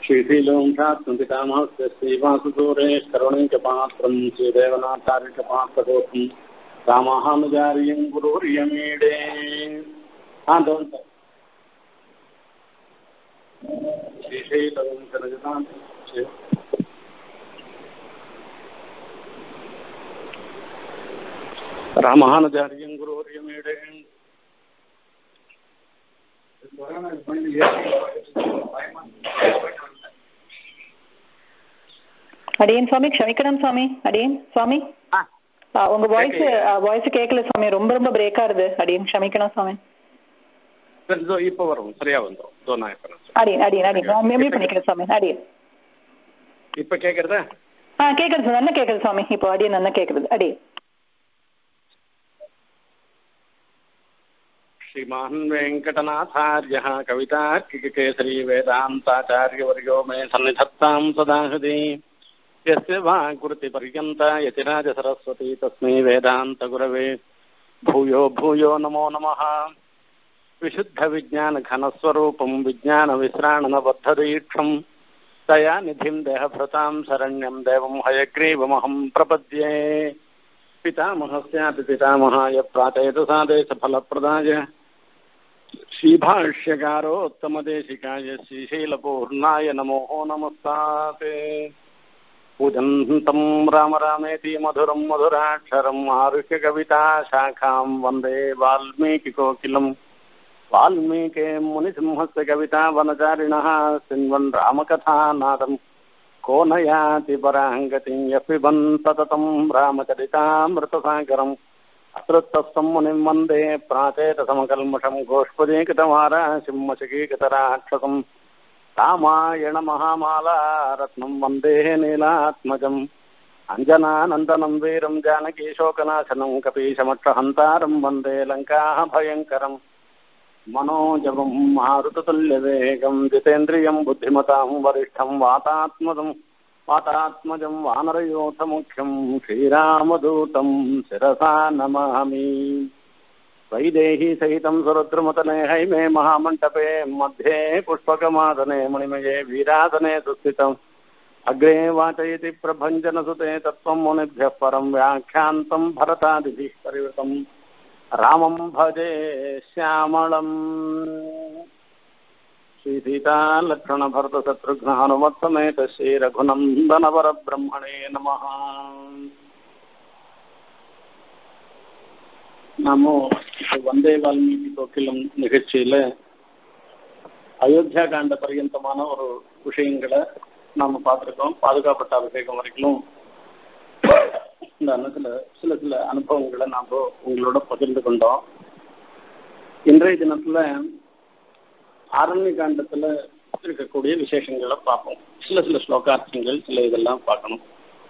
श्रीशीलोंशात्मपितामहस्य श्रीवासुसूरे करुणैकपात्रम् श्रीदेवनाथारिकपात्रदोषम् रामानुजार्यम् गुरुर्यमीडे आन्दोलन् श्रीशैलवं कनजतां रामानुजार्यं गुरुर्यमीडे அடியேன் சுவாமி க்ஷமிக்கணும் சுவாமி அடியேன் சுவாமி ஆ. ஆ, உங்க வாய்ஸ் கேக்கலையா? வாய்ஸ் கேட்கல சுவாமி ரொம்ப ரொம்ப பிரேக்கா இருது அடியேன் க்ஷமிக்கணும் சுவாமி சரி, இதோ இப்போ வரும் சரியா வந்துடும் இதோ நான் இப்போ நான் சொல்றேன். அடியேன் அடியேன் அடியேன் மேபி பண்ணிக்கிறேன் சுவாமி அடியேன் இப்போ கேட்குறதா ஆ கேட்கறது நல்லா கேட்குது சுவாமி இப்போ அடியேன் நல்லா கேட்குறது அடியேன் श्रीमान् वेङ्कटनाथार्यः कवितार्किककेसरी वेदान्ताचार्यवर्यो मे सन्निधत्तां सदा हृदि यस्य वाकृतिपर्यन्ता यतिराजसरस्वती तस्मै वेदान्तगुरवे भूयो भूयो नमो नमः विशुद्धविज्ञानघनस्वरूपं विज्ञानविश्राणनबद्धदीक्षं तया निधिं देहभृतां शरण्यं देवं हयग्रीवमहं प्रपद्ये पितामहस्यापि पितामहाय प्राचेतसादेशफलप्रदाय श्रीभाष्यकारोत्तमदेशिकाय श्रीशैलपूर्णाय नमो नमस्ताते पूजन्तं राम रामेति मधुरं मधुराक्षरम् आरुह्य कविता शाखां वन्दे वाल्मीकिकोकिलम् वाल्मीके मुनिसिंहस्य कविता वनचारिणः शृण्वन् रामकथानादम् को न याति पराङ्गतिं यपिबन् सततं रामचरितामृतसागरम् अतृत्तस्थं मुनिं वन्दे प्राचेतसमकल्मषं गोष्पदीकृतमाराशिंहशकीकृतराक्षसम् रामायणमहामाला रत्नं वन्दे नीलात्मजम् अञ्जनानन्दनं वीरं जानकीशोकनाशनं कपीशमक्षहन्तारं वन्दे लङ्काः भयङ्करम् मनोजवं मारुततुल्यवेगं जितेन्द्रियं बुद्धिमतां वरिष्ठं वातात्मजं वातात्मजं वानरयोथमुख्यं श्रीरामदूतं शिरसा नमामि वैदेही सहितं सुरुद्रमतने हैमे महामण्डपे मध्ये पुष्पकमादने मणिमये वीरासने सुस्थितम् अग्रे वाचयति प्रभञ्जनसुते तत्त्वं मुनिभ्यः परं व्याख्यान्तं भरतादिभिः परिवृतम् रामं भजे श्यामळम् श्रीसीतालक्ष्मणभरतशत्रुघ्न हनुमत्समेत श्रीरघुनन्दनवरब्रह्मणे नमः நாம இப்போ வந்தே வால்மீகி கோக்கிலம் நிகழ்ச்சியில அயோத்தியா காண்ட பர்யந்தமான ஒரு விஷயங்களை நாம பார்த்துருக்கோம் பாதுகாப்பட்ட அபிஷேகம் வரைக்கும் இந்த அன்னத்துல சில சில அனுபவங்களை நாம் உங்களோட பகிர்ந்து கொண்டோம் இன்றைய தினத்துல ஆரண்ய காண்டத்துல இருக்கக்கூடிய விசேஷங்களை பார்ப்போம் சில சில ஸ்லோகார்த்தங்கள் சில இதெல்லாம் பார்க்கணும்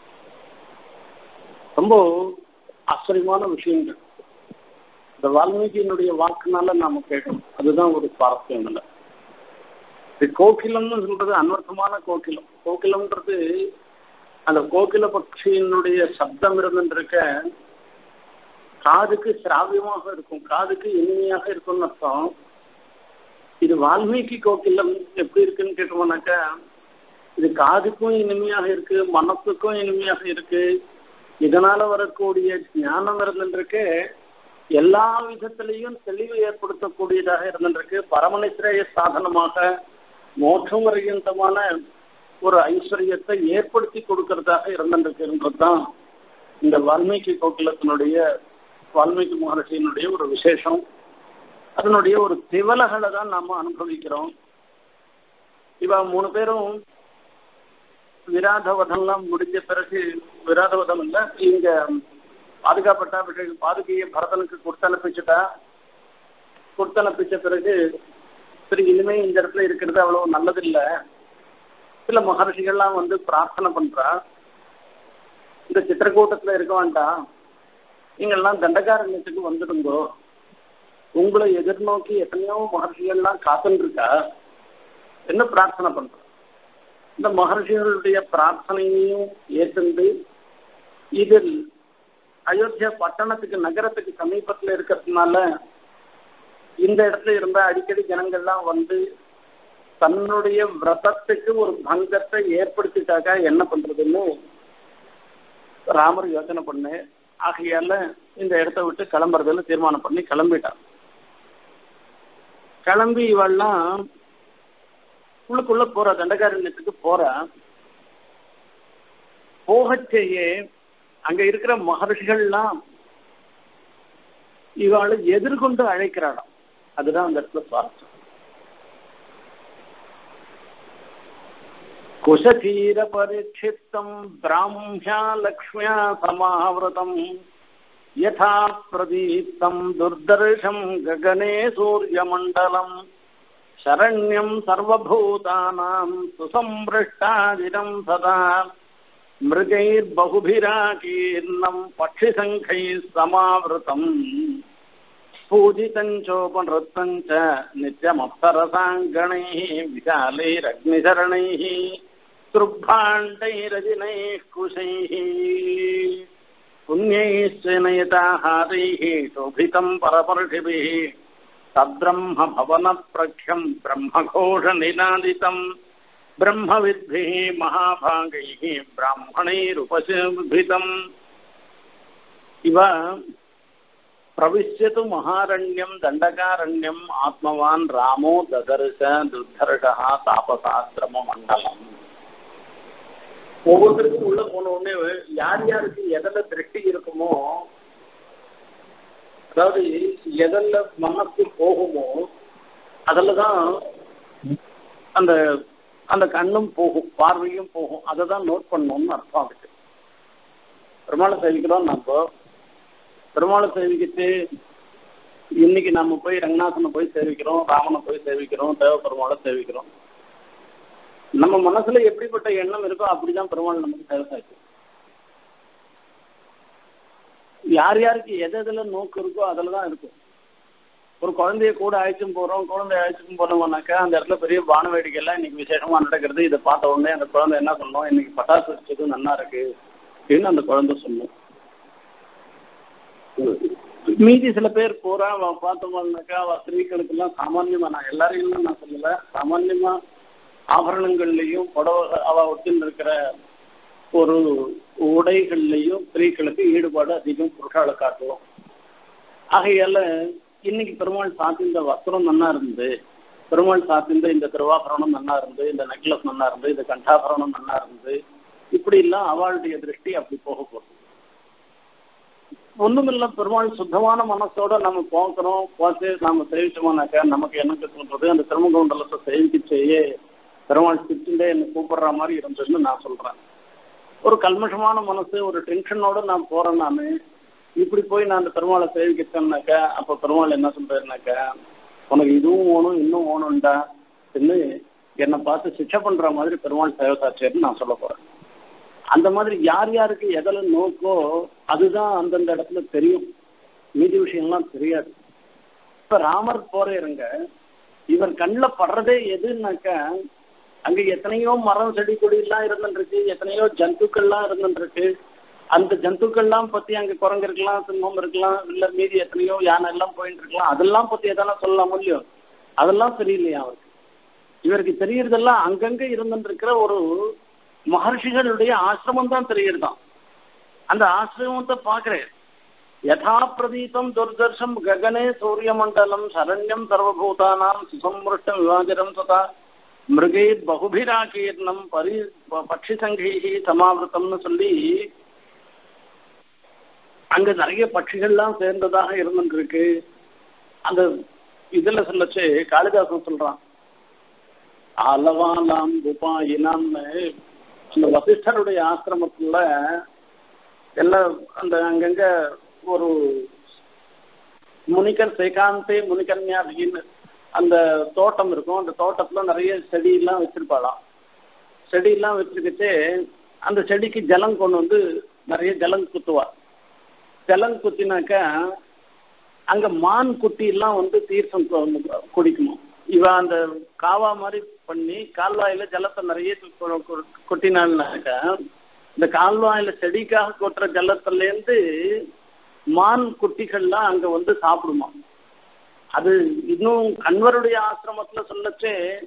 ரொம்ப ஆச்சரியமான விஷயங்கள் இந்த வால்மீகியினுடைய வாக்குனால நாம கேட்கணும் அதுதான் ஒரு சுவாரஸ்யம் இல்லை இது கோகிலம்னு சொல்றது அன்வர்த்தமான கோகிலம் கோகிலம்ன்றது அந்த கோகில பட்சியினுடைய சப்தம் இருந்துருக்க காதுக்கு சிராவியமாக இருக்கும் காதுக்கு இனிமையாக இருக்கும்னு அர்த்தம் இது வால்மீகி கோகிலம் எப்படி இருக்குன்னு கேட்டோம்னாக்கா இது காதுக்கும் இனிமையாக இருக்கு மனசுக்கும் இனிமையாக இருக்கு இதனால வரக்கூடிய ஞானம் இருந்துருக்கு எல்லா விதத்திலையும் தெளிவு ஏற்படுத்தக்கூடியதாக இருந்துருக்கு பரமனிஸ்ரேய சாதனமாக மோட்சம் வரையந்தமான ஒரு ஐஸ்வர்யத்தை ஏற்படுத்தி கொடுக்கறதாக இருந்திருக்குன்றது தான் இந்த வால்மீகி கோகிலத்தினுடைய வால்மீகி மகர்ஷியினுடைய ஒரு விசேஷம் அதனுடைய ஒரு திவலகளை தான் நாம அனுபவிக்கிறோம் இவ மூணு பேரும் விராதவதம்லாம் முடிஞ்ச பிறகு விராதவதம் இல்லை இங்க பாதுகாப்பட்டா பிறகு பாதுகையை பரதனுக்கு கொடுத்தனுப்பிச்சுட்டா கொடுத்தனுப்பிச்ச பிறகு சரி இனிமே இந்த இடத்துல இருக்கிறது அவ்வளவு நல்லதில்லை சில மகர்ஷிகள்லாம் வந்து பிரார்த்தனை பண்றா இந்த சித்திரக்கூட்டத்துல இருக்க வேண்டாம் நீங்கள்லாம் தண்டகாரண்யத்துக்கு வந்துடுங்கோ உங்களை எதிர்நோக்கி எத்தனையோ மகர்ஷிகள்லாம் காத்துன்னு இருக்கா என்ன பிரார்த்தனை பண்ற இந்த மகர்ஷிகளுடைய பிரார்த்தனையையும் ஏற்றுண்டு இதில் அயோத்தியா பட்டணத்துக்கு நகரத்துக்கு சமீபத்தில் இருக்கிறதுனால இந்த இடத்துல இருந்தா அடிக்கடி ஜனங்கள்லாம் வந்து தன்னுடைய விரதத்துக்கு ஒரு பங்கத்தை ஏற்படுத்திட்டாக்கா என்ன பண்றதுன்னு ராமர் யோசனை பண்ணு ஆகையால இந்த இடத்த விட்டு கிளம்புறதுல தீர்மானம் பண்ணி கிளம்பிட்டான் கிளம்பி இவெல்லாம் உள்ளுக்குள்ள போற தண்டகாரண்யத்துக்கு போற போகச்சேயே அங்க இருக்கிற மகர்ஷிகள்லாம் இவாளை எதிர்கொண்டு அழைக்கிறாளாம் அதுதான் அந்த இடத்துல சுவாரஸ்யம் குஷதீர பரிட்சித்தம் பிராமியா லக்ஷ்மியா சமாவிரதம் யதா பிரதீப்தம் துர்தர்ஷம் ககனே சூரியமண்டலம் शरण्यं सर्वभूतानां सुसंवृष्टादिनं सदा मृगैर्बहुभिराकीर्णं पक्षिसङ्खैः समावृतम् पूजितं चोपनृत्तं च नित्यमप्सरसाङ्गणैः विशालैरग्निचरणैः सृग्भाण्डैरजिनैः कुशैः पुण्यैश्च नयताहारैः शोभितं परपर्षिभिः तद्ब्रह्म भवनप्रख्यं ब्रह्मघोषनिनादितं ब्रह्मविद्भिः महाभागैः ब्राह्मणैरुपशोभितम् इव प्रविश्यतु महारण्यं दण्डकारण्यम् आत्मवान् रामो ददर्श दुर्धर्षः तापसाश्रममण्डलम् ஒவ்வொருத்தருக்கும் உள்ள போன உடனே யார் யாருக்கு எதில் திருஷ்டி இருக்குமோ அதாவது எதில் மனசு போகுமோ அதில் தான் அந்த அந்த கண்ணும் போகும் பார்வையும் போகும் அதை தான் நோட் பண்ணணும்னு அர்த்தம் அதுக்கு பெருமாளை சேவிக்கிறோம் நம்ம பெருமாளை சேவிக்கிட்டு இன்னைக்கு நம்ம போய் ரங்கநாதனை போய் சேவிக்கிறோம் ராமனை போய் சேவிக்கிறோம் தேவ பெருமாளை சேவிக்கிறோம் நம்ம மனசுல எப்படிப்பட்ட எண்ணம் இருக்கோ அப்படிதான் பெருமாள் நமக்கு தேவைசாச்சு யார் யாருக்கு எது எதுல நோக்கு இருக்கோ அதில் தான் இருக்கும் ஒரு குழந்தைய கூட அழைச்சும் போறோம் குழந்தைய அழைச்சும் போனோம்னாக்கா அந்த இடத்துல பெரிய வான வேடிக்கைலாம் இன்னைக்கு விசேஷமா நடக்கிறது இதை பார்த்த உடனே அந்த குழந்தை என்ன சொல்லணும் இன்னைக்கு பட்டாசு வச்சது நல்லா இருக்கு அப்படின்னு அந்த குழந்தை சொல்லும் மீதி சில பேர் போறா அவ பார்த்தோம்னாக்கா அவ ஸ்திரீகளுக்கெல்லாம் சாமான்யமா நான் எல்லாரையும் நான் சொல்லல சாமான்யமா ஆபரணங்கள்லையும் புடவை அவ ஒட்டின்னு இருக்கிற ஒரு உடைகள்லையும் ஸ்திரீகளுக்கு ஈடுபாடு அதிகம் புருஷால காட்டுவோம் ஆகையால இன்னைக்கு பெருமாள் சாத்திந்த வஸ்திரம் நன்னா இருந்து பெருமாள் சாத்திந்த இந்த திருவாபரணம் நன்னா இருந்து இந்த நெக்லஸ் நன்னா இருந்து இந்த கண்டாபரணம் நன்னா இருந்து இப்படி எல்லாம் அவளுடைய திருஷ்டி அப்படி போக போகுது ஒண்ணுமில்ல பெருமாள் சுத்தமான மனசோட நம்ம போக்குறோம் பார்த்து நாம சேவிச்சோம்னாக்கா நமக்கு எனக்கு சொல்றது அந்த திருமகண்டலத்தை சேவிக்கிச்சேயே பெருமாள் சிரிச்சுட்டே என்னை கூப்பிடுற மாதிரி இருந்ததுன்னு நான் சொல்றேன் ஒரு கல்மஷமான மனசு ஒரு டென்ஷனோட நான் போறேன் நான் இப்படி போய் நான் அந்த பெருமாளை சேவிக்கிட்டேன்னாக்கா அப்போ பெருமாள் என்ன சொல்றாருனாக்கா உனக்கு இதுவும் ஓணும் இன்னும் ஓணும்டா என்று என்னை பார்த்து சிக்ஷை பண்ற மாதிரி பெருமாள் சேவசாச்சியர்னு நான் சொல்ல போறேன் அந்த மாதிரி யார் யாருக்கு எதில் நோக்கோ அதுதான் அந்தந்த இடத்துல தெரியும் மீதி விஷயம்லாம் தெரியாது இப்ப ராமர் போறேருங்க இவர் கண்ணில் படுறதே எதுன்னாக்கா அங்க எத்தனையோ மரம் செடி கொடி எல்லாம் இருந்துருக்கு எத்தனையோ ஜந்துக்கள்லாம் இருந்துருக்கு அந்த ஜந்துக்கள்லாம் பத்தி அங்க குரங்கு இருக்கலாம் சிம்மம் இருக்கலாம் இல்ல மீதி எத்தனையோ யானை எல்லாம் போயிட்டு இருக்கலாம் அதெல்லாம் பத்தி எதனா சொல்லலாம் இல்லையோ அதெல்லாம் தெரியலையா அவருக்கு இவருக்கு தெரியறதெல்லாம் அங்கங்க இருந்துருக்கிற ஒரு மகர்ஷிகளுடைய ஆசிரமம் தான் தெரியறதாம் அந்த ஆசிரமத்தை பாக்குறேன் யதா பிரதீபம் துர்தர்ஷம் ககனே சூரிய மண்டலம் சரண்யம் சர்வபூதானாம் சுசம்ருஷ்டம் விவாஜரம் ததா மிருகை பகுபிராகீர்ணம் பரி பட்சி சங்கைகி சமாவிரதம்னு சொல்லி அங்க நிறைய பட்சிகள்லாம் சேர்ந்ததாக இருந்துருக்கு அந்த இதுல சொல்லச்சு காளிதாசன் சொல்றான் அளவாலாம் உபாயினான்னு அந்த வசிஷ்டருடைய ஆசிரமத்துல எல்லாம் அந்த அங்கங்க ஒரு முனிகர் சேகாந்தே முனிகன்யா அப்படின்னு அந்த தோட்டம் இருக்கும் அந்த தோட்டத்துல நிறைய செடியெல்லாம் வச்சிருப்பாளாம் செடியெல்லாம் வச்சிருக்கிட்டு அந்த செடிக்கு ஜலம் கொண்டு வந்து நிறைய ஜலம் குத்துவா ஜலம் குத்தினாக்கா அங்க மான் குட்டி எல்லாம் வந்து தீர்த்தம் குடிக்கணும் இவ அந்த காவா மாதிரி பண்ணி கால்வாயில ஜலத்தை நிறைய கொட்டினாள்னாக்கா இந்த கால்வாயில செடிக்காக கொட்டுற ஜலத்துல இருந்து மான் குட்டிகள்லாம் அங்க வந்து சாப்பிடுமா அது இன்னும் கண்வருடைய ஆசிரமத்துல சொல்லச்சே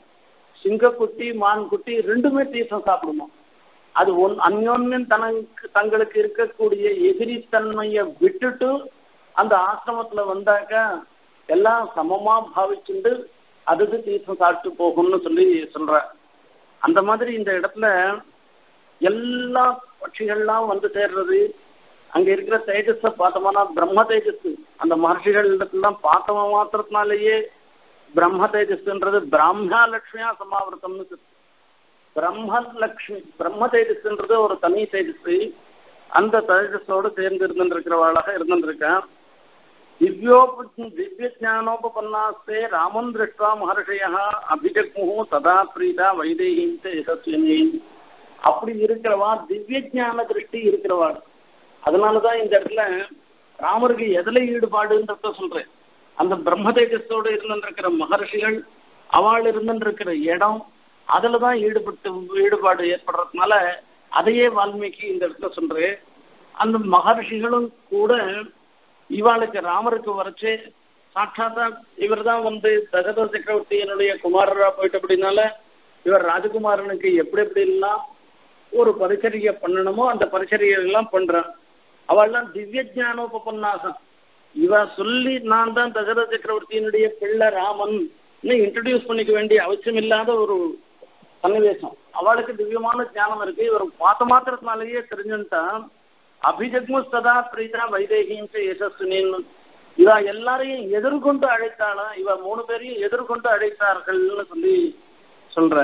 சிங்கக்குட்டி மான் குட்டி ரெண்டுமே தீர்த்தம் சாப்பிடுமா அது ஒன் அந்யோன்யம் தனக்கு தங்களுக்கு இருக்கக்கூடிய எதிரித்தன்மையை விட்டுட்டு அந்த ஆசிரமத்துல வந்தாக்க எல்லாம் சமமா பாவிச்சுண்டு அதுக்கு தீர்த்தம் சாப்பிட்டு போகும்னு சொல்லி சொல்ற அந்த மாதிரி இந்த இடத்துல எல்லா பட்சிகள்லாம் வந்து சேர்றது அங்க இருக்கிற தேஜஸ பார்த்தோம்னா பிரம்ம தேஜஸ் அந்த மகர்ஷிகள் இடத்துலாம் பார்த்தவ மாத்திரத்தினாலேயே பிரம்ம தேஜஸ்ன்றது பிராமியா லட்சுமியா சமாவிரதம்னு சொல்லு. பிரம்ம லட்சுமி பிரம்ம தேஜஸ்ன்றது ஒரு தனி தேஜஸ் அந்த தேஜஸோடு சேர்ந்து இருந்துருக்கிறவளாக இருந்துருக்கேன் திவ்யோப திவ்ய ஜானோபன்னாஸ்தே ராமம் திருஷ்டுவா மகர்ஷய அபிஜக்மு ததா பிரீதா வைதேகிந்த யசஸ்வினி அப்படி இருக்கிறவா திவ்ய ஞான திருஷ்டி இருக்கிறவா அதனாலதான் இந்த இடத்துல ராமருக்கு எதுல ஈடுபாடுன்றத சொல்றேன் அந்த பிரம்ம தேஜஸோடு இருந்திருக்கிற மகர்ஷிகள் அவள் இருந்திருக்கிற இடம் அதுலதான் ஈடுபட்டு ஈடுபாடு ஏற்படுறதுனால அதையே வால்மீகி இந்த இடத்துல சொல்றேன் அந்த மகர்ஷிகளும் கூட இவாளுக்கு ராமருக்கு வரைச்சு சாட்சாத்தா இவர் தான் வந்து தசரத சக்கரவர்த்தியினுடைய குமாரரா போயிட்டு அப்படின்னால இவர் ராஜகுமாரனுக்கு எப்படி எப்படி எல்லாம் ஒரு பரிச்சரியை பண்ணணுமோ அந்த பரிச்சரியை எல்லாம் பண்றான் அவள்லாம் திவ்ய ஜானோபன்னாசம் இவ சொல்லி நான் தான் தசரத சக்கரவர்த்தியினுடைய பிள்ளை ராமன் இன்ட்ரடியூஸ் பண்ணிக்க வேண்டிய அவசியம் இல்லாத ஒரு சன்னிவேசம் அவளுக்கு திவ்யமான ஞானம் இருக்கு இவர் பார்த்த மாத்திரத்தினாலேயே தெரிஞ்சுட்டான் அபிஜக்மு சதா பிரீதா வைதேகியும் யசஸ்வினின்னு இவ எல்லாரையும் எதிர்கொண்டு அழைத்தாளா இவ மூணு பேரையும் எதிர்கொண்டு அழைத்தார்கள்னு சொல்லி சொல்ற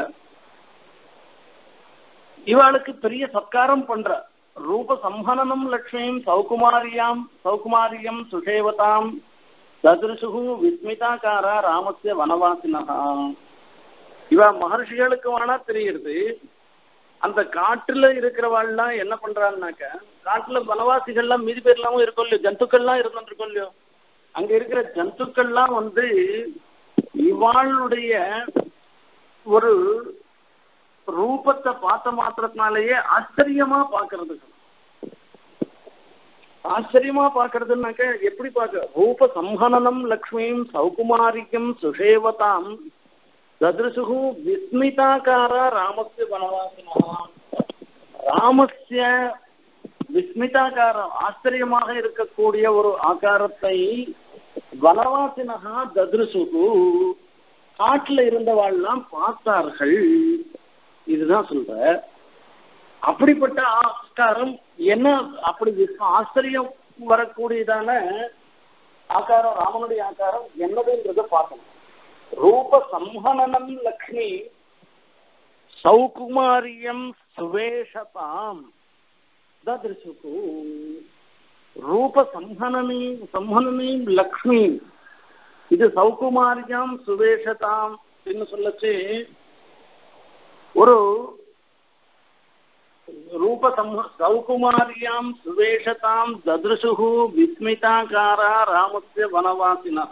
இவாளுக்கு பெரிய சத்காரம் பண்ற ரூப சம்ஹனனம் லட்சுமியும் சௌகுமாரியாம் சௌகுமாரியம் சுஷேவதாம் ததிருஷு விஸ்மிதாக்காரா ராமஸ்ய வனவாசினகா இவ மகர்ஷிகளுக்கு வேணா தெரியுது அந்த காட்டுல இருக்கிறவாள்லாம் என்ன பண்றான்னாக்க காட்டுல வனவாசிகள்லாம் மீதி பேர்லாமும் இருக்கும் இல்லையோ ஜந்துக்கள்லாம் இருந்துருக்கும் இல்லையோ அங்க இருக்கிற ஜந்துக்கள்லாம் வந்து இவாளுடைய ஒரு ரூபத்தை பார்த்த மாத்திரத்தினாலேயே ஆச்சரியமா பாக்குறது ஆச்சரியமா பாக்குறதுனாக்க எப்படி பார்க்க ரூப சம்ஹனனம் லக்ஷ்மியும் சௌகுமாரிக்கும் சுஷேவதாம் ததிருஷு விஸ்மிதாக்கார ராமஸ்ய வனவாசினா ராமஸ்ய விஸ்மிதாகாரம் ஆச்சரியமாக இருக்கக்கூடிய ஒரு ஆகாரத்தை வனவாசினகா ததிருசுகு காட்டுல இருந்தவாள்லாம் பார்த்தார்கள் இதுதான் சொல்ற அப்படிப்பட்ட ஆக்காரம் என்ன அப்படி ஆச்சரியம் வரக்கூடியதான ஆக்காரம் ராமனுடைய ஆக்காரம் என்னதுன்றத பார்க்கணும் ரூப சம்ஹனனம் லக்ஷ்மி சௌகுமாரியம் சுவேஷதாம் ததிருசுகு ரூப சம்ஹனனி சம்ஹனனி லக்ஷ்மி இது சௌகுமாரியம் சுவேஷதாம் என்று சொல்லச்சு ஒரு ரூப சௌகுமாரியாம் சுவேஷதாம் ததிருஷு விஸ்மிதாகாரா ராமஸ்ய வனவாசினா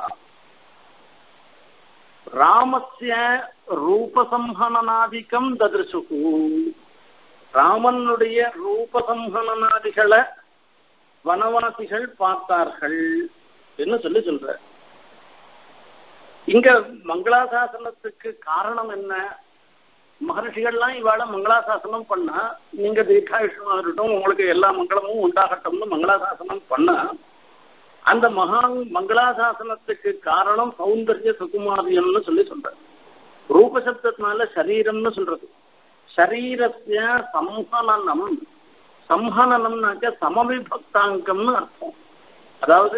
ராமஸ்ய ரூபசம்ஹனனாதிக்கம் ததிருஷு ராமனுடைய ரூபசம்ஹனனாதிகளை வனவாசிகள் பார்த்தார்கள் என்று சொல்லி சொல்ற இங்க மங்களாசாசனத்துக்கு காரணம் என்ன மகர்ஷிகள்லாம் இவாள மங்களாசாசனம் பண்ணா நீங்க தீர்காயுஷமா இருக்கட்டும் உங்களுக்கு எல்லா மங்களமும் உண்டாகட்டும்னு மங்களாசாசனம் பண்ணா அந்த மகா மங்களாசாசனத்துக்கு காரணம் சௌந்தர்ய சுகுமாரியம்னு சொல்லி சொல்ற ரூபசப்தத்தினால சரீரம்னு சொல்றது சரீரஸ்ய சம்ஹனனம் சம்ஹனனம்னாக்க சமவிபக்தாங்கம்னு அர்த்தம் அதாவது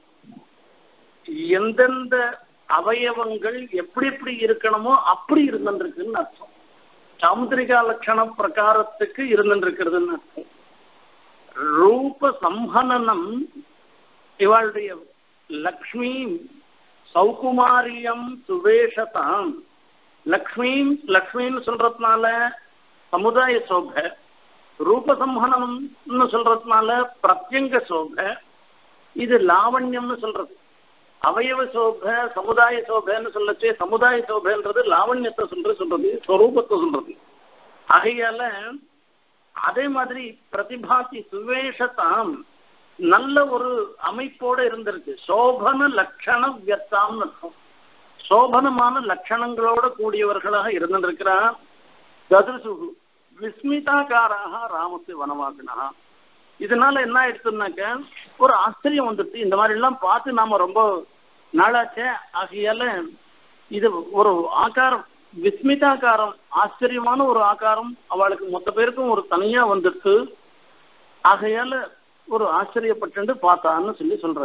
எந்தெந்த அவயவங்கள் எப்படி எப்படி இருக்கணுமோ அப்படி இருந்துருக்குன்னு அர்த்தம் சாமுத்திரிகா லட்சண பிரகாரத்துக்கு இருந்துருக்கிறதுன்னு அர்த்தம் ரூப சம்ஹனனம் இவளுடைய லக்ஷ்மி சௌகுமாரியம் சுவேஷதாம் லக்ஷ்மி லக்ஷ்மின்னு சொல்றதுனால சமுதாய சோபை ரூபசம்ஹனம்னு சொல்றதுனால பிரத்யங்க சோபை இது லாவண்யம்னு சொல்றது அவயவ சோபை சமுதாய சோபைன்னு சொல்லச்சே சமுதாய சோபைன்றது லாவண்யத்தை சொல்ற சொல்றது ஸ்வரூபத்தை சொல்றது ஆகையால அதே மாதிரி பிரதிபாசி சுவேஷதாம் நல்ல ஒரு அமைப்போட இருந்திருக்கு சோபன லட்சண வியத்தாம் அர்த்தம் சோபனமான லட்சணங்களோட கூடியவர்களாக இருந்திருக்கிறார் ததுசுகு விஸ்மிதாக்காராக ராமத்து வனவாசினா இதனால என்ன ஆயிடுச்சுனாக்க ஒரு ஆச்சரியம் வந்துடுச்சு இந்த மாதிரி எல்லாம் பார்த்து நாம ரொம்ப நாளாச்சே ஆகையால இது ஒரு ஆகாரம் விஸ்மிதாக்காரம் ஆச்சரியமான ஒரு ஆகாரம் அவளுக்கு மொத்த பேருக்கும் ஒரு தனியா வந்துடுச்சு ஆகையால ஒரு ஆச்சரியப்பட்டு பார்த்தான்னு சொல்லி சொல்ற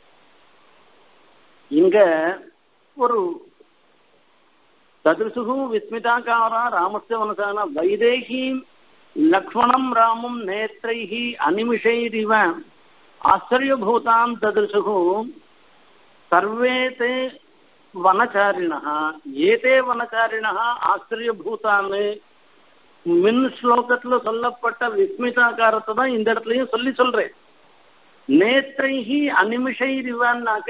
இங்க ஒரு ததிருசுகு விஸ்மிதாக்காரா ராமஸ்ய வனசான வைதேகி லக்ஷ்மணம் ராமம் நேத்ரைஹி அனிமிஷைரிவ ஆச்சரியபூதாம் ததிருசுகு சர்வே தே வனச்சாரிணः ஏதே வனச்சாரிணः ஆச்சரியபூதான்னு மின் ஸ்லோகத்துல சொல்லப்பட்ட விஸ்மிதாக்காரத்தை தான் இந்த இடத்துலயும் சொல்லி சொல்றேன் நேற்றைஹி அனிமிஷைரிவான்னாக்க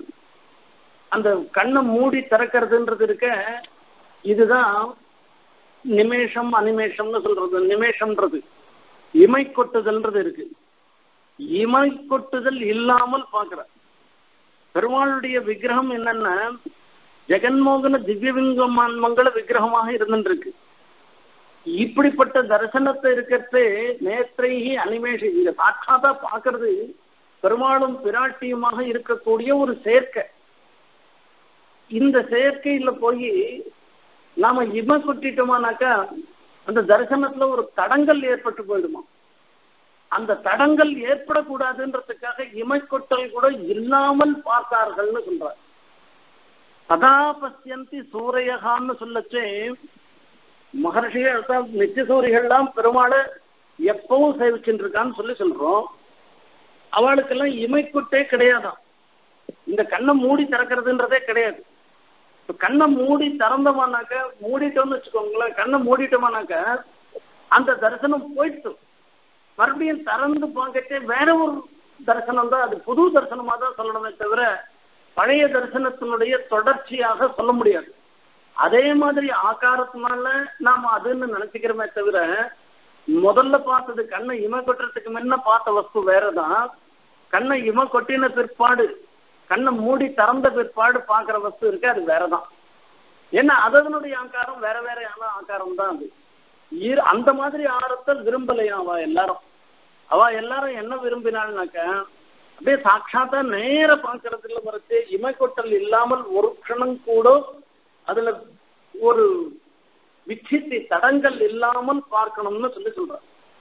அந்த கண்ணை மூடி திறக்கிறதுன்றது இருக்க இதுதான் நிமேஷம் அனிமேஷம்னு சொல்றது நிமேஷம்ன்றது இமை கொட்டுதல்ன்றது இருக்கு இமை கொட்டுதல் இல்லாமல் பார்க்கிற பெருமாளுடைய விக்கிரகம் என்னன்னா ஜெகன்மோகன திவ்யவிங்கம் மங்கள விக்கிரகமாக இருந்துருக்கு இப்படிப்பட்ட தரிசனத்தை இருக்கிறது நேற்றைகி அனிமேஷி இங்க சாட்சாத்தா பார்க்கறது பெருமாளும் பிராட்டியுமாக இருக்கக்கூடிய ஒரு சேர்க்கை இந்த செயற்கையில போய் நாம இம கொட்டிட்டோமானாக்கா அந்த தரிசனத்துல ஒரு தடங்கல் ஏற்பட்டு போயிடுமா அந்த தடங்கல் ஏற்படக்கூடாதுன்றதுக்காக இமை கொட்டல் கூட இல்லாமல் பார்த்தார்கள்னு சொல்றார் சதா பசியந்தி சூரையகான்னு சொல்லச்சே மகர்ஷிகள் நித்திய சூரிகள்லாம் பெருமாளை எப்பவும் சேவிச்சுட்டு இருக்கான்னு சொல்லி சொல்றோம் அவளுக்கெல்லாம் இமைக்குட்டே கிடையாதான் இந்த கண்ணை மூடி திறக்கிறதுன்றதே கிடையாது இப்ப கண்ணை மூடி திறந்தோமானாக்க மூடிட்டோம்னு வச்சுக்கோங்களேன் கண்ணை மூடிட்டோமானாக்க அந்த தரிசனம் போயிட்டு மறுபடியும் திறந்து பார்க்கச்சே வேற ஒரு தரிசனம் தான் அது புது தரிசனமா தான் சொல்லணுமே தவிர பழைய தரிசனத்தினுடைய தொடர்ச்சியாக சொல்ல முடியாது அதே மாதிரி ஆகாரத்தினால நாம அதுன்னு நினைச்சுக்கிறோமே தவிர முதல்ல பார்த்தது கண்ணை இம கொட்டுறதுக்கு முன்ன பார்த்த வஸ்து வேறதான் கண்ணை இம கொட்டின பிற்பாடு கண்ணை மூடி திறந்த பிற்பாடு பார்க்குற வஸ்து இருக்கு அது வேறதான் ஏன்னா அதனுடைய ஆக்காரம் வேற வேறையான ஆக்காரம் தான் அது இரு அந்த மாதிரி ஆரத்தை விரும்பலையா அவ எல்லாரும் அவ எல்லாரும் என்ன விரும்பினாள்னாக்க அப்படியே சாட்சாத்தா நேர பார்க்கறதுல வரைச்சு இமைக்கொட்டல் இல்லாமல் ஒரு க்ஷணம் கூட அதுல ஒரு விச்சித்தி தடங்கள் இல்லாமல் பார்க்கணும்னு சொல்லி சொல்ற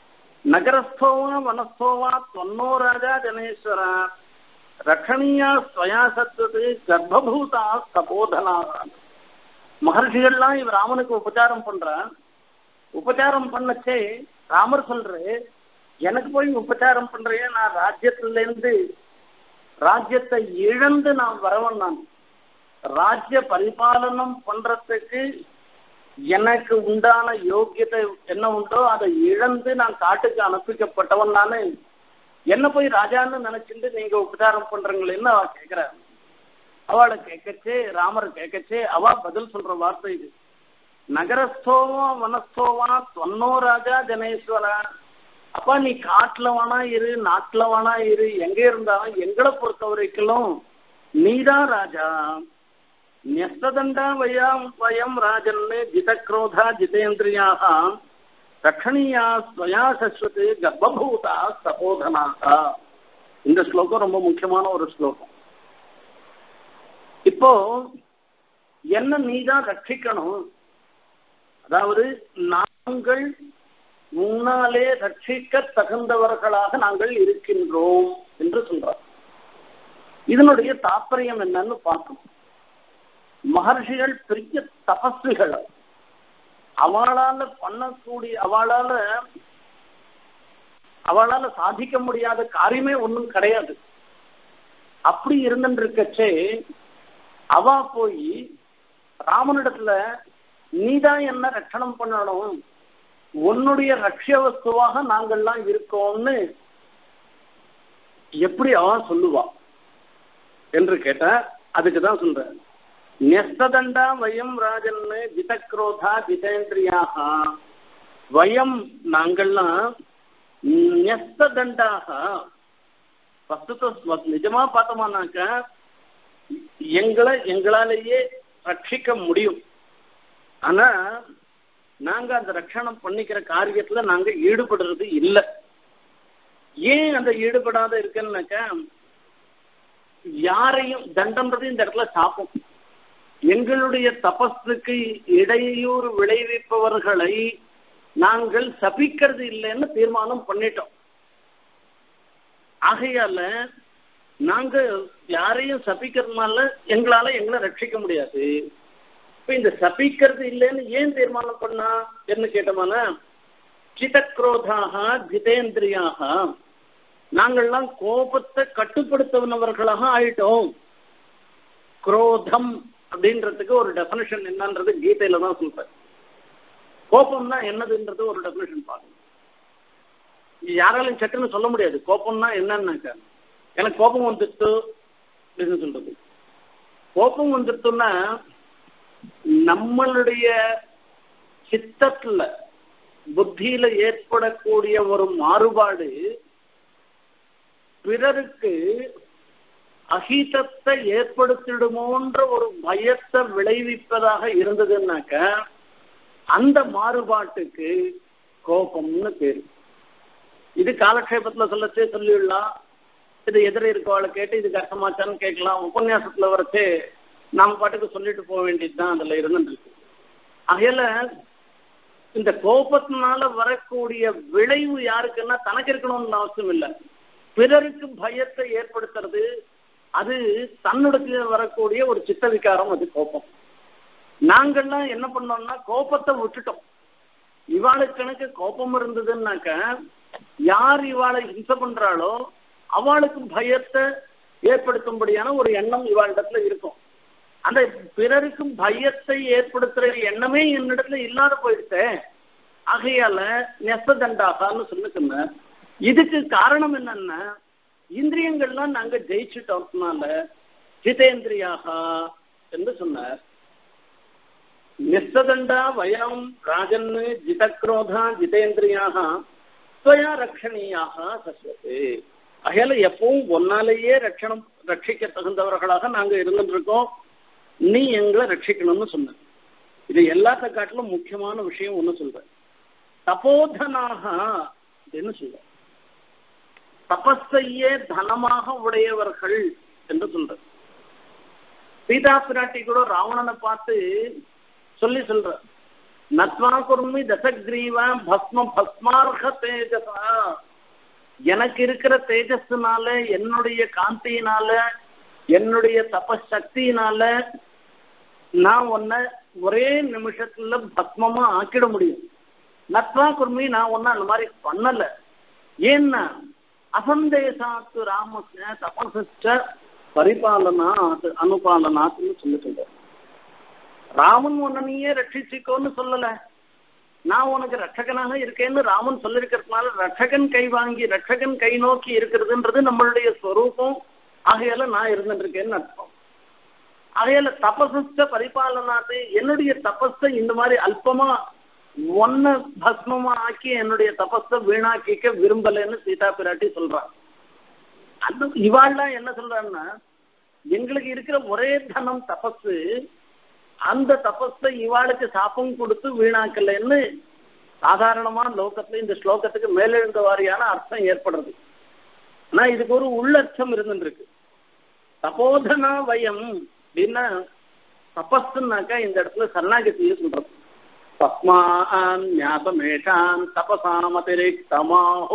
நகரஸ்தோவா வனஸ்தோவா தொன்னோ ராஜா ஜனேஸ்வரா ரக்ஷணியா ஸ்வயா சத்துவது கர்ப்பபூதா தபோதனா மகர்ஷிகள்லாம் இவர் ராமனுக்கு உபச்சாரம் பண்றான் உபச்சாரம் பண்ணச்சே ராமர் சொல்றாரு எனக்கு போய் உபச்சாரம் பண்றிய நான் ராஜ்யத்துல இருந்து ராஜ்யத்தை இழந்து நான் வரவன் நான் ராஜ்ய பரிபாலனம் பண்றதுக்கு எனக்கு உண்டான யோக்கியத்தை என்ன உண்டோ அதை இழந்து நான் காட்டுக்கு அனுப்பிக்கப்பட்டவன் நானு என்ன போய் ராஜான்னு நினைச்சிட்டு நீங்க உபச்சாரம் பண்றீங்களேன்னு அவ கேக்குறாரு அவளை கேட்கச்சே ராமர் கேட்கச்சே அவ பதில் சொல்ற வார்த்தை இது நகரஸ்தோவா வனஸ்தோவா தொன்னோ ராஜா ஜனேஸ்வரா அப்பா நீ காட்டுல வேணா இரு நாட்டுல வேணா இரு எங்க இருந்தாலும் எங்களை பொறுத்த வரைக்கும் நீதான் ராஜா न्यस्तदण्डा वयं वयं राजन् जितक्रोधा जितेन्द्रियाः ரக்ஷணியா ஸ்வயா சஸ்வத்து கர்ப்பபூதா தபோதனாக இந்த ஸ்லோகம் ரொம்ப முக்கியமான ஒரு ஸ்லோகம் இப்போ என்ன நீதான் ரட்சிக்கணும் அதாவது நாங்கள் முன்னாலே ரட்சிக்க தகுந்தவர்களாக நாங்கள் இருக்கின்றோம் என்று சொல்றார் இதனுடைய தாற்பயம் என்னன்னு பார்க்கணும் மகர்ஷிகள் பெரிய தபஸ்விகள் அவளால பண்ணக்கூடிய அவளால அவளால சாதிக்க முடியாத காரியமே ஒன்றும் கிடையாது அப்படி இருந்துருக்கச்சே அவ போய் ராமனிடத்துல நீதான் என்ன ரட்சணம் பண்ணணும் உன்னுடைய ரட்சிய வஸ்துவாக நாங்கள்லாம் இருக்கோம்னு எப்படி அவன் சொல்லுவா என்று கேட்ட அதுக்கு தான் சொல்றேன் न्यस्तदण्डा वयं ராஜன் ஜிதக்ரோதா ஜிதேந்திரியாக வயம் நாங்கள்லாம் न्यस्तदण्डाக வஸ்துத நிஜமா பார்த்தோமானாக்க எங்களை எங்களாலேயே ரட்சிக்க முடியும் ஆனா நாங்க அந்த ரட்சணம் பண்ணிக்கிற காரியத்துல நாங்க ஈடுபடுறது இல்லை ஏன் அந்த ஈடுபடாத இருக்குன்னாக்க யாரையும் தண்டன்றது இந்த இடத்துல சாப்போம் எங்களுடைய தபஸுக்கு இடையூறு விளைவிப்பவர்களை நாங்கள் சபிக்கிறது இல்லைன்னு தீர்மானம் பண்ணிட்டோம் ஆகையால நாங்க யாரையும் சபிக்கிறதுனால எங்களால எங்களை ரட்சிக்க முடியாது இப்ப இந்த சபிக்கிறது இல்லைன்னு ஏன் தீர்மானம் பண்ணா என்ன கேட்டோம்னா சிதக்ரோதாக ஜிதேந்திரியாக நாங்கள்லாம் கோபத்தை கட்டுப்படுத்தவனவர்களாக ஆயிட்டோம் குரோதம் அப்படின்றதுக்கு ஒரு டெபனிஷன் என்னன்றது கீதையில தான் சொல்றேன் கோபம்னா என்னதுன்றது ஒரு டெபினேஷன் பாருங்க யாராலையும் சட்டுன்னு சொல்ல முடியாது கோபம்னா என்னன்னாக்க எனக்கு கோபம் வந்துட்டு அப்படின்னு சொல்றது கோபம் வந்துட்டுன்னா நம்மளுடைய சித்தத்துல புத்தியில ஏற்படக்கூடிய ஒரு மாறுபாடு பிறருக்கு அஹீதத்தை ஏற்படுத்திடுமோன்ற ஒரு பயத்தை விளைவிப்பதாக இருந்ததுன்னாக்க அந்த மாறுபாட்டுக்கு கோபம்னு பேரு இது காலக்ஷேபத்துல சொல்லச்சே சொல்லிடலாம் இது எதிர இருக்கவாளை கேட்டு இதுக்கு அர்த்தமாச்சான்னு கேட்கலாம் உபன்யாசத்துல வரச்சே நாம பாட்டுக்கு சொல்லிட்டு போக வேண்டியதுதான் அதுல இருந்துருக்கு அகையில இந்த கோபத்தினால வரக்கூடிய விளைவு யாருக்குன்னா தனக்கு இருக்கணும்னு அவசியம் இல்லை பிறருக்கு பயத்தை ஏற்படுத்துறது அது தன்னுடைய வரக்கூடிய ஒரு சித்த விகாரம் அது கோபம் நாங்கள்லாம் என்ன பண்ணோம்னா கோபத்தை விட்டுட்டோம் இவாளுக்கு கணக்கு கோபம் இருந்ததுன்னாக்க யார் இவாளை ஹிம்சை பண்றாளோ அவளுக்கு பயத்தை ஏற்படுத்தும்படியான ஒரு எண்ணம் இவாளிடத்துல இருக்கும் அந்த பிறருக்கும் பயத்தை ஏற்படுத்துற எண்ணமே என்னிடத்துல இல்லாத போயிடுச்சே ஆகையால நெசதண்டாகான்னு சொல்லிச்சுங்க இதுக்கு காரணம் என்னன்னா இந்திரியங்கள்லாம் நாங்க ஜெயிச்சுட்டோம்னால ஜிதேந்திரியாக என்று சொன்னார் நிஸ்ததண்டா வயம் ராஜன் ஜிதக்ரோதா ஜிதேந்திரியாக ஸ்வயா ரட்சணீயாக சஸ்வத்து அகையால எப்பவும் ஒன்னாலேயே ரட்சணம் ரட்சிக்க தகுந்தவர்களாக நாங்க இருந்துட்டு இருக்கோம் நீ எங்களை ரட்சிக்கணும்னு சொன்ன இது எல்லாத்த காட்டிலும் முக்கியமான விஷயம் ஒண்ணு சொல்ற தபோதனாக அப்படின்னு சொல்ற தபஸையே தனமாக உடையவர்கள் என்று சொல்ற சீதா பிராட்டி கூட ராவணனை பார்த்து சொல்லி சொல்ற நத்வா குர்மி தசக்ரீவ பஸ்ம பஸ்மார்க தேஜசா எனக்கு இருக்கிற தேஜஸ்னால என்னுடைய காந்தியினால என்னுடைய தபசக்தியினால நான் உன்னை ஒரே நிமிஷத்துல பத்மமா ஆக்கிட முடியும் நத்வா குர்மி நான் ஒன்னும் அந்த மாதிரி பண்ணல ஏன்னா அசந்தேசாத்து ராமஸ்ய தபசச்ச பரிபாலனாத் அனுபாலனாத்னு சொல்லி சொல்ற ராமன் உன்னை நீயே ரட்சிச்சுக்கோன்னு சொல்லல நான் உனக்கு ரட்சகனாக இருக்கேன்னு ராமன் சொல்லிருக்கிறதுனால ரட்சகன் கை வாங்கி ரட்சகன் கை நோக்கி இருக்கிறதுன்றது நம்மளுடைய ஸ்வரூபம் ஆகையால நான் இருந்துட்டு இருக்கேன்னு அர்த்தம் ஆகையால தபசுச்ச பரிபாலனாத்து என்னுடைய தபஸை இந்த மாதிரி அல்பமா ஒன்ன பஸ்மமா ஆக்கி என்னுடைய தபஸை வீணாக்கிக்க விரும்பலைன்னு சீதா பிராட்டி சொல்றான் அந்த இவாள்லாம் என்ன சொல்றான்னா எங்களுக்கு இருக்கிற ஒரே தனம் தபஸு அந்த தபஸை இவாளுக்கு சாப்பம் கொடுத்து வீணாக்கலைன்னு சாதாரணமா லோகத்துல இந்த ஸ்லோகத்துக்கு மேலெழுந்த வாரியான அர்த்தம் ஏற்படுறது ஆனா இதுக்கு ஒரு உள்ளர்த்தம் இருந்துருக்கு தபோதனா வயம் அப்படின்னா தபஸ்னாக்கா இந்த இடத்துல சரணாகதியை சொல்றது தஸ்மான் ஞாபமேஷாம் தபசாம் அதிரிக்தமாஹூ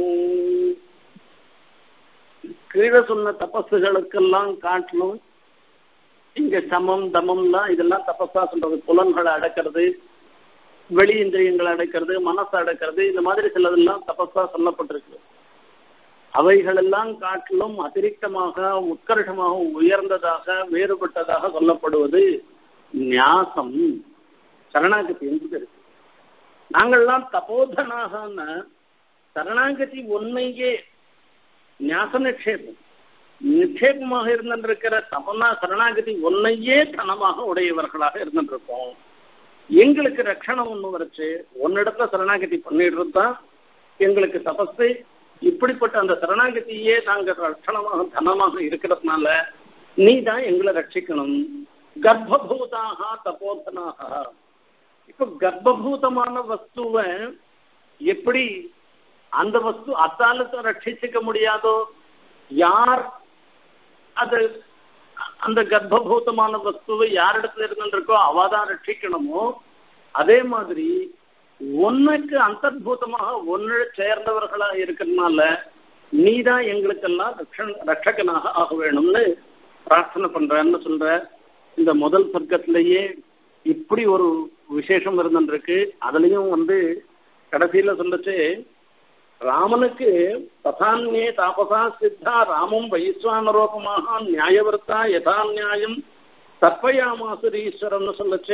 கீழே சொன்ன தபஸுகளுக்கெல்லாம் காட்டிலும் இங்க சமம் தமம்லாம் இதெல்லாம் தபஸா சொல்றது புலன்களை அடக்கிறது வெளி இந்திரியங்களை அடக்கிறது மனசை அடக்கிறது இந்த மாதிரி சிலதெல்லாம் தபஸா சொல்லப்பட்டிருக்கு அவைகளெல்லாம் காட்டிலும் அதிரிக்தமாக உட்கர்ஷமாக உயர்ந்ததாக வேறுபட்டதாக சொல்லப்படுவது நியாசம் சரணாகதி என்பது இருக்கு நாங்கள்லாம் தபோதனாக சரணாகதி உண்மையே ஞாச நிக்ஷேபம் நிக்ஷேபமாக இருந்திருக்கிற தபனா சரணாகதி ஒன்னையே தனமாக உடையவர்களாக இருந்துருக்கோம் எங்களுக்கு ரட்சணம் ஒண்ணு வரைச்சு ஒன்னிடத்துல சரணாகதி பண்ணிடுறது தான் எங்களுக்கு தபஸு இப்படிப்பட்ட அந்த சரணாகதியே நாங்கள் ரட்சணமாக தனமாக இருக்கிறதுனால நீ தான் எங்களை ரட்சிக்கணும் கர்ப்பபூதாக தபோதனாக இப்ப கர்ப்பபூதமான வஸ்துவை எப்படி அந்த வஸ்து அத்தாலத்தை ரட்சிச்சுக்க முடியாதோ யார் அது அந்த கர்ப்பபூதமான வஸ்துவை யாரிடத்துல இருந்துருக்கோ அவாதான் ரட்சிக்கணுமோ அதே மாதிரி ஒன்னுக்கு அந்தர்பூதமாக ஒன்னு சேர்ந்தவர்களா இருக்கிறதுனால நீதான் எங்களுக்கெல்லாம் ரட்சன் ரட்சகனாக ஆக வேணும்னு பிரார்த்தனை பண்றேன்னு சொல்ற இந்த முதல் சர்க்கத்திலேயே இப்படி ஒரு விசேஷம் இருந்துருக்கு அதுலயும் வந்து கடைசியில சொல்லுச்சு ராமனுக்கு ததான்யே தாபசா சித்தா ராமம் வைஸ்வானரோபமாக நியாயவர்த்தா யதா நியாயம் தற்பயாமாசுரீஸ்வரம்னு சொல்லுச்சு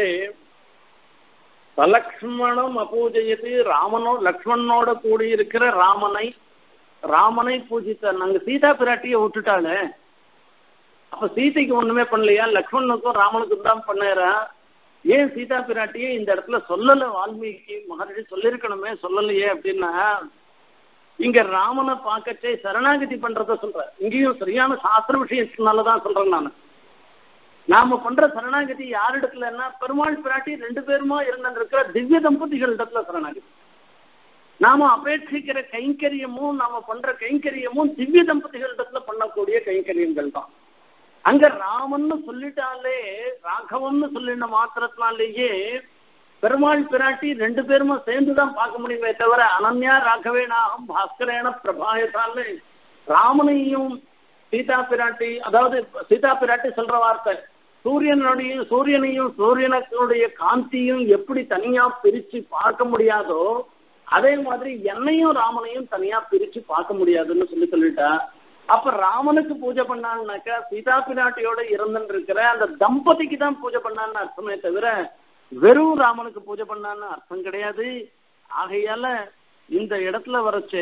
லக்ஷ்மணம் அபூஜயத்து ராமனோ லக்ஷ்மணனோட கூடி இருக்கிற ராமனை ராமனை பூஜித்த நாங்க சீதா பிராட்டியை விட்டுட்டாளே அப்ப சீதைக்கு ஒண்ணுமே பண்ணலையா லக்ஷ்மணனுக்கும் ராமனுக்கும் தான் பண்ணேரா ஏன் சீதா பிராட்டியை இந்த இடத்துல சொல்லல வால்மீகி மகர்ஷி சொல்லிருக்கணுமே சொல்லலையே அப்படின்னா இங்க ராமனை பார்க்கச்சே சரணாகதி பண்றத சொல்ற இங்கேயும் சரியான சாஸ்திர விஷயத்தினாலதான் சொல்றேன் நான் நாம பண்ற சரணாகதி யாரிடத்துலன்னா பெருமாள் பிராட்டி ரெண்டு பேருமா இருந்திருக்கிற திவ்ய தம்பதிகள் இடத்துல சரணாகதி நாம அபேட்சிக்கிற கைங்கரியமும் நாம பண்ற கைங்கரியமும் திவ்ய தம்பதிகள் இடத்துல பண்ணக்கூடிய கைங்கரியங்கள் தான் அங்க ராமன்னு சொல்லிட்டாலே ராகவம்னு சொல்லின மாத்திரத்தினாலேயே பெருமாள் பிராட்டி ரெண்டு பேருமா சேர்ந்துதான் பார்க்க முடியுமே தவிர அனன்யா ராகவேனாகும் பாஸ்கரேன பிரபாயத்தால ராமனையும் சீதா பிராட்டி அதாவது சீதா பிராட்டி சொல்ற வார்த்தை சூரியனுடைய சூரியனையும் சூரியனுடைய காந்தியும் எப்படி தனியா பிரிச்சு பார்க்க முடியாதோ அதே மாதிரி என்னையும் ராமனையும் தனியா பிரிச்சு பார்க்க முடியாதுன்னு சொல்லி சொல்லிட்டா அப்ப ராமனுக்கு பூஜை பண்ணான்னாக்கா சீதா பிராட்டியோட இருந்துன்னு இருக்கிற அந்த தம்பதிக்கு தான் பூஜை பண்ணான்னு அர்த்தமே தவிர வெறும் ராமனுக்கு பூஜை பண்ணான்னு அர்த்தம் கிடையாது ஆகையால இந்த இடத்துல வரைச்சு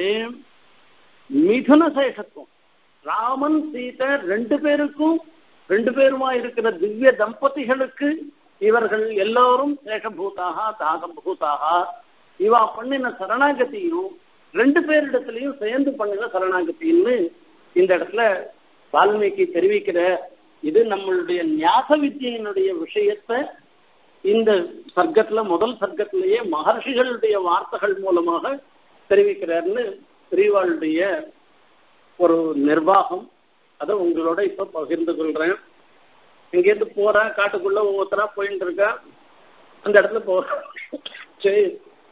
மிதுன சேஷத்துவம் ராமன் சீதை ரெண்டு பேருக்கும் ரெண்டு பேருமா இருக்கிற திவ்ய தம்பதிகளுக்கு இவர்கள் எல்லோரும் சேஷபூதாக தாகபூதாக இவா பண்ணின சரணாகதியும் ரெண்டு பேரிடத்துலயும் சேர்ந்து பண்ணின சரணாகத்தின்னு இந்த இடத்துல வால்மீகி தெரிவிக்கிற இது நம்மளுடைய ஞாச வித்தியினுடைய விஷயத்தை இந்த சர்க்கத்துல முதல் சர்க்கத்திலேயே மகர்ஷிகளுடைய வார்த்தைகள் மூலமாக தெரிவிக்கிறார்னு பெரியவாளுடைய ஒரு நிர்வாகம் அதை உங்களோட இப்ப பகிர்ந்து கொள்றேன் இங்கேருந்து போறா காட்டுக்குள்ள ஒவ்வொருத்தரா போயிட்டு இருக்கா அந்த இடத்துல போற சரி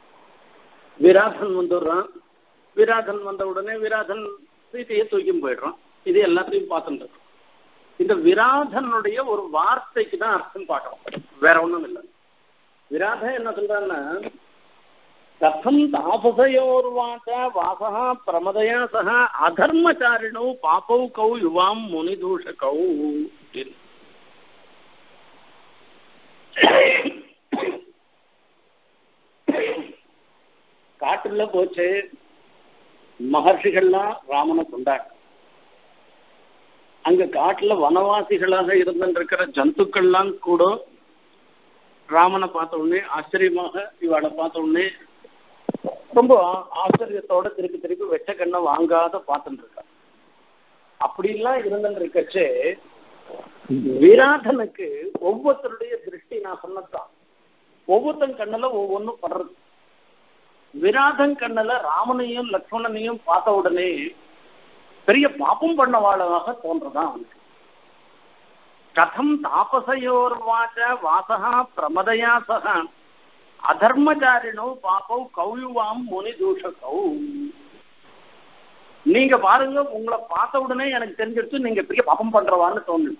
விராதன் வந்துடுறான் விராதன் வந்த உடனே விராதன் சீத்தையை தூக்கி போயிடுறான் இது எல்லாத்தையும் பார்த்துட்டு இந்த விராதனுடைய ஒரு வார்த்தைக்கு தான் அர்த்தம் பார்க்கணும் வேற ஒண்ணும் இல்லை விராதன் என்ன சொல்றான்னா கதம் தாபசயோர்வாச்ச வாசா பிரமதயா சக அதர்மச்சாரிணோ பாப்பௌ கௌ யுவாம் முனிதூஷகௌ காட்டுல போச்சு மகர்ஷிகள்லாம் ராமனை கொண்டாடு அங்க காட்டுல வனவாசிகளாக இருந்திருக்கிற ஜந்துக்கள்லாம் கூட ராமனை பார்த்த உடனே ஆச்சரியமாக இவாளை பார்த்த உடனே ரொம்ப ஆச்சரியத்தோட திருப்பி திருப்பி வெச்ச கண்ணை வாங்காத பார்த்துட்டு இருக்கா அப்படிலாம் இருந்துட்டு இருக்கச்சே விராதனுக்கு ஒவ்வொருத்தருடைய திருஷ்டி நான் சொன்னதான் ஒவ்வொருத்தன் கண்ணுல ஒவ்வொன்றும் படுறது விராதன் கண்ணுல ராமனையும் லக்ஷ்மணனையும் பார்த்த உடனே பெரிய பாப்பம் பண்ணவாளாக தோன்றதான் அவனுக்கு கதம் தாபசயோர் வாச்ச வாசகா பிரமதயா சக அதர்மச்சாரினோ பாப்பௌ கௌயுவாம் முனி தூஷகௌ நீங்க பாருங்க உங்களை பார்த்த உடனே எனக்கு தெரிஞ்சிருச்சு நீங்க பெரிய பாப்பம் பண்றவான்னு தோணுது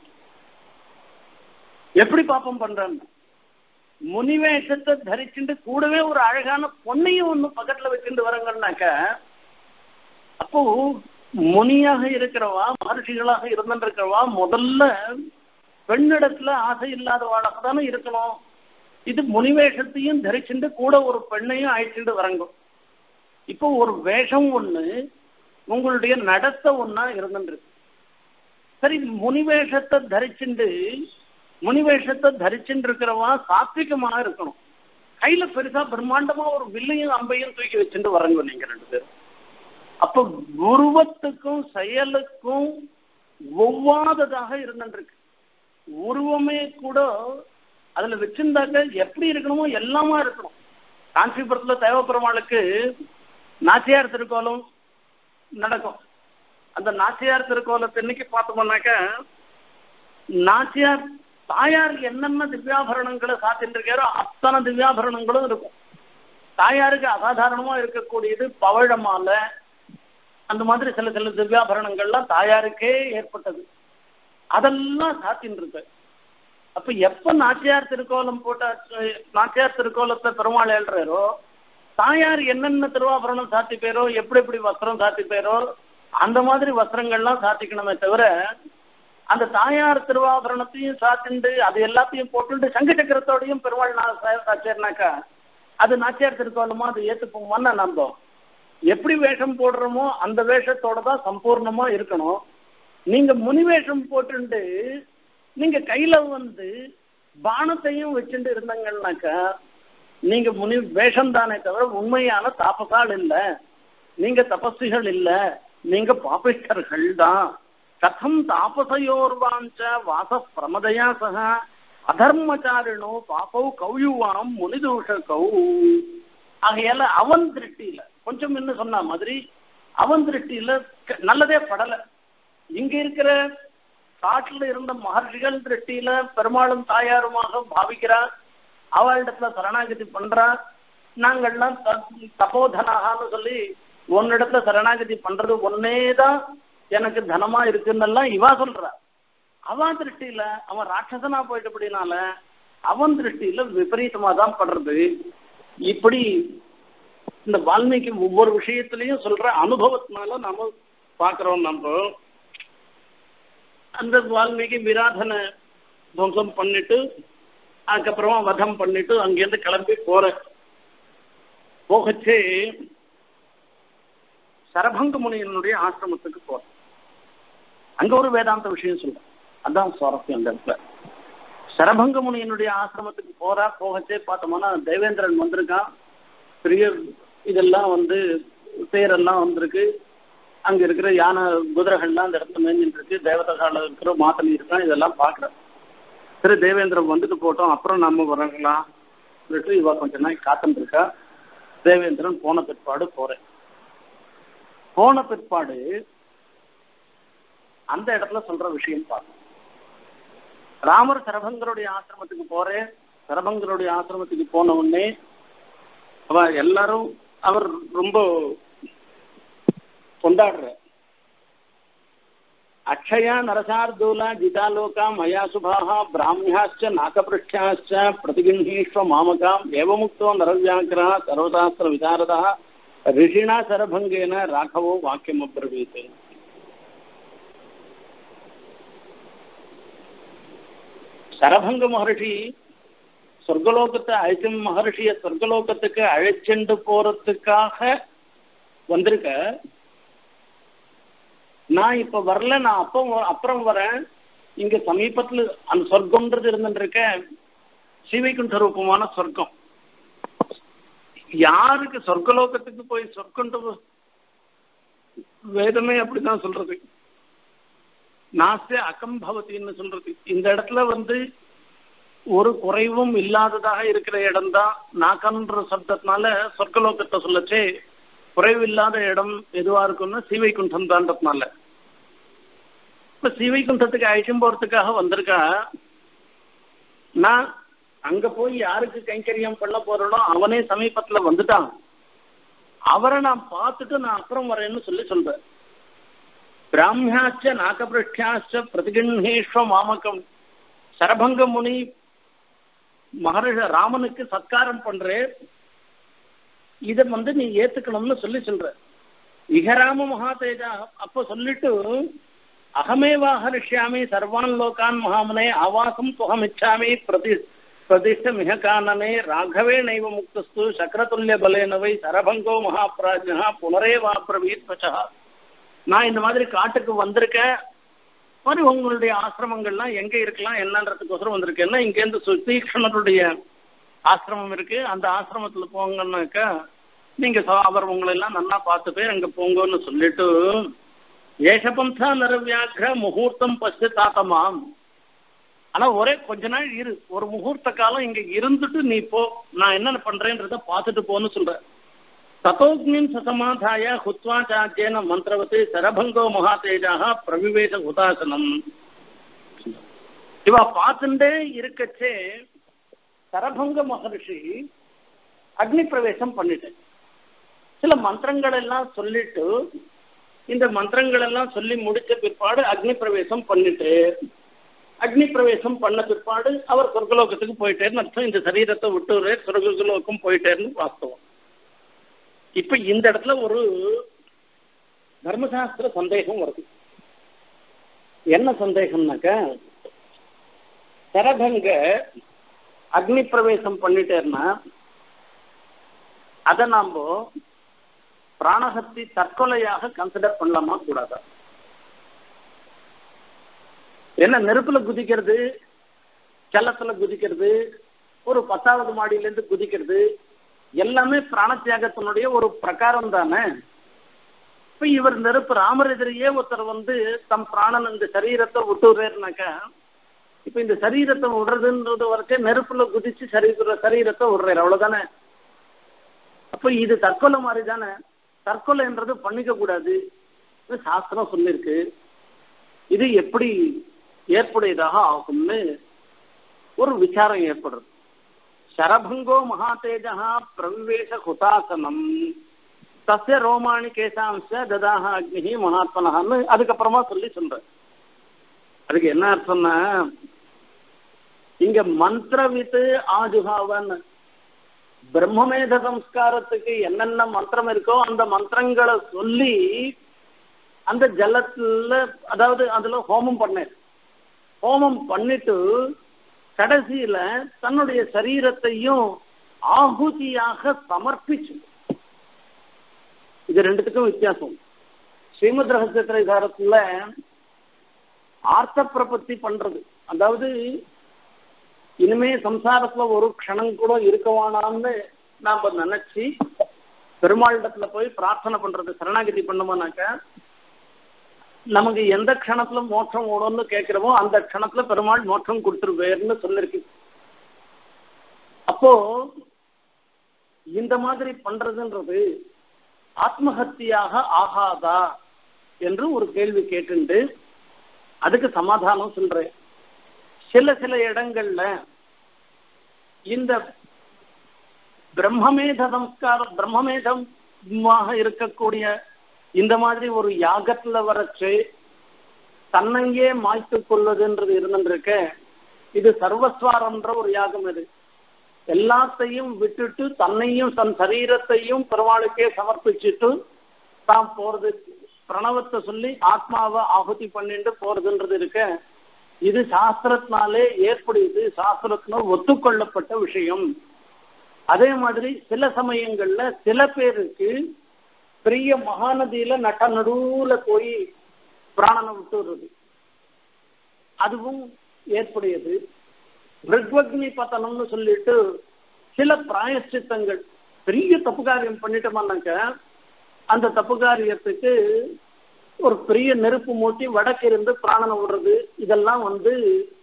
எப்படி பாப்பம் பண்றேன்னு முனிவேஷத்தை தரிச்சுட்டு கூடவே ஒரு அழகான பொண்ணையும் ஒண்ணு பக்கத்துல வச்சுட்டு வரங்கன்னாக்க அப்போ முனியாக இருக்கிறவா மகர்ஷிகளாக இருந்திருக்கிறவா முதல்ல பெண்ணிடத்துல ஆசை இல்லாதவாளாக தானே இருக்கணும் இது முனிவேஷத்தையும் தரிச்சுட்டு கூட ஒரு பெண்ணையும் அழைச்சிட்டு வரங்க இப்போ ஒரு வேஷம் ஒண்ணு உங்களுடைய நடத்த ஒன்னா இருந்துருக்கு சரி முனிவேஷத்தை தரிச்சுண்டு முனிவேஷத்தை தரிச்சுட்டு இருக்கிறவா சாத்விகமா இருக்கணும் கையில பெருசா பிரம்மாண்டமா ஒரு வில்லையும் அம்பையும் தூக்கி வச்சுட்டு வரங்க நீங்க ரெண்டு பேரும் அப்ப உருவத்துக்கும் செயலுக்கும் ஒவ்வாததாக இருந்துருக்கு உருவமே கூட அதுல வச்சிருந்தாக்க எப்படி இருக்கணுமோ எல்லாமா இருக்கணும் காஞ்சிபுரத்துல தேவப்பெருமாளுக்கு நாச்சியார் திருக்கோலம் நடக்கும் அந்த நாச்சியார் திருக்கோலத்தை இன்னைக்கு பார்த்தோம்னாக்க நாச்சியார் தாயார் என்னென்ன திவ்யாபரணங்களை சாத்திட்டு இருக்காரோ அத்தனை திவ்யாபரணங்களும் இருக்கும் தாயாருக்கு அசாதாரணமா இருக்கக்கூடியது பவழ மாலை அந்த மாதிரி சில சில திவ்யாபரணங்கள்லாம் தாயாருக்கே ஏற்பட்டது அதெல்லாம் சாத்தின்னு இருக்கு அப்ப எப்ப நாச்சியார் திருக்கோலம் போட்ட நாச்சியார் திருக்கோலத்தை பெருமாள் எழுறாரோ தாயார் என்னென்ன திருவாபரணம் சாத்தி பேரோ எப்படி எப்படி வஸ்திரம் சாத்தி பேரோ அந்த மாதிரி வஸ்திரங்கள்லாம் சாத்திக்கணுமே தவிர அந்த தாயார் திருவாபரணத்தையும் சாத்திண்டு அது எல்லாத்தையும் போட்டுட்டு சங்க சக்கரத்தோடையும் பெருமாள் சாச்சியர்னாக்கா அது நாச்சியார் திருக்கோலமா அது ஏத்துப்போமான்னு நம்பும் எப்படி வேஷம் போடுறோமோ அந்த வேஷத்தோட தான் சம்பூர்ணமா இருக்கணும் நீங்க முனி வேஷம் போட்டுண்டு நீங்க கையில வந்து பானத்தையும் வச்சுட்டு இருந்தாங்கன்னாக்கா நீங்க முனி வேஷம் தானே தவிர உண்மையான தாபசால் இல்ல நீங்க தபஸ்விகள் இல்ல நீங்க பாபிஷ்டர்கள் தான் கதம் தாபசயோர்வாஞ்ச வாச பிரமதயா சக அதர்மச்சாரிணோ பாப்பௌ கௌயுவாம் முனிதூஷகௌ ஆகையால அவன் திருஷ்டியில கொஞ்சம் என்ன சொன்ன மாதிரி அவன் திருஷ்டியில நல்லதே படல இங்க இருக்கிற காட்டுல இருந்த மகர்ஷிகள் திருஷ்டியில பெருமாளும் தாயாருமாக பாவிக்கிறார் அவளிடத்துல சரணாகதி பண்றா நாங்கள்லாம் தபோதனான்னு சொல்லி உன்னிடத்துல சரணாகதி பண்றது ஒன்னேதான் எனக்கு தனமா இருக்குன்னெல்லாம் இவா சொல்றா அவன் திருஷ்டியில அவன் ராட்சசனா போயிட்டபடினால அவன் திருஷ்டியில விபரீதமா தான் படுறது இப்படி இந்த வால்மீகி ஒவ்வொரு விஷயத்திலையும் சொல்ற அனுபவத்தினால நாம பாக்குறோம் நம்ம அந்த வால்மீகி விராதனை துவம்சம் பண்ணிட்டு அதுக்கப்புறமா வதம் பண்ணிட்டு அங்கிருந்து கிளம்பி போற போகச்சே சரபங்க முனியனுடைய ஆசிரமத்துக்கு போற அங்க ஒரு வேதாந்த விஷயம் சொல்றேன் அதான் சுவாரஸ்யம் அந்த இடத்துல சரபங்க முனியனுடைய ஆசிரமத்துக்கு போறா போகச்சே பார்த்தோம்னா தேவேந்திரன் வந்திருக்கான் பெரிய இதெல்லாம் வந்து தேரெல்லாம் வந்திருக்கு அங்க இருக்கிற யானை குதிரைகள்லாம் அந்த இடத்துல மேஞ்சிட்டு இருக்கு தேவதகால இருக்கிற மாத்தலி இருக்கான் இதெல்லாம் பாக்குறேன் சரி தேவேந்திரன் வந்துட்டு போட்டோம் அப்புறம் நம்ம வரலாம் சொல்லிட்டு இவ கொஞ்ச நாள் காத்துட்டு இருக்கா தேவேந்திரன் போன பிற்பாடு போறேன் போன பிற்பாடு அந்த இடத்துல சொல்ற விஷயம் பார்க்கணும் ராமர் சரபங்கருடைய ஆசிரமத்துக்கு போறேன் சரபங்கருடைய ஆசிரமத்துக்கு போன உடனே அவ எல்லாரும் அவர் ரொம்ப கொண்டாடுற அக்ஷயா நரசார்தூலா ஜிதாலோகா மயா சுபாக பிராமியாச்ச நாகபிருஷ்யாச்ச பிரதிகிண்ணீஸ்வ மாமகாம் ஏவமுக்தோ நரவியாக்கிரா சர்வசாஸ்திர விசாரதா ரிஷிணா சரபங்கேன ராഘவோ வாக்கியம் அப்ரவீத் சரபங்க மகர்ஷி சொர்க்கலோகத்தை அழைச்சும் மகர்ஷிய சொர்க்கலோகத்துக்கு அழைச்செண்டு போறதுக்காக வந்திருக்க நான் இப்ப வரல நான் அப்போ அப்புறம் வரேன் இங்க சமீபத்துல அந்த சொர்க்கம்ன்றது இருந்துருக்க ஸ்ரீவைகுண்ட ரூபமான சொர்க்கம் யாருக்கு சொர்க்கலோகத்துக்கு போய் சொர்க்கன்ற வேதமே அப்படிதான் சொல்றது நாஸ்தே அகம்பவத்தின்னு சொல்றது இந்த இடத்துல வந்து ஒரு குறைவும் இல்லாததாக இருக்கிற இடம் தான் நாக்கன்ற சப்தத்தினால சொர்க்கலோகத்தை சொல்லச்சே குறைவில்லாத இடம் எதுவா இருக்கும்னா சீவைகுண்டம் தான்றதுனால இப்ப சீவைகுண்டத்துக்கு அழைச்சும் போறதுக்காக வந்திருக்கா நான் அங்க போய் யாருக்கு கைங்கரியம் பண்ண போறனோ அவனே சமீபத்துல வந்துட்டான் அவரை நான் பார்த்துட்டு நான் அப்புறம் வரேன்னு சொல்லி சொல்றேன் பிராமியாச்ச நாகபிருஷ்யாச்ச பிரதிகிண்ணேஸ்வ மாமகம் சரபங்க முனி மகர்ஷ ராமனுக்கு சத்காரம் பண்றேன் இதை வந்து நீ ஏத்துக்கணும்னு சொல்லி சொல்ற இகராம மகாதேஜா அப்ப சொல்லிட்டு அகமேவாஹரிஷ்யாமி சர்வான் லோகான் மகாமனே ஆவாசம் துகமிச்சாமி பிரதி பிரதிஷ்ட மிக கானனே ராகவே நைவ முக்தஸ்து சக்கரதுல்ய பலேனவை சரபங்கோ மகாபிராஜா புனரேவா பிரவீத்வச்சா நான் இந்த மாதிரி காட்டுக்கு வந்திருக்கேன் மாதிரி உங்களுடைய ஆசிரமங்கள்லாம் எங்க இருக்கலாம் என்னன்றதுக்கோசரம் வந்திருக்கேன்னா இங்கேருந்து சுத்தீக்ஷணருடைய ஆசிரமம் இருக்கு அந்த ஆசிரமத்துல போங்கன்னாக்கா நீங்க அவர் உங்களை எல்லாம் நல்லா பார்த்து போய் அங்க போங்கன்னு சொல்லிட்டு ஏஷபந்தா நரவியாகிர முகூர்த்தம் பசு தாத்தமாம் ஆனா ஒரே கொஞ்ச நாள் இரு ஒரு முகூர்த்த காலம் இங்க இருந்துட்டு நீ போ நான் என்ன பண்றேன்றத பார்த்துட்டு போன்னு சொல்ற ததோக்னின் சசமாதாய ஹுத்வா சாத்தியன மந்திரவத்து சரபங்கோ மகாதேஜாக பிரவிவேச ஹுதாசனம் இவ பார்த்துட்டே இருக்கச்சே சரபங்க மகர்ஷி அக்னி பிரவேசம் பண்ணிட்டேன் சில மந்திரங்கள் எல்லாம் சொல்லிட்டு இந்த மந்திரங்கள் எல்லாம் சொல்லி முடிச்ச பிற்பாடு அக்னி பிரவேசம் பண்ணிட்டு அக்னி பிரவேசம் பண்ண பிற்பாடு அவர் சொர்க்கலோகத்துக்கு போயிட்டேன்னு அர்த்தம் இந்த சரீரத்தை விட்டு சொர்க்கலோகம் போயிட்டேன்னு வாஸ்தவம் இப்ப இந்த இடத்துல ஒரு தர்மசாஸ்திர சந்தேகம் வருது என்ன சந்தேகம்னாக்க சரபங்க அக்னி பிரவேசம் பண்ணிட்டேன்னா அதை நாம பிராணசக்தி தற்கொலையாக கன்சிடர் பண்ணலாமா கூடாதா என்ன நெருப்புல குதிக்கிறது செல்லத்துல குதிக்கிறது ஒரு பத்தாவது மாடியிலேருந்து குதிக்கிறது எல்லாமே பிராணத்தியாகத்தினுடைய ஒரு பிரகாரம் தானே இப்ப இவர் நெருப்பு ராமர் எதிரியே ஒருத்தர் வந்து தம் பிராணன் இந்த சரீரத்தை விட்டுறாருனாக்கா இப்ப இந்த சரீரத்தை விடுறதுன்றது வரைக்கும் நெருப்புல குதிச்சு சரீர சரீரத்தை விடுறாரு அவ்வளவுதானே அப்ப இது தற்கொலை மாதிரி தானே தற்கொலைன்றது பண்ணிக்க கூடாது சாஸ்திரம் சொல்லியிருக்கு இது எப்படி ஏற்புடையதாக ஆகும்னு ஒரு விசாரம் ஏற்படுறது சரபங்கோ மகாதேஜா பிரவிவேச ஹுதாசனம் தஸ்ய ரோமாணி கேசாம்ச ததாக அக்னி மகாத்மனஹான்னு அதுக்கப்புறமா சொல்லி சொல்றேன் அதுக்கு என்ன அர்த்தம்னா இங்க மந்திரவித்து ஆஜுகாவன் பிரம்மமேத சம்ஸ்காரத்துக்கு என்னென்ன மந்திரம் இருக்கோ அந்த மந்திரங்களை சொல்லி அந்த ஜலத்துல அதாவது அதுல ஹோமம் பண்ணேன் ஹோமம் பண்ணிட்டு கடைசியில தன்னுடைய சரீரத்தையும் ஆகுதியாக சமர்ப்பிச்சு இது ரெண்டுத்துக்கும் வித்தியாசம் ஸ்ரீமத் ரகசிய திரைசாரத்துல ஆர்த்த பிரபத்தி பண்றது அதாவது இனிமே சம்சாரத்துல ஒரு க்ஷணம் கூட இருக்கவானான்னு நாம நினைச்சு பெருமாளிடத்துல போய் பிரார்த்தனை பண்றது சரணாகதி பண்ணோம்னாக்க நமக்கு எந்த க்ஷணத்துல மோட்சம் ஓடும்னு கேட்கிறோமோ அந்த க்ஷணத்துல பெருமாள் மோட்சம் கொடுத்துருவேர்னு சொல்லிருக்கு அப்போ இந்த மாதிரி பண்றதுன்றது ஆத்மஹத்தியாக ஆகாதா என்று ஒரு கேள்வி கேட்டுண்டு அதுக்கு சமாதானம் சொல்றேன் சில சில இடங்கள்ல இந்த பிரம்மமேத சம்ஸ்காரம் பிரம்மமேதமாக இருக்கக்கூடிய இந்த மாதிரி ஒரு யாகத்துல வரச்சு தன்னையே மாய்த்து கொள்வதுன்றது இருந்துருக்க இது சர்வஸ்வாரம்ன்ற ஒரு யாகம் இது எல்லாத்தையும் விட்டுட்டு தன்னையும் தன் சரீரத்தையும் பெருமாளுக்கே சமர்ப்பிச்சுட்டு தான் போறது பிரணவத்தை சொல்லி ஆத்மாவை ஆகுதி பண்ணிட்டு போறதுன்றது இருக்க இது சாஸ்திரத்தினாலே ஏற்படுது சாஸ்திரத்தினால் ஒத்துக்கொள்ளப்பட்ட விஷயம் அதே மாதிரி சில சமயங்கள்ல சில பேருக்கு பெரிய மகாநதியில நட்ட நடுவுல போய் பிராணனை விட்டுறது அதுவும் ஏற்புடையது ரிக்வக்னி பத்தனம்னு சொல்லிட்டு சில பிராயச்சித்தங்கள் பெரிய தப்பு காரியம் பண்ணிட்டோம்னாக்க அந்த தப்பு காரியத்துக்கு ஒரு பெரிய நெருப்பு மூட்டி வடக்கு இருந்து பிராணனை விடுறது இதெல்லாம் வந்து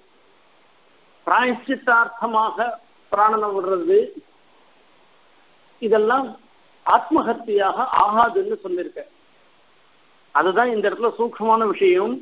பிராயச்சித்தார்த்தமாக பிராணனை விடுறது இதெல்லாம் ஆத்மஹத்தியாக ஆகாதுன்னு சொல்லியிருக்க அதுதான் இந்த இடத்துல சூக்ஷமான விஷயம்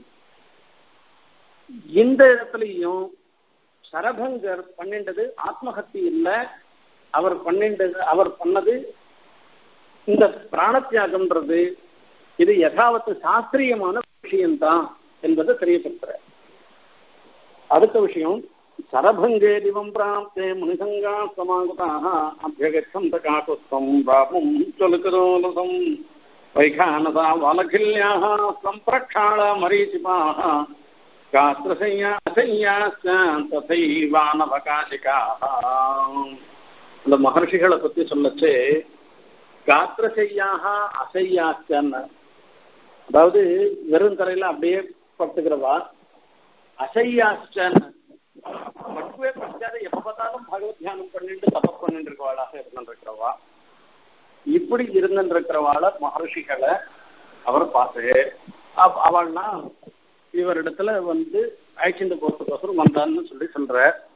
இந்த இடத்துலையும் சரபங்கர் பண்ணிண்டது ஆத்மஹத்தி இல்லை அவர் பண்ணிண்டது அவர் பண்ணது இந்த பிராணத்தியாகம்ன்றது இது யதாவத்து சாஸ்திரியமான விஷயம்தான் என்பதை தெரியப்படுத்துற அடுத்த விஷயம் சரபங்கே திவம் பிராப்தே முனிசங்கா சமாகுதாக அபியகச்சந்த காக்குஸ்தம் ராபும் சொலுக்கரோலசம் வைகானதா வலகில்யாக சம்பிரக்ஷாள மரீச்சிபாக காத்திரசையா அசையாச்ச தசைவானவகாசிகாக இந்த மகர்ஷிகளை பத்தி சொல்லச்சு காத்திரசையாக அசையாச்சன்னு அதாவது வெறும் தரையில அப்படியே படுத்துக்கிறவா அசையாச்சன்னு பட்டுவே பட்டாத எப்ப பார்த்தாலும் பகவத் தியானம் பண்ணிட்டு தபஸ் பண்ணிட்டு இருக்கவாளாக இருந்துருக்கிறவா இப்படி இருந்துருக்கிறவாள மகர்ஷிகளை அவர் பார்த்து அவள்னா இவரிடத்துல வந்து அழைச்சிட்டு போறதுக்கோசரம் வந்தான்னு சொல்லி சொல்ற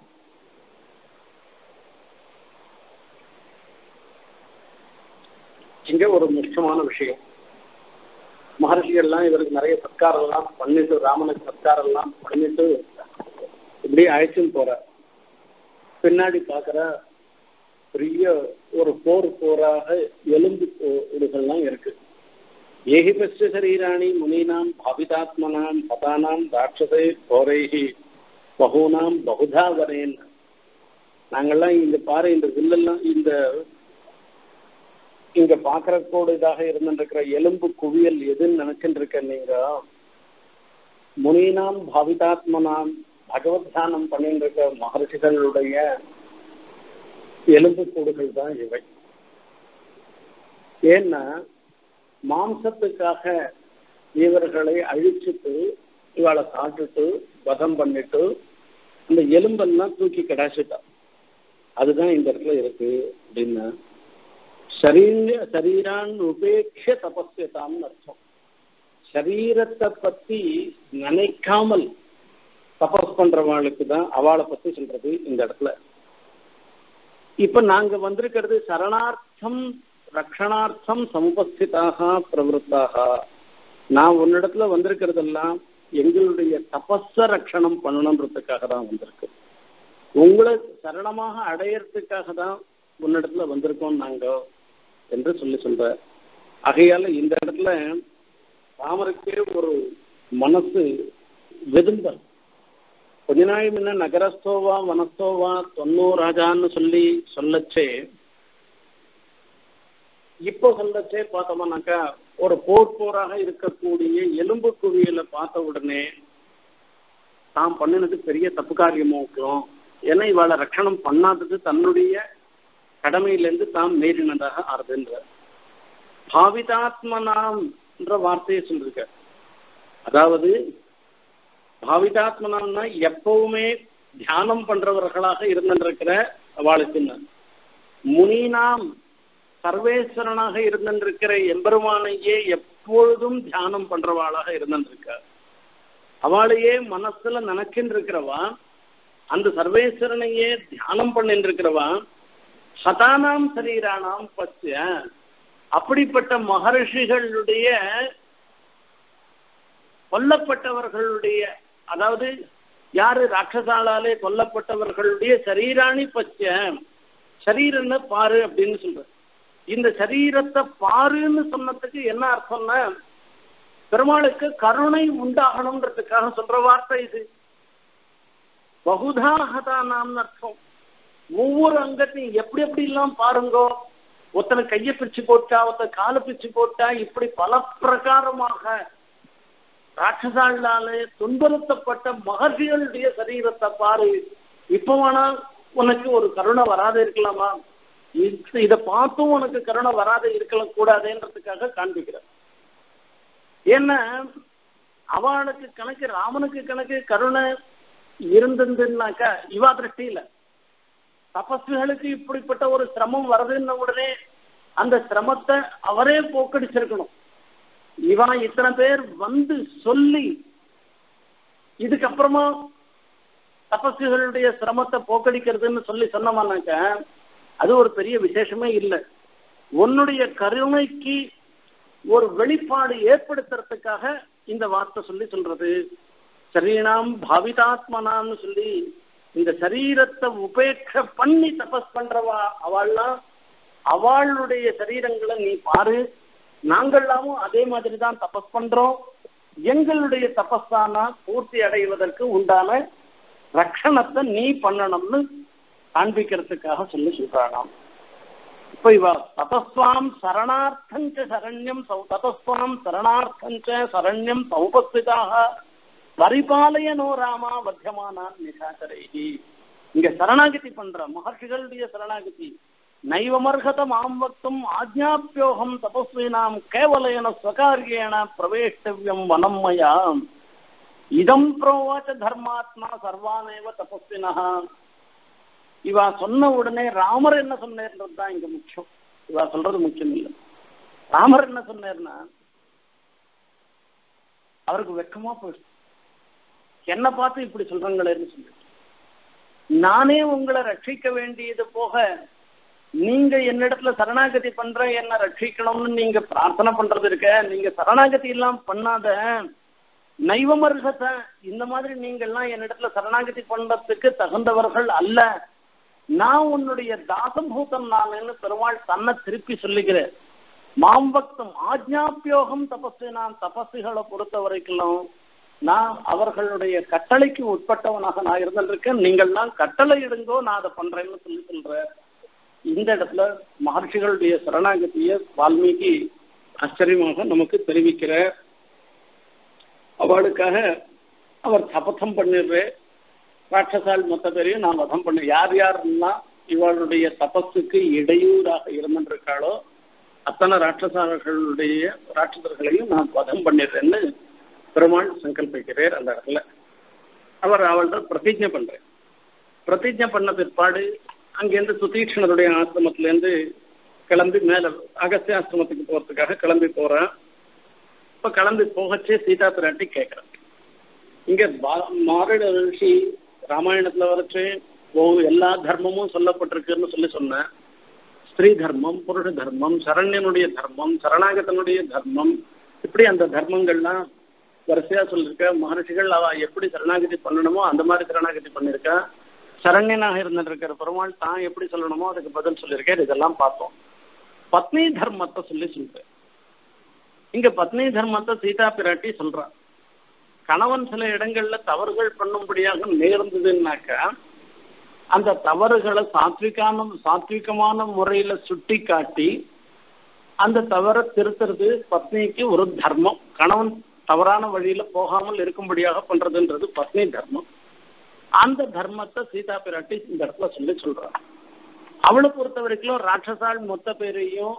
இங்க ஒரு முக்கியமான விஷயம் மகர்ஷிகள்லாம் இவருக்கு நிறைய சத்காரம் எல்லாம் பண்ணிட்டு ராமனுக்கு சத்காரம் எல்லாம் பண்ணிட்டு இப்படி அழைச்சுன்னு போற பின்னாடி பாக்குற பெரிய ஒரு போர் போராக எலும்பு உடுகள்லாம் இருக்கு ஏகிபஸ்ய சரீராணி முனீனாம் பாவிதாத்மனாம் பதானாம் ராட்சசை போரைகி பகுனாம் பகுதா வரேன் நாங்கெல்லாம் இந்த பாரு இந்த வில்லெல்லாம் இந்த இங்க பாக்குற கூடதாக இருந்துருக்கிற எலும்பு குவியல் எதுன்னு நினைச்சுட்டு இருக்க நீங்க முனீனாம் பாவிதாத்மனாம் பகவத் தியானம் பண்ணிட்டு இருக்க மகர்ஷிகளுடைய எலும்பு கூடுகள் தான் இவை ஏன்னா மாம்சத்துக்காக இவர்களை அழிச்சுட்டு இவளை சாப்பிட்டுட்டு வதம் பண்ணிட்டு அந்த எலும்பெல்லாம் தூக்கி கடாச்சிட்டா அதுதான் இந்த இடத்துல இருக்கு அப்படின்னு சரீர சரீரான் உபேட்ச தபஸ்யதான்னு அர்த்தம் சரீரத்தை பத்தி நினைக்காமல் தபஸ் பண்றவாளுக்கு தான் அவளை பத்தி சொல்றது இந்த இடத்துல இப்ப நாங்க வந்திருக்கிறது சரணார்த்தம் ரக்ஷணார்த்தம் சமுபஸ்திதாக பிரவருத்தாக நான் உன்னிடத்துல வந்திருக்கிறதெல்லாம் எங்களுடைய தபஸ ரட்சணம் பண்ணணுன்றதுக்காக தான் வந்திருக்கு உங்களை சரணமாக அடையறதுக்காக தான் உன்னிடத்துல வந்திருக்கோம் நாங்க என்று சொல்லி சொல்ற ஆகையால இந்த இடத்துல ராமருக்கே ஒரு மனசு வெதும்பல் கொஞ்ச நாள் முன்ன நகரஸ்தோவா வனஸ்தோவா தொன்னோ ராஜான்னு சொல்லி சொல்லச்சே இப்போ சொல்லச்சே பார்த்தோம்னாக்கா ஒரு போர் போராக இருக்கக்கூடிய எலும்பு குவியலை பார்த்த உடனே தாம் பண்ணினது பெரிய தப்பு காரியமா இருக்கும் ஏன்னா இவாளை ரட்சணம் பண்ணாதது தன்னுடைய கடமையிலேருந்து தாம் மீறினதாக ஆறுதுன்ற பாவிதாத்மனாம் என்ற வார்த்தையை சொல்லிருக்க அதாவது பாவிதாத்மனாம்னா எப்பவுமே தியானம் பண்றவர்களாக இருந்திருக்கிற அவளுக்கு முனினாம் சர்வேஸ்வரனாக இருந்திருக்கிற எம்பெருமானையே எப்பொழுதும் தியானம் பண்றவாளாக இருந்திருக்க அவளையே மனசுல நினைச்சுட்டு இருக்கிறவா அந்த சர்வேஸ்வரனையே தியானம் பண்ணிட்டு இருக்கிறவா சதானாம் சரீரானாம் பத்திய அப்படிப்பட்ட மகர்ஷிகளுடைய கொல்லப்பட்டவர்களுடைய அதாவது யாரு ராட்சசாலாலே கொல்லப்பட்டவர்களுடைய சரீராணி பச்ச சரீரன்னு பாரு அப்படின்னு சொல்ற இந்த சரீரத்தை பாருன்னு சொன்னதுக்கு என்ன அர்த்தம்னா பெருமாளுக்கு கருணை உண்டாகணும்ன்றதுக்காக சொல்ற வார்த்தை இது பகுதா ஹதானாம்னு அர்த்தம் ஒவ்வொரு அங்கத்தையும் எப்படி எப்படி எல்லாம் பாருங்கோ ஒருத்தனை கையை பிரிச்சு போட்டா ஒருத்தன் காலை பிரிச்சு போட்டா இப்படி பல பிரகாரமாக ராட்சசாலாலே துன்புறுத்தப்பட்ட மகர்ஷிகளுடைய சரீரத்தை பாரு இப்ப வேணா உனக்கு ஒரு கருணை வராத இருக்கலாமா இத பார்த்தும் உனக்கு கருணை வராத இருக்கலாம் கூடாதுன்றதுக்காக காண்பிக்கிறார் ஏன்னா அவனுக்கு கணக்கு ராமனுக்கு கணக்கு கருணை இருந்ததுன்னாக்கா இவா திருஷ்டியில தபஸ்விகளுக்கு இப்படிப்பட்ட ஒரு சிரமம் வருதுன்ன உடனே அந்த சிரமத்தை அவரே போக்கடிச்சிருக்கணும் இவன் இத்தனை பேர் வந்து சொல்லி இதுக்கப்புறமா தபஸ்விகளுடைய சிரமத்தை போக்கடிக்கிறதுன்னு சொல்லி சொன்னோம்னாக்க அது ஒரு பெரிய விசேஷமே இல்லை உன்னுடைய கருணைக்கு ஒரு வெளிப்பாடு ஏற்படுத்துறதுக்காக இந்த வார்த்தை சொல்லி சொல்றது சரீனாம் பாவிதாத்மனான்னு சொல்லி இந்த சரீரத்தை உபேட்ச பண்ணி தபஸ் பண்றவா அவள்லாம் அவளுடைய சரீரங்களை நீ பாரு நாங்கள்லாமும் அதே மாதிரி தான் தபஸ் பண்றோம் எங்களுடைய தபஸானா பூர்த்தி அடைவதற்கு உண்டான ரக்ஷணத்தை நீ பண்ணணும்னு காண்பிக்கிறதுக்காக சொல்லி சொல்றானாம் இப்ப இவ ததஸ்வாம் சரணார்த்தஞ்ச சரண்யம் சௌ ததஸ்வாம் சரணார்த்தஞ்ச சரண்யம் சௌபஸ்திதாக பரிபாலயனோ ராமா வத்தியமானான் நிசாச்சரைகி இங்க சரணாகதி பண்ற மகர்ஷிகளுடைய சரணாகதி நைவமர்ஹத மாம் வக்தும் ஆஜ்ஞாப்பியோகம் தபஸ்வீனாம் கேவலேன ஸ்வகாரியேன பிரவேஷ்டவியம் வனம் மயா இதம் புரோவாச்ச தர்மாத்மா சர்வானேவ தபஸ்வினா இவா சொன்ன உடனே ராமர் என்ன சொன்னேன்றது தான் இங்க முக்கியம் இவா சொல்றது முக்கியம் இல்லை ராமர் என்ன சொன்னார்னா அவருக்கு வெக்கமா போயிடுச்சு என்ன பார்த்து இப்படி சொல்றாங்களேன்னு சொல்லி நானே உங்களை ரட்சிக்க வேண்டியது போக நீங்க என்னிடத்துல சரணாகதி பண்ற என்ன ரட்சிக்கணும்னு நீங்க பிரார்த்தனை பண்றது இருக்க நீங்க சரணாகதி எல்லாம் பண்ணாத நைவமர்கத்தை இந்த மாதிரி நீங்க எல்லாம் என்னிடத்துல சரணாகதி பண்றதுக்கு தகுந்தவர்கள் அல்ல நான் உன்னுடைய தாசபூதம் நான்னு பெருமாள் தன்னை திருப்பி சொல்லுகிறேன் மாம்பக்தம் ஆஜ்ஞாபியோகம் தபசு நான் தபசுகளை பொறுத்த வரைக்கும் நான் அவர்களுடைய கட்டளைக்கு உட்பட்டவனாக நான் இருந்திருக்கேன் நீங்கள்லாம் கட்டளை இடுங்கோ நான் அதை பண்றேன்னு சொல்லி சொல்றேன் இந்த இடத்துல மகர்ஷிகளுடைய சரணாகதிய வால்மீகி ஆச்சரியமாக நமக்கு தெரிவிக்கிற அவளுக்காக அவர் சபதம் பண்ணிடுறேன் ராட்சசால் மொத்த பேரையும் நான் வதம் பண்ண யார் யாருன்னா இவளுடைய தபஸுக்கு இடையூறாக இருந்திருக்காளோ அத்தனை ராட்சசார்களுடைய ராட்சசர்களையும் நான் வதம் பண்ணிடுறேன்னு பெருமாள் சங்கல்பிக்கிறார் அந்த இடத்துல அவர் அவள்கிட்ட பிரதிஜை பண்றேன் பிரதிஜை பண்ண பிற்பாடு அங்கேருந்து சுதீக்ஷணருடைய ஆசிரமத்திலேருந்து கிளம்பி மேல அகஸ்திய ஆசிரமத்துக்கு போறதுக்காக கிளம்பி போறேன் இப்ப கிளம்பி போகச்சே சீதா பிராட்டி கேட்கிறேன் இங்க மாரட ரிஷி ராமாயணத்துல வரைச்சு ஓ எல்லா தர்மமும் சொல்லப்பட்டிருக்குன்னு சொல்லி சொன்னேன் ஸ்திரீ தர்மம் புருஷ தர்மம் சரண்யனுடைய தர்மம் சரணாகதனுடைய தர்மம் இப்படி அந்த தர்மங்கள்லாம் வரிசையா சொல்லியிருக்க மகர்ஷிகள் அவ எப்படி சரணாகதி பண்ணணுமோ அந்த மாதிரி சரணாகதி பண்ணிருக்கா சரண்யனாக இருந்திருக்கிற பெருமாள் தான் எப்படி சொல்லணுமோ அதுக்கு பதில் சொல்லியிருக்கார் இதெல்லாம் பார்த்தோம் பத்னி தர்மத்தை சொல்லி சொல்றேன் இங்க பத்னி தர்மத்தை சீதா பிராட்டி சொல்றான் கணவன் சில இடங்கள்ல தவறுகள் பண்ணும்படியாக நேர்ந்ததுன்னாக்கா அந்த தவறுகளை சாத்விகான சாத்விகமான முறையில சுட்டி காட்டி அந்த தவறை திருத்துறது பத்னிக்கு ஒரு தர்மம் கணவன் தவறான வழியில போகாமல் இருக்கும்படியாக பண்றதுன்றது பத்னி தர்மம் அந்த தர்மத்தை சீதா பிராட்டி இந்த இடத்துல சொல்லி சொல்றான் அவளை பொறுத்த வரைக்கும் ராட்சசால் மொத்த பேரையும்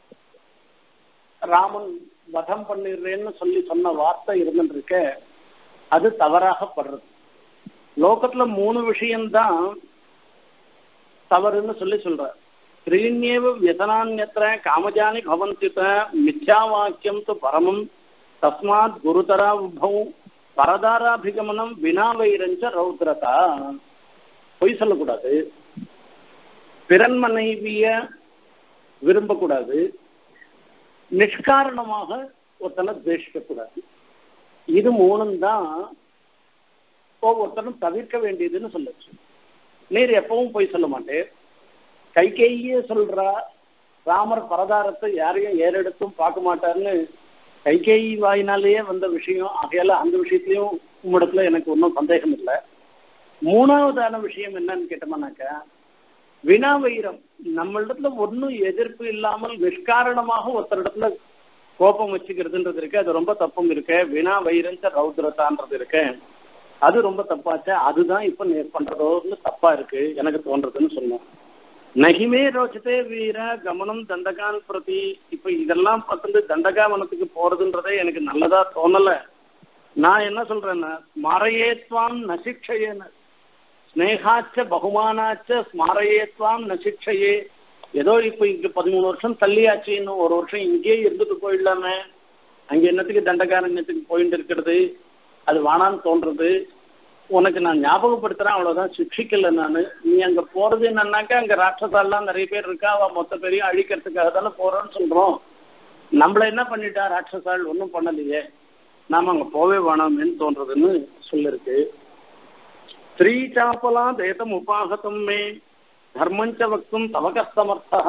ராமன் வதம் பண்ணிடுறேன்னு சொல்லி சொன்ன வார்த்தை இருந்துருக்க அது தவறாக படுறது லோகத்துல மூணு விஷயம்தான் தவறுன்னு சொல்லி சொல்ற ஸ்ரீன்யேவ வியசனான்யத்திர காமஜானி பவந்தித மித்யா வாக்கியம் து பரமம் தஸ்மாத் குருதரா உபௌ பரதாராபிகமனம் வினா வைரஞ்ச ரௌத்ரதா பொய் சொல்லக்கூடாது பிறன் மனைவிய விரும்பக்கூடாது நிஷ்காரணமாக ஒருத்தனை துவேஷிக்க கூடாது இது மூணும் தான் ஒவ்வொருத்தரும் தவிர்க்க வேண்டியதுன்னு சொல்லுச்சு நீர் எப்பவும் போய் சொல்ல மாட்டேன் கைகேயே சொல்றா ராமர் பரதாரத்தை யாரையும் ஏறெடுத்தும் பார்க்க மாட்டார்னு கைகேயி வாயினாலேயே வந்த விஷயம் ஆகையால அந்த விஷயத்திலையும் உம்மிடத்துல எனக்கு ஒன்றும் சந்தேகம் இல்லை மூணாவதான விஷயம் என்னன்னு கேட்டோம்னாக்கா வினா வைரம் நம்மளிடத்துல ஒன்றும் எதிர்ப்பு இல்லாமல் நிஷ்காரணமாக ஒருத்தரிடத்துல கோபம் வச்சுக்கிறதுன்றது இருக்கு அது ரொம்ப தப்பும் இருக்கு வினா வைரஞ்ச ரௌத்ரதான்றது இருக்கு அது ரொம்ப தப்பாச்சு அதுதான் இப்ப நேர் பண்றதோன்னு தப்பா இருக்கு எனக்கு தோன்றதுன்னு சொன்னோம் நகிமே ரோச்சதே வீர கமனம் தண்டகான் பிரதி இப்ப இதெல்லாம் பார்த்துட்டு தண்டகாவனத்துக்கு போறதுன்றதே எனக்கு நல்லதா தோணல நான் என்ன சொல்றேன்னா ஸ்மரையேத்வாம் நசிக்ஷயேன்னு ஸ்னேகாச்ச பகுமானாச்ச ஸ்மாரையேத்வாம் நசிக்ஷயே ஏதோ இப்ப இங்க பதிமூணு வருஷம் தள்ளியாச்சு இன்னும் ஒரு வருஷம் இங்கேயே இருந்துட்டு போயிடலாமே அங்க என்னத்துக்கு தண்டகாரண்யத்துக்கு போயிட்டு இருக்கிறது அது வானான்னு தோன்றது உனக்கு நான் ஞாபகப்படுத்துறேன் அவ்வளவுதான் சிக்ஷிக்கல நானு நீ அங்க போறது என்னன்னாக்கா அங்க ராட்சசாலாம் நிறைய பேர் இருக்கா அவ மொத்த பேரையும் அழிக்கிறதுக்காக தானே போறோம்னு சொல்றோம் நம்மள என்ன பண்ணிட்டா ராட்சசால் ஒன்றும் பண்ணலையே நாம அங்க போவே வேணாமேன்னு தோன்றதுன்னு சொல்லிருக்கு ஸ்திரீ சாப்பலா தேதம் உபாகதம் மே தர்மஞ்ச வக்தும் தவகஸ்தமர்த்தா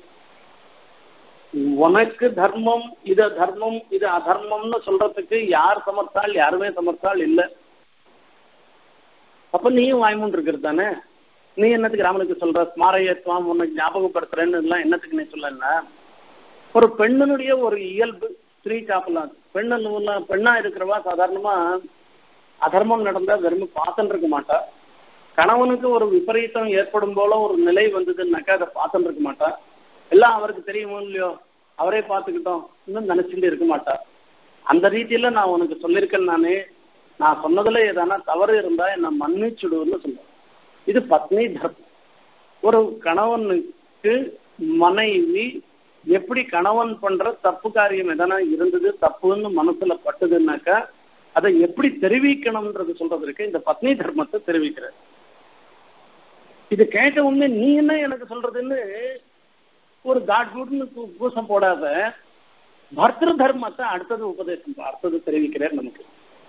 உனக்கு தர்மம் இது தர்மம் இது அதர்மம்னு சொல்றதுக்கு யார் சமர்த்தாள் யாருமே சமர்த்தாள் இல்லை அப்ப நீயும் வாய்மூன் இருக்கிறது தானே நீ என்னத்துக்கு ராமனுக்கு சொல்ற ஸ்மாரையத்துவம் உனக்கு ஞாபகப்படுத்துறேன்னு எல்லாம் என்னத்துக்கு நீ சொல்லல ஒரு பெண்ணினுடைய ஒரு இயல்பு ஸ்திரீ காப்பலாம் பெண்ணு பெண்ணா இருக்கிறவா சாதாரணமா அதர்மம் நடந்தா வெறும் பார்த்துட்டு இருக்க மாட்டா கணவனுக்கு ஒரு விபரீதம் ஏற்படும் போல ஒரு நிலை வந்ததுன்னாக்கா அதை பார்த்துட்டு இருக்க மாட்டா எல்லாம் அவருக்கு தெரியுமோ இல்லையோ அவரே பார்த்துக்கிட்டோம் இன்னும் நினைச்சுட்டு இருக்க மாட்டா அந்த ரீதியில நான் உனக்கு சொல்லியிருக்கேன் நானே நான் சொன்னதுல ஏதானா தவறு இருந்தா என்ன மன்னிச்சுடுன்னு சொல்லுவேன் இது பத்னி தர்மம் ஒரு கணவனுக்கு மனைவி எப்படி கணவன் பண்ற தப்பு காரியம் எதனா இருந்தது தப்புன்னு மனசுல பட்டுதுன்னாக்கா அதை எப்படி தெரிவிக்கணும்ன்றது சொல்றதற்கு இந்த பத்னி தர்மத்தை தெரிவிக்கிறார் இது கேட்ட உடனே நீ என்ன எனக்கு சொல்றதுன்னு ஒரு காட் குட்னு பூசம் போடாத பர்திரு தர்மத்தை அடுத்தது உபதேசம் அடுத்தது தெரிவிக்கிறார் நமக்கு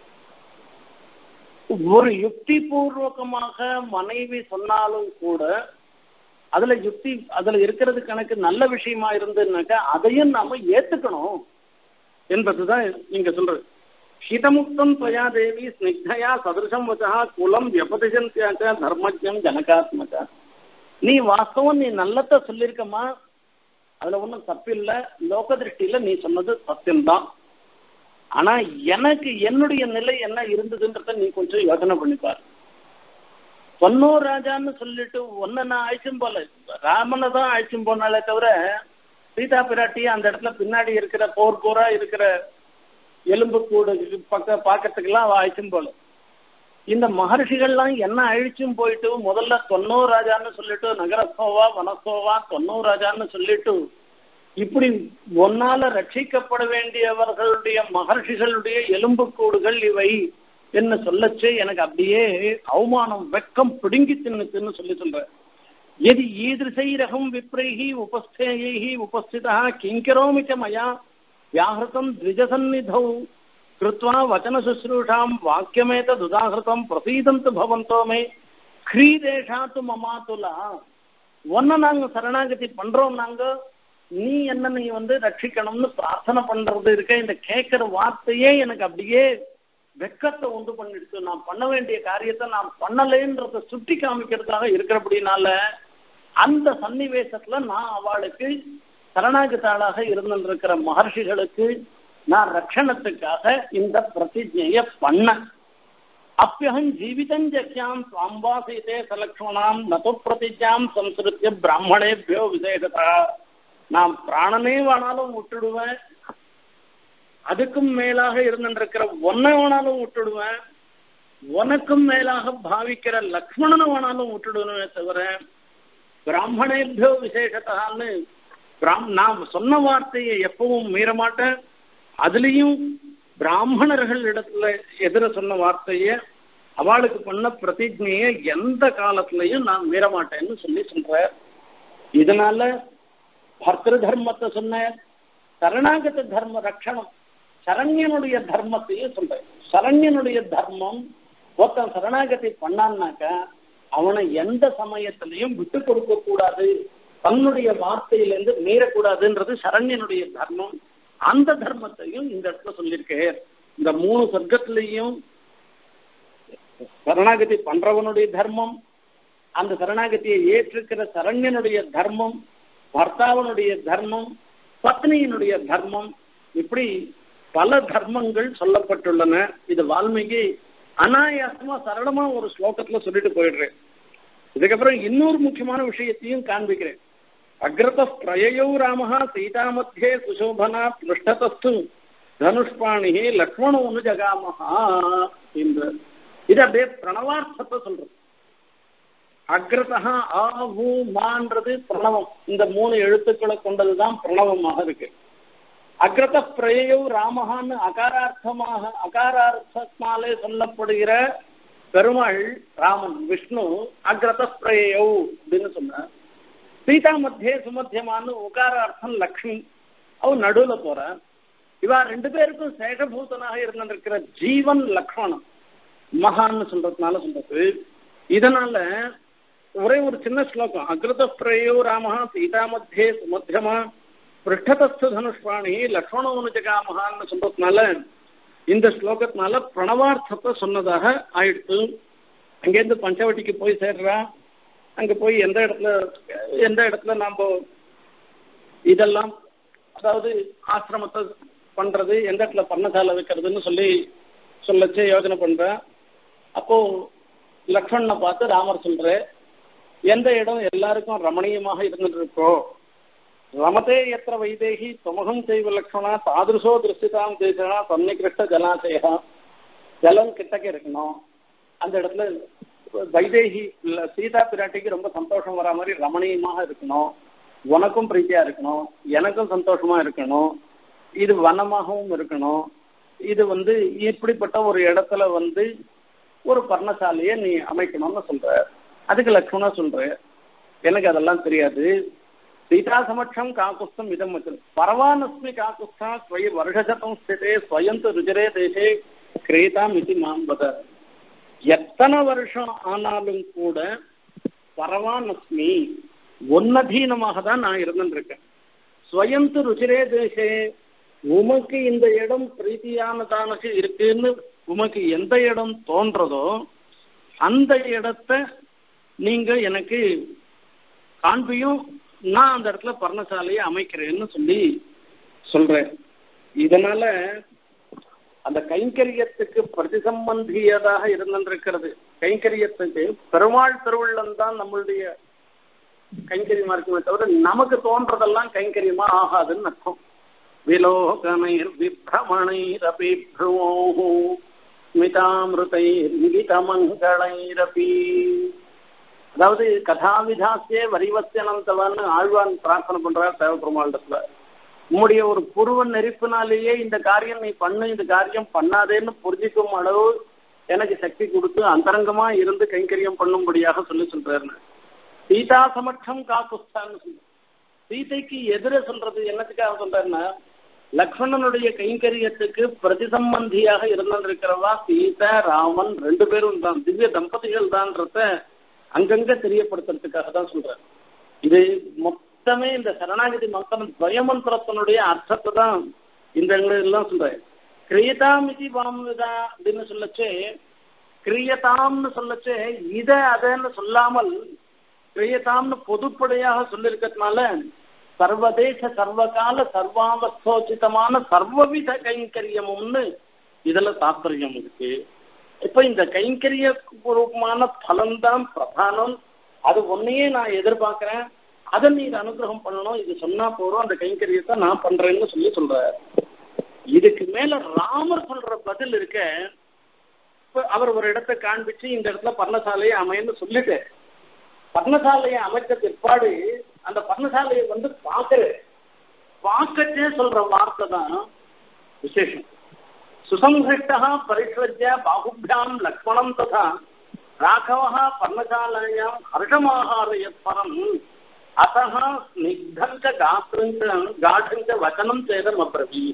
ஒரு யுக்தி பூர்வகமாக மனைவி சொன்னாலும் கூட அதுல யுக்தி அதுல இருக்கிறது கணக்கு நல்ல விஷயமா இருந்ததுனாக்கா அதையும் நாம ஏத்துக்கணும் என்பதுதான் இங்க சொல்றது ஹிதமுக்தம் துவயா தேவி ஸ்னிக்தயா சதிருஷம் வச்சா குலம் வியபதிசந்தியாச்ச தர்மஜம் ஜனகாத்மக நீ வாஸ்தவம் நீ நல்லத சொல்லியிருக்கமா அதுல ஒன்றும் தப்பில்லை லோக திருஷ்டியில நீ சொன்னது சத்தியம்தான் ஆனா எனக்கு என்னுடைய நிலை என்ன இருந்ததுன்றத நீ கொஞ்சம் யோசனை பண்ணிப்பார் பொன்னூர் ராஜான்னு சொல்லிட்டு ஒன்ன நான் அழைச்சும் போல ராமனை தான் அழைச்சும் போனாலே தவிர சீதா பிராட்டி அந்த இடத்துல பின்னாடி இருக்கிற போர் போரா இருக்கிற எலும்பு கூடு பக்க பாக்கிறதுக்கெல்லாம் அவ அழைச்சும் போல இந்த மகர்ஷிகள்லாம் என்ன அழிச்சும் போயிட்டு முதல்ல தொன்னூர் ராஜான்னு சொல்லிட்டு நகரஸ்தோவா வனஸ்தோவா தொன்னூர் ராஜான்னு சொல்லிட்டு இப்படி ஒன்னால ரட்சிக்கப்பட வேண்டியவர்களுடைய மகர்ஷிகளுடைய எலும்புக்கூடுகள் இவை என்ன சொல்லச்சு எனக்கு அப்படியே அவமானம் வெக்கம் பிடுங்கி தின்னுச்சுன்னு சொல்லி சொல்ற எது ஈதிருசைரகம் விப்ரைஹி உபஸ்தேயைஹி உபஸ்திதா கிங்கரோமிச்ச மயா வியாஹிருதம் த்விஜசன்னிதௌ கிருத்வா வச்சன சுশ্ரூஷாம் வாக்கியமேததுதாகிருதம் பிரசீதந்து பவந்தோ மே ஹ்ரீதேஷாத்து மமாத்துலா ஒன்ன நாங்க சரணாகதி பண்றோம் நாங்க நீ என்ன நீ வந்து ரட்சிக்கணும்னு பிரார்த்தனை பண்றது இருக்க இந்த கேட்கிற வார்த்தையே எனக்கு அப்படியே வெக்கத்தை உண்டு பண்ணிடுச்சு நான் பண்ண வேண்டிய காரியத்தை நான் பண்ணலைன்றத சுட்டி காமிக்கிறதுக்காக இருக்கிறபடினால அந்த சன்னிவேசத்துல நான் அவளுக்கு சரணாகத்தாளாக இருந்திருக்கிற மகர்ஷிகளுக்கு நான் ரட்சணத்துக்காக இந்த பிரதிஜைய பண்ண அப்பியகம் ஜீவிதம் ஜக்கியாம் சுவாம்பாசீதே சலக்ஷ்மணாம் நது பிரதிஜாம் சம்ஸ்கிருத்திய பிராமணேபியோ விசேஷதா நான் பிராணனே வேணாலும் விட்டுடுவேன் அதுக்கும் மேலாக இருந்திருக்கிற ஒன்னை வேணாலும் விட்டுடுவேன் உனக்கும் மேலாக பாவிக்கிற லக்ஷ்மணனை வேணாலும் விட்டுடுவேனே தவிர பிராமணேபியோ விசேஷத்தான்னு பிராம் நான் சொன்ன வார்த்தையை எப்பவும் மீற மாட்டேன் அதுலேயும் பிராமணர்கள் இடத்துல எதிர சொன்ன வார்த்தைய அவளுக்கு பண்ண பிரதிஜைய எந்த காலத்திலையும் நான் மீற மாட்டேன்னு சொல்லி சொல்ற இதனால பர்திரு தர்மத்தை சொன்ன சரணாகத தர்ம ரட்சணம் சரண்யனுடைய தர்மத்தையும் சொல்றேன் சரண்யனுடைய தர்மம் ஒருத்தன் சரணாகதி பண்ணான்னாக்க அவனை எந்த சமயத்திலையும் விட்டு கொடுக்க கூடாது தன்னுடைய வார்த்தையிலிருந்து மீறக்கூடாதுன்றது சரண்யனுடைய தர்மம் அந்த தர்மத்தையும் இந்த இடத்துல சொல்லியிருக்கேன் இந்த மூணு சொர்க்கத்திலையும் சரணாகதி பண்றவனுடைய தர்மம் அந்த சரணாகதியை ஏற்றிருக்கிற சரண்யனுடைய தர்மம் பர்த்தாவனுடைய தர்மம் பத்னியினுடைய தர்மம் இப்படி பல தர்மங்கள் சொல்லப்பட்டுள்ளன இது வால்மீகி அனாயாசமா சரளமா ஒரு ஸ்லோகத்துல சொல்லிட்டு போயிடுறேன் இதுக்கப்புறம் இன்னொரு முக்கியமான விஷயத்தையும் காண்பிக்கிறேன் அக்ரத பிரயயோ ராம சீதா மத்தியே சுசோபனா பிருஷ்டதஸ்து தனுஷ்பாணி லக்ஷ்மணோனு ஜகாமஹா என்ற இது அப்படியே பிரணவார்த்தத்தை சொல்றது அக்ரதா ஆ ஊ மான்றது பிரணவம் இந்த மூணு எழுத்துக்களை கொண்டதுதான் பிரணவமாக இருக்கு அக்ரத பிரயோ ராமஹான்னு அகாரார்த்தமாக அகாரார்த்தத்தினாலே சொல்லப்படுகிற பெருமாள் ராமன் விஷ்ணு அக்ரத பிரயோ அப்படின்னு சொன்னார் சீதா மத்தியே சுமத்தியமானு உகாரார்த்தம் லக்ஷ்மி அவ நடுவுல போற இவா ரெண்டு பேருக்கும் சேஷபூதனாக இருந்திருக்கிற ஜீவன் லக்ஷ்மணன் மகான்னு சொல்றதுனால சொல்றது இதனால ஒரே ஒரு சின்ன ஸ்லோகம் அக்ரத பிரயோ ராம சீதா மத்தியே சுமத்தியமா பிருஷ்டதஸ்து தனுஷ்பாணி லக்ஷ்மணோனு ஜகாமகான்னு சொல்றதுனால இந்த ஸ்லோகத்தினால பிரணவார்த்தத்தை சொன்னதாக ஆயிடுத்து அங்கேருந்து பஞ்சவட்டிக்கு போய் சேர்றா அங்க போய் எந்த இடத்துல எந்த இடத்துல நாம இதெல்லாம் அதாவது ஆசிரமத்தை பண்றது எந்த இடத்துல பர்ணசாலை வைக்கிறதுன்னு சொல்லி சொல்லச்சு யோஜனை பண்றேன் அப்போ லக்ஷ்மணனை பார்த்து ராமர் சொல்ற எந்த இடம் எல்லாருக்கும் ரமணீயமாக இருந்துட்டு இருக்கோ ரமதே எத்திர வைதேகி துமகம் செய்வ லக்ஷ்மணா தாதிருஷோ திருஷ்டிதாம் தேசனா சன்னிகிருஷ்ட ஜலாசயா ஜலம் கிட்டக்க இருக்கணும் அந்த இடத்துல வைதேகி இல்ல சீதா பிராட்டிக்கு ரொம்ப சந்தோஷம் வர மாதிரி ரமணீயமாக இருக்கணும் உனக்கும் பிரீத்தியா இருக்கணும் எனக்கும் சந்தோஷமா இருக்கணும் இது வனமாகவும் இருக்கணும் இது வந்து இப்படிப்பட்ட ஒரு இடத்துல வந்து ஒரு பர்ணசாலையை நீ அமைக்கணும்னு சொல்ற அதுக்கு லக்ஷ்மணா சொல்ற எனக்கு அதெல்லாம் தெரியாது சீதா சமட்சம் காக்குஸ்தம் இதம் வச்சு பரவானஸ்மி காக்குஸ்தா ஸ்வய வருஷசதம் ஸ்திதே ஸ்வயந்து ருஜரே தேசே கிரேதாம் இது மாம் வத எத்தனை வருஷம் ஆனாலும் கூட பரவானஸ்மி ஒன்னதீனமாக தான் நான் இருந்துருக்கேன் ஸ்வயந்து ருச்சிரே தேசே உமக்கு இந்த இடம் பிரீத்தியானதானது இருக்குன்னு உமக்கு எந்த இடம் தோன்றதோ அந்த இடத்த நீங்க எனக்கு காண்பியும் நான் அந்த இடத்துல பர்ணசாலையை அமைக்கிறேன்னு சொல்லி சொல்றேன் இதனால அந்த கைங்கரியத்துக்கு பிரதிசம்பந்தியதாக இருந்திருக்கிறது கைங்கரியத்துக்கு பெருமாள் திருவள்ளம் தான் நம்மளுடைய கைங்கரியமா இருக்குமே தவிர நமக்கு தோன்றதெல்லாம் கைங்கரியமா ஆகாதுன்னு அர்த்தம் விலோகனைர் விப்ரமணைரபி ப்ருவோ ஸ்மிதாமிருதைர் விதிதமங்களைரபி அதாவது கதாவிதாசியே வரிவசியனந்தவன்னு ஆழ்வான் பிரார்த்தனை பண்றார் தேவபெருமாளிடத்துல உம்முடைய ஒரு புருவ நெருப்பினாலேயே இந்த காரியம் நீ பண்ணு இந்த காரியம் பண்ணாதேன்னு புரிஞ்சிக்கும் அளவு எனக்கு சக்தி கொடுத்து அந்தரங்கமா இருந்து கைங்கரியம் பண்ணும்படியாக சொல்லி சொல்றாருன்னு சீதா சமட்சம் காக்குஸ்தான்னு சொல்ற சீதைக்கு எதிர சொல்றது என்னத்துக்காக சொல்றாருன்னா லக்ஷ்மணனுடைய கைங்கரியத்துக்கு பிரதிசம்பந்தியாக இருந்திருக்கிறவா சீதா ராமன் ரெண்டு பேரும் தான் திவ்ய தம்பதிகள் தான்றத அங்கங்க தெரியப்படுத்துறதுக்காக தான் சொல்றேன் இது மொத்தமே இந்த சரணாகதி மந்திரம் துவயமந்திரத்தினுடைய அர்த்தத்தை தான் இந்த எல்லாம் சொல்றேன் கிரியதாமிதி பாமிதா அப்படின்னு சொல்லச்சே கிரியதாம்னு சொல்லச்சே இத அதன்னு சொல்லாமல் கிரியதாம்னு பொதுப்படையாக சொல்லியிருக்கிறதுனால சர்வதேச சர்வகால சர்வாவஸ்தோச்சிதமான சர்வவித கைங்கரியமும்னு இதுல தாத்பரியம் இருக்கு இப்ப இந்த கைங்கரிய பூர்வமான பலன்தான் பிரதானம் அது ஒன்னையே நான் எதிர்பார்க்கிறேன் அதை நீங்க அனுகிரகம் பண்ணணும் இது சொன்னா போறோம் அந்த கைங்கரியத்தை நான் பண்றேன்னு சொல்லி சொல்ற இதுக்கு மேல ராமர் சொல்ற பதில் இருக்க இப்ப அவர் ஒரு இடத்தை காண்பிச்சு இந்த இடத்துல பர்ணசாலையை அமையன்னு சொல்லிட்டு பர்ணசாலையை அமைச்ச பிற்பாடு அந்த பர்ணசாலையை வந்து பாக்குற பார்க்கச்சே சொல்ற வார்த்தை தான் விசேஷம் சுசம்ஹிஷ்டா பரிஷ்வஜ்ய பாகுபியாம் லக்ஷ்மணம் ததா ராഘவः பர்ணசாலாயாம் ஹர்ஷமாகாரயத் பரம் அத்தः ஸ்னிக்தம் ச காத்திரம் ச காഠம் ச வச்சனம் சேதம் அப்ரவி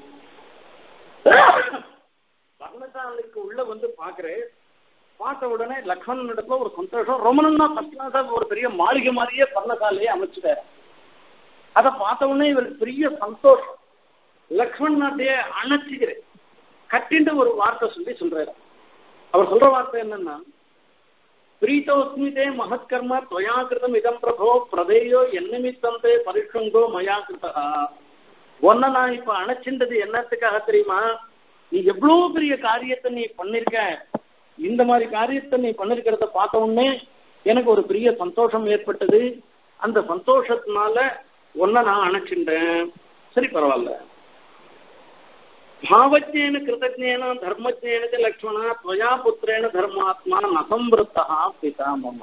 பர்ணசாலைக்கு உள்ள வந்து பாக்குறேன் பார்த்த உடனே லக்ஷ்மணன் இடத்துல ஒரு சந்தோஷம் ரொம்ப நல்லா ஃபர்ஸ்ட் கிளாஸா ஒரு பெரிய மாளிகை மாதிரியே பர்ணசாலையை அமைச்சுட்டாரு அதை பார்த்த உடனே இவருக்கு பெரிய சந்தோஷம் லக்ஷ்மணன் அப்படியே அணைச்சிக்கிறேன் கட்டின்ற ஒரு வார்த்தை சொல்லி சொல்றாரு அவர் சொல்ற வார்த்தை என்னன்னா பிரீத்தோஸ்மிதே மகத்கர்ம துவயா கிருதம் இதம் பிரபோ பிரதேயோ என்னிமித்தந்தே பரிஷங்கோ மயா கிருதா ஒன்ன நான் இப்ப அணைச்சின்றது என்னத்துக்காக தெரியுமா நீ எவ்வளவு பெரிய காரியத்தை நீ பண்ணிருக்க இந்த மாதிரி காரியத்தை நீ பண்ணிருக்கிறத பார்த்த உடனே எனக்கு ஒரு பெரிய சந்தோஷம் ஏற்பட்டது அந்த சந்தோஷத்தினால ஒன்ன நான் அணைச்சின்றேன் சரி பரவாயில்ல भावज्ञेन कृतज्ञेन धर्मज्ञेन च लक्ष्मण त्वया पुत्रेण धर्मात्मा நசம்பிருத்தா பிதா மம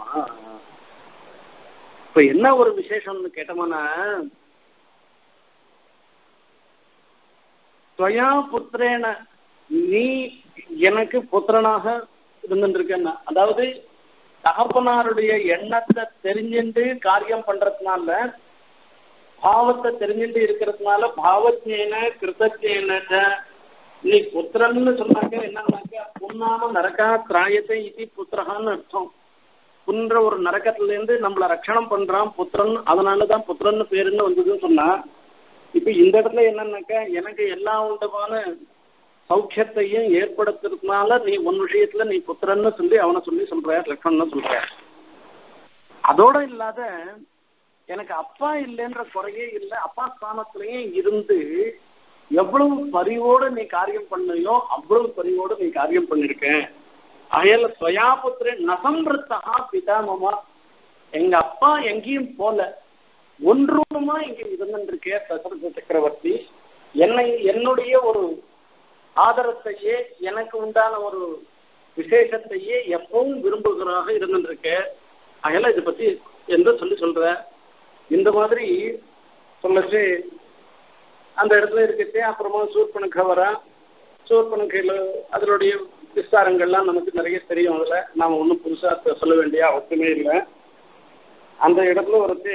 இப்ப என்ன ஒரு விசேஷம்னு கேட்டோம்னா துவயா புத்திரேன நீ எனக்கு புத்திரனாக இருந்துருக்கன்னா அதாவது தகப்பனாருடைய எண்ணத்தை தெரிஞ்சுட்டு காரியம் பண்றதுனால பாவத்தை தெரிஞ்சுட்டு இருக்கிறதுனால பாவஜேன கிருத்தஜேன நீ புத்திரன்னு சொன்னாக்க என்னன்னாக்க புண்ணாம நரக்கா திராயத்தை இது புத்திரகான்னு அர்த்தம் புன்ற ஒரு நரக்கத்துல இருந்து நம்மள ரட்சணம் பண்றான் புத்திரன் அதனாலதான் புத்திரன்னு பேருன்னு வந்ததுன்னு சொன்னா இப்ப இந்த இடத்துல என்னன்னாக்கா எனக்கு எல்லா உண்டமான சௌக்கியத்தையும் ஏற்படுத்துறதுனால நீ உன் விஷயத்துல நீ புத்திரன்னு சொல்லி அவனை சொல்லி சொல்ற லக்ஷ்மணன் சொல்ற அதோட இல்லாத எனக்கு அப்பா இல்லைன்ற குறையே இல்லை அப்பா ஸ்தானத்திலையும் இருந்து எவ்வளவு பரிவோடு நீ காரியம் பண்ணியோ அவ்வளவு பரிவோடு நீ காரியம் பண்ணிருக்க அயல ஸ்வயாபுத்திரன் நசம்பிருத்தா பிதாமமா எங்க அப்பா எங்கேயும் போல ஒன்றுமா இங்க இருந்துருக்கே தசரத சக்கரவர்த்தி என்னை என்னுடைய ஒரு ஆதரத்தையே எனக்கு உண்டான ஒரு விசேஷத்தையே எப்பவும் விரும்புகிறாக இருந்துருக்க அயல இதை பத்தி என்று சொல்லி சொல்ற இந்த மாதிரி சொல்லச்சு அந்த இடத்துல இருக்கச்சே அப்புறமா சூர்பனுக்கு வரா சோர்பனக்கையில் அதனுடைய விஸ்தாரங்கள்லாம் நமக்கு நிறைய தெரியும் அதில் நாம் ஒன்றும் புதுசாக சொல்ல வேண்டிய அவசியமே இல்லை அந்த இடத்துல ஒருத்து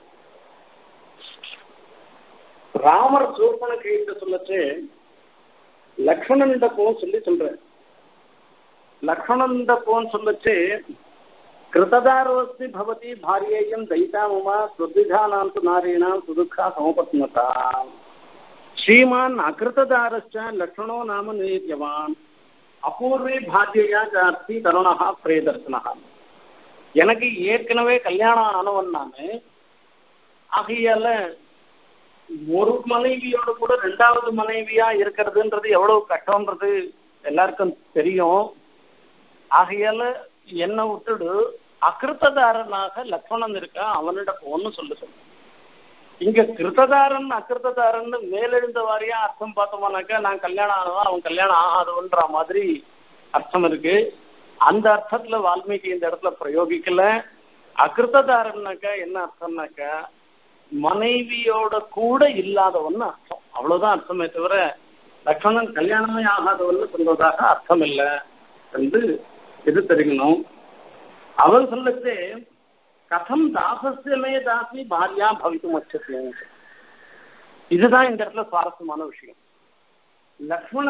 ராமர் சூர்பனக்கையிட்ட சொல்லச்சு லக்ஷ்மணன்ட போன்னு சொல்லி சொல்றேன் லக்ஷ்மணன்ட போன்னு சொல்லச்சு கிருத்ததாரோஸ்தி பவதி பாரியேயம் தைதாமுமா ஸ்வர்திதானாம் து நாரீணாம் சுதுக்கா சமபத்மதா ஸ்ரீமான் அகிருத்ததாரஸ்ச லக்ஷ்மணோ நாம நியத்தியவான் அபூர்வே பாத்தியா ஜாஸ்தி தருணா பிரேதர்சனா எனக்கு ஏற்கனவே கல்யாணம் ஆனவன் நானு ஆகையால ஒரு மனைவியோட கூட ரெண்டாவது மனைவியா இருக்கிறதுன்றது எவ்வளவு கஷ்டம்ன்றது எல்லாருக்கும் தெரியும் ஆகையால என்னை விட்டுடு அகிருத்ததாரனாக லக்ஷ்மணன் இருக்கா அவனிட ஒன்னு சொல்ல சொல்லு இங்க கிருத்ததாரன் அகிருத்ததாரன் மேலெழுந்த வாரியா அர்த்தம் பார்த்தோம்னாக்கா நான் கல்யாணம் ஆனவன் அவன் கல்யாணம் ஆகாதவன்ற மாதிரி அர்த்தம் இருக்கு அந்த அர்த்தத்துல வால்மீகி இந்த இடத்துல பிரயோகிக்கல அகிருத்ததாரன்னாக்கா என்ன அர்த்தம்னாக்கா மனைவியோட கூட இல்லாதவன் அர்த்தம் அவ்வளவுதான் அர்த்தமே தவிர லக்ஷ்மணன் கல்யாணமே ஆகாதவன் சொல்றதாக அர்த்தம் இல்லை என்று இது தெரியும் அவன் சொல்லச்சே கதம் தாசஸ்யமே தாசி பாரியா பவிக்கும் அச்சது இதுதான் இந்த இடத்துல சுவாரஸ்யமான விஷயம் லக்ஷ்மண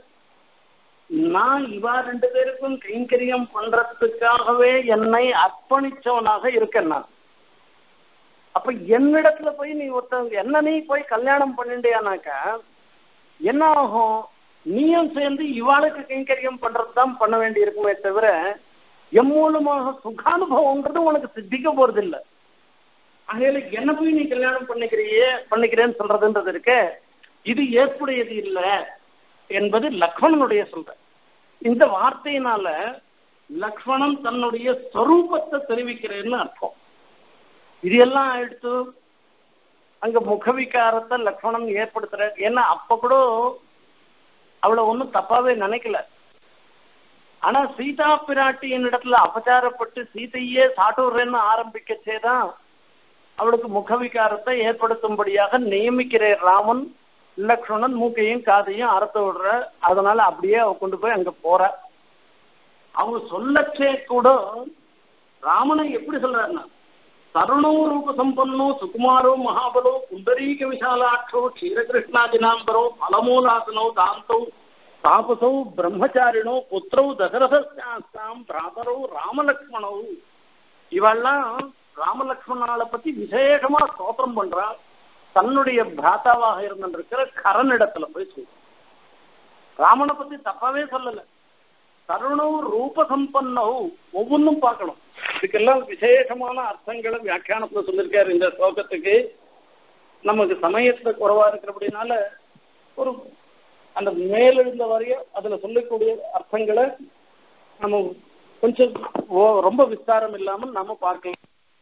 நான் இவா ரெண்டு பேருக்கும் கைங்கரியம் பண்றதுக்காகவே என்னை அர்ப்பணிச்சவனாக இருக்கேன் நான் அப்ப என்னிடத்துல போய் நீ ஒருத்தவங்க என்ன நீ போய் கல்யாணம் பண்ணிண்டியானாக்கா என்ன ஆகும் நீயும் சேர்ந்து இவாளுக்கு கைங்கரியம் பண்றதுதான் பண்ண வேண்டி இருக்குமே தவிர எம் மூலமாக சுகானுபவம்ன்றது உனக்கு சித்திக்க போறது இல்லை ஆகையில என்ன போய் நீ கல்யாணம் பண்ணிக்கிறியே பண்ணிக்கிறேன்னு சொல்றதுன்றது இருக்க இது ஏற்புடையது இல்லை என்பது லக்ஷ்மணனுடைய சொல்ற இந்த வார்த்தையினால லக்ஷ்மணன் தன்னுடைய ஸ்வரூபத்தை தெரிவிக்கிறேன்னு அர்த்தம் இது எல்லாம் எடுத்து அங்க முகவிகாரத்தை லக்ஷ்மணன் ஏற்படுத்துற ஏன்னா அப்ப கூட அவளை ஒன்றும் தப்பாவே நினைக்கல ஆனா சீதா பிராட்டியின் இடத்துல அபச்சாரப்பட்டு சீதையே சாட்டுறேன்னு ஆரம்பிக்கச்சேதான் அவளுக்கு முகவிகாரத்தை ஏற்படுத்தும்படியாக நியமிக்கிறேன் ராமன் லக்ஷ்மணன் மூக்கையும் காதையும் அறுத்து விடுற அதனால அப்படியே அவ கொண்டு போய் அங்க போற அவங்க சொல்லச்சே கூட ராமனை எப்படி சொல்றாருன்னா தருணோ ரூப சம்பன்னோ சுகுமாரோ மகாபலோ குண்டரீக விஷாலாட்சோ க்ஷீரகிருஷ்ணாதினாம்பரோ பலமூலாசனோ தாந்தோ தாபசௌ பிரம்மச்சாரிணோ புத்திரௌ தசரதாம் பிராதரோ ராமலக்ஷ்மணோ இவெல்லாம் ராமலக்ஷ்மணால பத்தி விசேஷமா ஸ்தோத்திரம் பண்றா தன்னுடைய பிராத்தாவாக இருந்திருக்கிற கரனிடத்துல போய் சொல்லு ராமனை பத்தி தப்பாவே சொல்லல தருணம் ரூப சம்பன்னோ ஒவ்வொன்றும் பார்க்கணும் இதுக்கெல்லாம் விசேஷமான அர்த்தங்களை வியாக்கியானத்துல சொல்லியிருக்காரு இந்த ஸ்லோகத்துக்கு நமக்கு சமயத்துல குறைவா இருக்கிறபடினால ஒரு அந்த மேலெழுந்த வரைய அதுல சொல்லக்கூடிய அர்த்தங்களை நம்ம கொஞ்சம் ரொம்ப விஸ்தாரம் இல்லாமல் நாம பார்க்கலாம்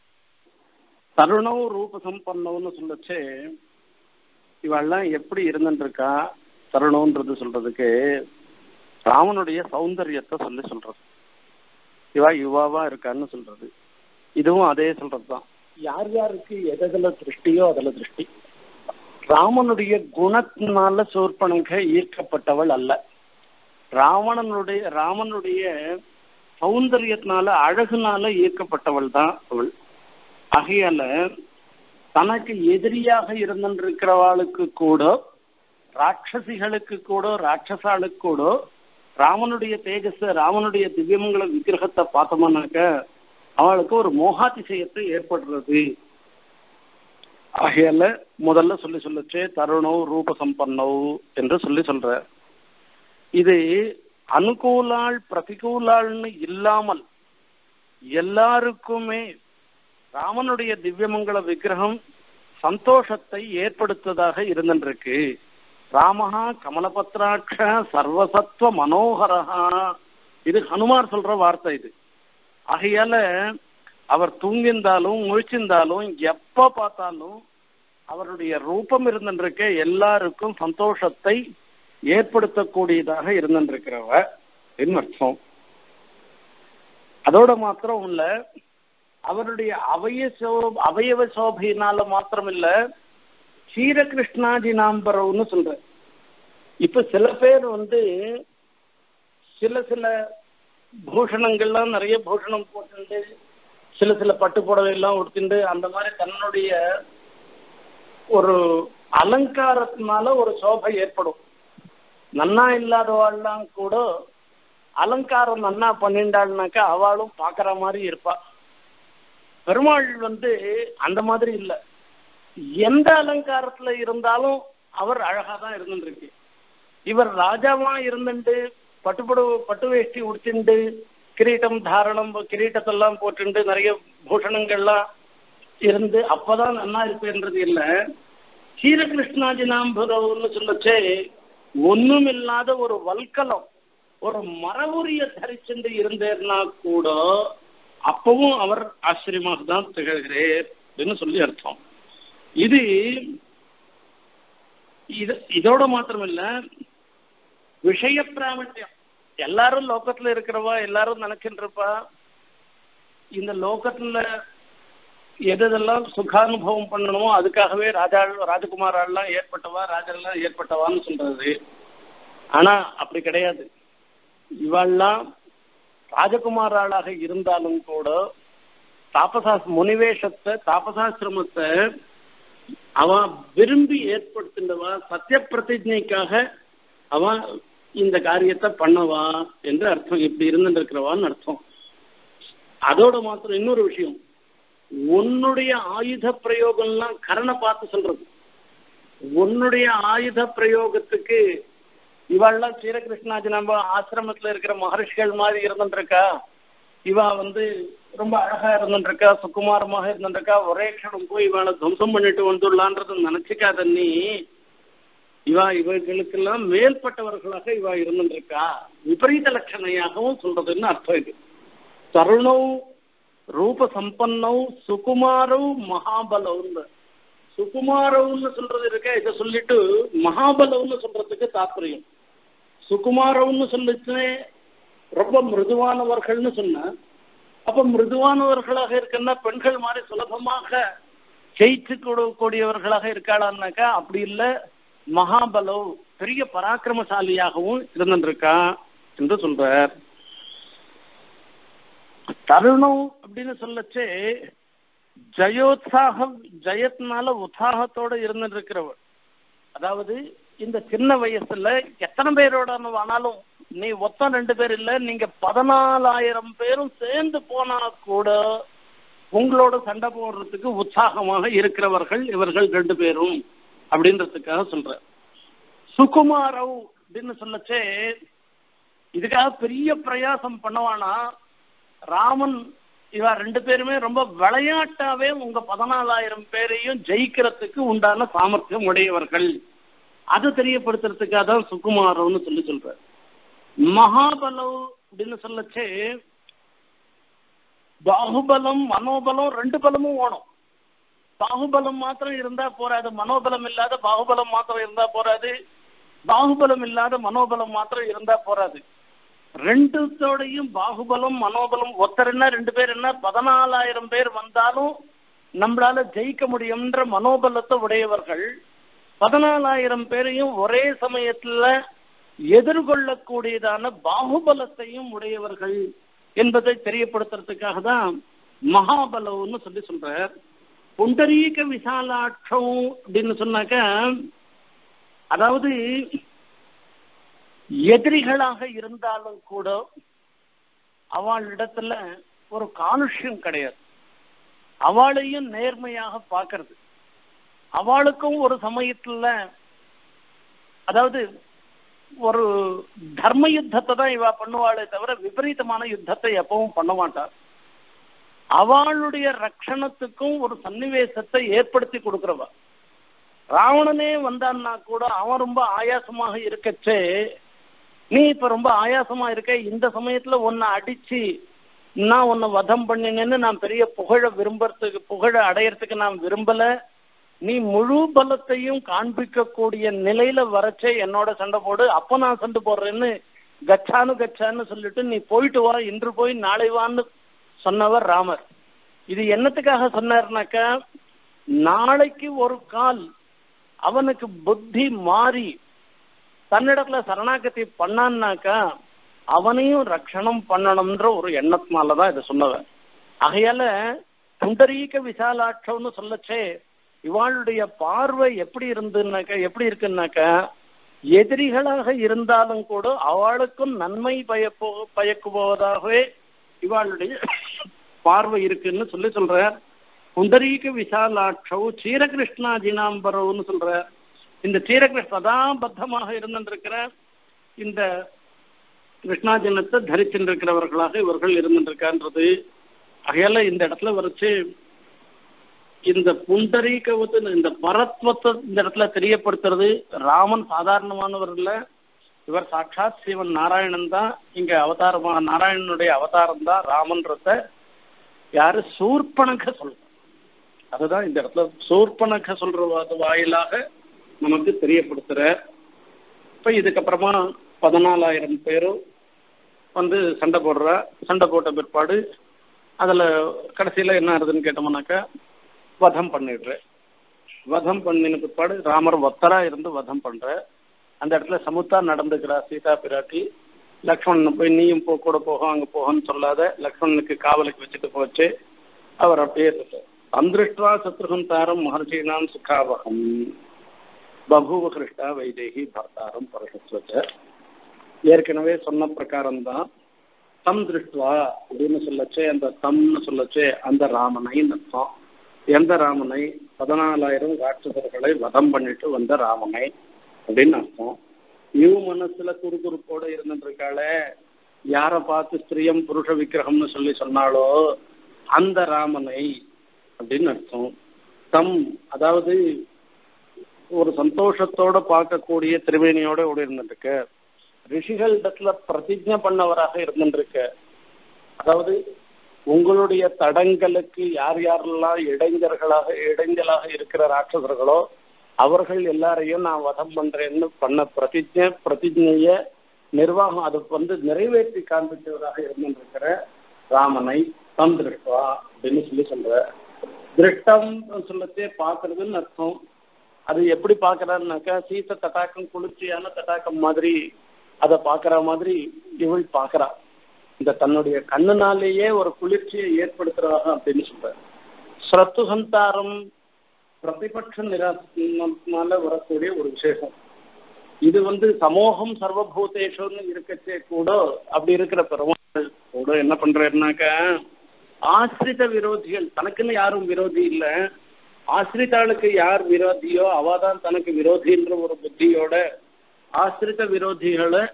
தருணம் ரூப சம்பன்னம்னு சொல்லச்சு இவெல்லாம் எப்படி இருந்துருக்கா தருணம்ன்றது சொல்றதுக்கு ராமனுடைய சௌந்தரியத்தை சொல்லி சொல்றது இவா யுவாவா இருக்கான்னு சொல்றது இதுவும் அதே சொல்றதுதான் யார் யாருக்கு எதுல திருஷ்டியோ அதுல திருஷ்டி ராமனுடைய குணத்தினால சோர்பனங்க ஈர்க்கப்பட்டவள் அல்ல ராவணனுடைய ராமனுடைய சௌந்தரியத்தினால அழகுனால ஈர்க்கப்பட்டவள் தான் அவள் ஆகையால தனக்கு எதிரியாக இருந்திருக்கிறவாளுக்கு கூட ராட்சசிகளுக்கு கூட ராட்சசாளுக்கு கூட ராமனுடைய தேஜஸ் ராமனுடைய திவ்யமங்கல விக்கிரகத்தை பார்த்தோம்னாக்க அவளுக்கு ஒரு மோகாதிசயத்தை ஏற்படுறது ஆகையால முதல்ல சொல்லி சொல்லச்சே தருணோ ரூப சம்பன்னோ என்று சொல்லி சொல்ற இது அனுகூலாள் பிரதிகூலாள்னு இல்லாமல் எல்லாருக்குமே ராமனுடைய திவ்யமங்கல விக்கிரகம் சந்தோஷத்தை ஏற்படுத்ததாக இருந்திருக்கு ராமஹா கமலபத்ராட்ச சர்வசத்வ மனோகரஹா இது ஹனுமார் சொல்ற வார்த்தை இது ஆகையால அவர் தூங்கியிருந்தாலும் முழிச்சிருந்தாலும் எப்ப பார்த்தாலும் அவருடைய ரூபம் இருந்திருக்க எல்லாருக்கும் சந்தோஷத்தை ஏற்படுத்தக்கூடியதாக இருந்திருக்கிறவ என்ன அர்த்தம் அதோட மாத்திரம் இல்ல அவருடைய அவய சோ அவயவ சோபையினால மாத்திரம் இல்ல ஸ்ரீரகிருஷ்ணாஜி நாம்பரவுன்னு சொல்ற இப்ப சில பேர் வந்து சில சில பூஷணங்கள்லாம் நிறைய பூஷணம் போட்டுண்டு சில சில பட்டு புடவை எல்லாம் உடுத்திண்டு அந்த மாதிரி தன்னுடைய ஒரு அலங்காரத்தினால ஒரு சோபை ஏற்படும் நன்னா இல்லாதவாள்லாம் கூட அலங்காரம் நன்னா பண்ணிண்டாள்னாக்கா அவளும் பாக்குற மாதிரி இருப்பா பெருமாள் வந்து அந்த மாதிரி இல்லை எந்த அலங்காரத்துல இருந்தாலும் அவர் அழகா தான் இருந்துருக்கு இவர் ராஜாவா இருந்துட்டு பட்டுப்புடவை பட்டு வேஷ்டி உடுத்திண்டு கிரீட்டம் தாரணம் கிரீட்டத்தெல்லாம் போட்டுண்டு நிறைய பூஷணங்கள்லாம் இருந்து அப்பதான் நன்னா இருப்பேன்றது இல்லை சீரகிருஷ்ணாஜினாம்புரம்னு சொல்லச்சே ஒண்ணும் இல்லாத ஒரு வல்கலம் ஒரு மரபுரிய தரிச்சென்று இருந்தேர்னா கூட அப்பவும் அவர் ஆச்சரியமாக தான் திகழ்கிறேர் அப்படின்னு சொல்லி அர்த்தம் இது இது இதோட மாத்திரமில்ல விஷய பிராமணியம் எல்லாரும் லோகத்துல இருக்கிறவா எல்லாரும் நினைக்கின்றப்பா இந்த லோகத்துல எதெல்லாம் சுகானுபவம் பண்ணணுமோ அதுக்காகவே ராஜா ராஜகுமாரெல்லாம் ஏற்பட்டவா ராஜெல்லாம் ஏற்பட்டவான்னு சொல்றது ஆனா அப்படி கிடையாது இவெல்லாம் ராஜகுமாராளாக இருந்தாலும் கூட தாபசாஸ் முனிவேஷத்தை தாபசாசிரமத்தை அவன் விரும்பி ஏற்படுத்தினவா சத்திய பிரதிஜைக்காக அவன் இந்த காரியத்தை பண்ணவா என்று அர்த்தம் இப்படி இருந்துட்டு இருக்கிறவான்னு அர்த்தம் அதோட மாத்திரம் இன்னொரு விஷயம் உன்னுடைய ஆயுத பிரயோகம்லாம் கரணை பார்த்து சொல்றது உன்னுடைய ஆயுத பிரயோகத்துக்கு இவாள்லாம் ஸ்ரீரகிருஷ்ணாஜி நம்ம ஆசிரமத்துல இருக்கிற மகர்ஷிகள் மாதிரி இருந்துருக்கா இவா வந்து ரொம்ப அழகா இருந்துருக்கா சுகுமாரமாக இருந்துருக்கா ஒரே க்ஷணம் போய் இவளை துவம்சம் பண்ணிட்டு வந்துடலான்றது நினைச்சுக்காத நீ இவா இவர்களுக்கெல்லாம் மேல்பட்டவர்களாக இவா இருந்துருக்கா விபரீத லட்சணையாகவும் சொல்றதுன்னு அர்த்தம் இது தருணம் ரூப சம்பன்னௌ சுகுமாரவ் மகாபலவ்னு சுகுமாரவ்னு சொல்றது இருக்க இதை சொல்லிட்டு மகாபலவ்னு சொல்றதுக்கு தாற்பயம் சுகுமாரவ்னு சொல்லிச்சு ரொம்ப மிருதுவானவர்கள்னு சொன்ன அப்ப மிருதுவானவர்களாக இருக்குன்னா பெண்கள் மாதிரி சுலபமாக ஜெயிச்சு கூடியவர்களாக இருக்காளான்னாக்கா அப்படி இல்லை மகாபலவ் பெரிய பராக்கிரமசாலியாகவும் இருந்திருக்கா என்று சொல்றார் தருணம் அப்படின்னு சொல்லச்சே ஜயோத்சாகம் ஜெயத்னால உற்சாகத்தோட இருந்துட்டு இருக்கிறவள் அதாவது இந்த சின்ன வயசுல எத்தனை பேரோட ஆனாலும் நீ ஒத்தம் ரெண்டு பேர் இல்ல நீங்க பதினாலாயிரம் பேரும் சேர்ந்து போனா கூட உங்களோட சண்டை போடுறதுக்கு உற்சாகமாக இருக்கிறவர்கள் இவர்கள் ரெண்டு பேரும் அப்படின்றதுக்காக சொல்ற சுகுமாரவ் அப்படின்னு சொல்லச்சே இதுக்காக பெரிய பிரயாசம் பண்ணவானா ராமன் இவ ரெண்டு பேருமே ரொம்ப விளையாட்டாவே உங்க பதினாலாயிரம் பேரையும் ஜெயிக்கிறதுக்கு உண்டான சாமர்த்தியம் உடையவர்கள் அதை தெரியப்படுத்துறதுக்காக தான் சுகுமாரம்னு சொல்லி சொல்ற மகாபலவ் அப்படின்னு சொல்லச்சே பாகுபலம் மனோபலம் ரெண்டு பலமும் ஓணும் பாகுபலம் மாத்திரம் இருந்தா போராது மனோபலம் இல்லாத பாகுபலம் மாத்திரம் இருந்தா போராது பாகுபலம் இல்லாத மனோபலம் மாத்திரம் இருந்தா போராது ரெண்டுத்தோடையும் பாகுபலம் மனோபலம் ஒருத்தர் என்ன ரெண்டு பேர் என்ன பதினாலாயிரம் பேர் வந்தாலும் நம்மளால ஜெயிக்க முடியும்ன்ற மனோபலத்தை உடையவர்கள் பதினாலாயிரம் பேரையும் ஒரே சமயத்துல எதிர்கொள்ளக்கூடியதான பாகுபலத்தையும் உடையவர்கள் என்பதை தெரியப்படுத்துறதுக்காக தான் மகாபலம்னு சொல்லி சொல்ற புண்டரீக விசாலாட்சம் அப்படின்னு சொன்னாக்க அதாவது எதிரிகளாக இருந்தாலும் கூட அவளிடத்துல ஒரு கானுஷ்யம் கிடையாது அவளையும் நேர்மையாக பார்க்கறது அவளுக்கும் ஒரு சமயத்துல அதாவது ஒரு தர்ம யுத்தத்தை தான் இவ பண்ணுவாளே தவிர விபரீதமான யுத்தத்தை எப்பவும் பண்ண மாட்டார் அவளுடைய ரட்சணத்துக்கும் ஒரு சன்னிவேசத்தை ஏற்படுத்தி கொடுக்கிறவ ராவணனே வந்தான்னா கூட அவன் ரொம்ப ஆயாசமாக இருக்கச்சே நீ இப்ப ரொம்ப ஆயாசமா இருக்க இந்த சமயத்துல உன்னை அடிச்சு நான் உன்னை வதம் பண்ணினேன்னு நான் பெரிய புகழ விரும்புறதுக்கு புகழ அடையறதுக்கு நான் விரும்பல நீ முழு பலத்தையும் காண்பிக்கக்கூடிய நிலையில வரச்சே என்னோட சண்டை போடு அப்ப நான் சண்டை போடுறேன்னு கச்சானு கச்சான்னு சொல்லிட்டு நீ போயிட்டு வா இன்று போய் நாளை வான்னு சொன்னவர் ராமர் இது என்னத்துக்காக சொன்னார்னாக்கா நாளைக்கு ஒரு கால் அவனுக்கு புத்தி மாறி தன்னிடத்துல சரணாகதி பண்ணான்னாக்கா அவனையும் ரட்சணம் பண்ணணும்ன்ற ஒரு எண்ணத்தினாலதான் இதை சொன்னவன் ஆகையால புண்டரீக விசாலாட்சம்னு சொல்லச்சே இவாளுடைய பார்வை எப்படி இருந்துன்னாக்கா எப்படி இருக்குன்னாக்கா எதிரிகளாக இருந்தாலும் கூட அவளுக்கும் நன்மை பயப்போ பயக்குபவதாகவே இவாளுடைய பார்வை இருக்குன்னு சொல்லி சொல்ற புண்டரீக விசாலாட்சவ் சீரகிருஷ்ணாஜினாம்பரவ்னு சொல்ற இந்த சீரகிருஷ்ண பத்தமாக இருந்திருக்கிற இந்த கிருஷ்ணாஜனத்தை தரிச்சிருக்கிறவர்களாக இவர்கள் இருந்திருக்கான்றது அகையால இந்த இடத்துல வரைச்சு இந்த புண்டரீகவத்து இந்த பரத்வத்தை இந்த இடத்துல தெரியப்படுத்துறது ராமன் சாதாரணமானவர் இல்ல இவர் சாட்சாத் சிவன் நாராயணன் தான் இங்க அவதாரமா நாராயணனுடைய அவதாரம் தான் ராமன்றத யாரு சூர்பனக சொல்ற அதுதான் இந்த இடத்துல சூர்பனக சொல்ற வாயிலாக நமக்கு தெரியப்படுத்துற இப்ப இதுக்கப்புறமா பதினாலாயிரம் பேரும் வந்து சண்டை போடுற சண்டை போட்ட பிற்பாடு அதுல கடைசியில என்ன ஆகுதுன்னு கேட்டோம்னாக்கா வதம் பண்ணிடுற வதம் பண்ணின பிற்பாடு ராமர் ஒத்தரா இருந்து வதம் பண்ற அந்த இடத்துல சமுத்தா நடந்துக்கிறா சீதா பிராட்டி லக்ஷ்மணன் போய் நீயும் போ கூட போகும் அங்க போகன்னு சொல்லாத லக்ஷ்மணனுக்கு காவலுக்கு வச்சுட்டு போச்சு அவர் அப்படியே இருக்கு அந்திருஷ்டா சத்ருகம் தாரம் மகர்ஷினாம் சுகாவகம் பபூவ கிருஷ்டா வைதேகி பர்த்தாரம் பரஷஸ்வச்ச ஏற்கனவே சொன்ன பிரகாரம் தான் தம் திருஷ்டுவா அப்படின்னு சொல்லச்சே அந்த தம்னு சொல்லச்சே அந்த ராமனை அர்த்தம் எந்த ராமனை பதினாலாயிரம் ராட்சசர்களை வதம் பண்ணிட்டு வந்த ராமனை அப்படின்னு அர்த்தம் இவ மனசுல குறுகுறுப்போட இருந்துருக்காளே யார பார்த்து ஸ்திரியம் புருஷ விக்கிரகம்னு சொல்லி சொன்னாலோ அந்த ராமனை அப்படின்னு அர்த்தம் தம் அதாவது ஒரு சந்தோஷத்தோட பார்க்கக்கூடிய திருவேணியோட ஓடி இருந்துருக்கு ரிஷிகளிடத்துல பிரதிஜை பண்ணவராக இருந்துருக்கு அதாவது உங்களுடைய தடங்களுக்கு யார் யாரெல்லாம் இடைஞ்சர்களாக இடைஞ்சலாக இருக்கிற ராட்சசர்களோ அவர்கள் எல்லாரையும் நான் வதம் பண்றேன்னு பண்ண பிரதிஜை பிரதிஜைய நிர்வாகம் அது வந்து நிறைவேற்றி காண்பித்தவராக இருந்திருக்கிற ராமனை தம் திருஷ்டுவா அப்படின்னு சொல்லி சொல்ற திருஷ்டம் சொல்லத்தே பாக்குறதுன்னு அர்த்தம் அது எப்படி பாக்குறான்னாக்கா சீத்த தட்டாக்கம் குளிர்ச்சியான தட்டாக்கம் மாதிரி அதை பாக்குற மாதிரி இவள் பாக்குறா இந்த தன்னுடைய கண்ணுனாலேயே ஒரு குளிர்ச்சியை ஏற்படுத்துறாங்க அப்படின்னு சொல்ற ஸ்ரத்து சந்தாரம் பிரதிபட்ச நிராசனால வரக்கூடிய ஒரு விசேஷம் இது வந்து சமூகம் சர்வபூதேஷன்னு இருக்கச்சே கூட அப்படி இருக்கிற பெருமாள் கூட என்ன பண்றாருனாக்க ஆசிரித விரோதிகள் தனக்குன்னு யாரும் விரோதி இல்ல ஆசிரிதாளுக்கு யார் விரோதியோ அவாதான் தனக்கு விரோதின்ற ஒரு புத்தியோட ஆசிரித விரோதிகளை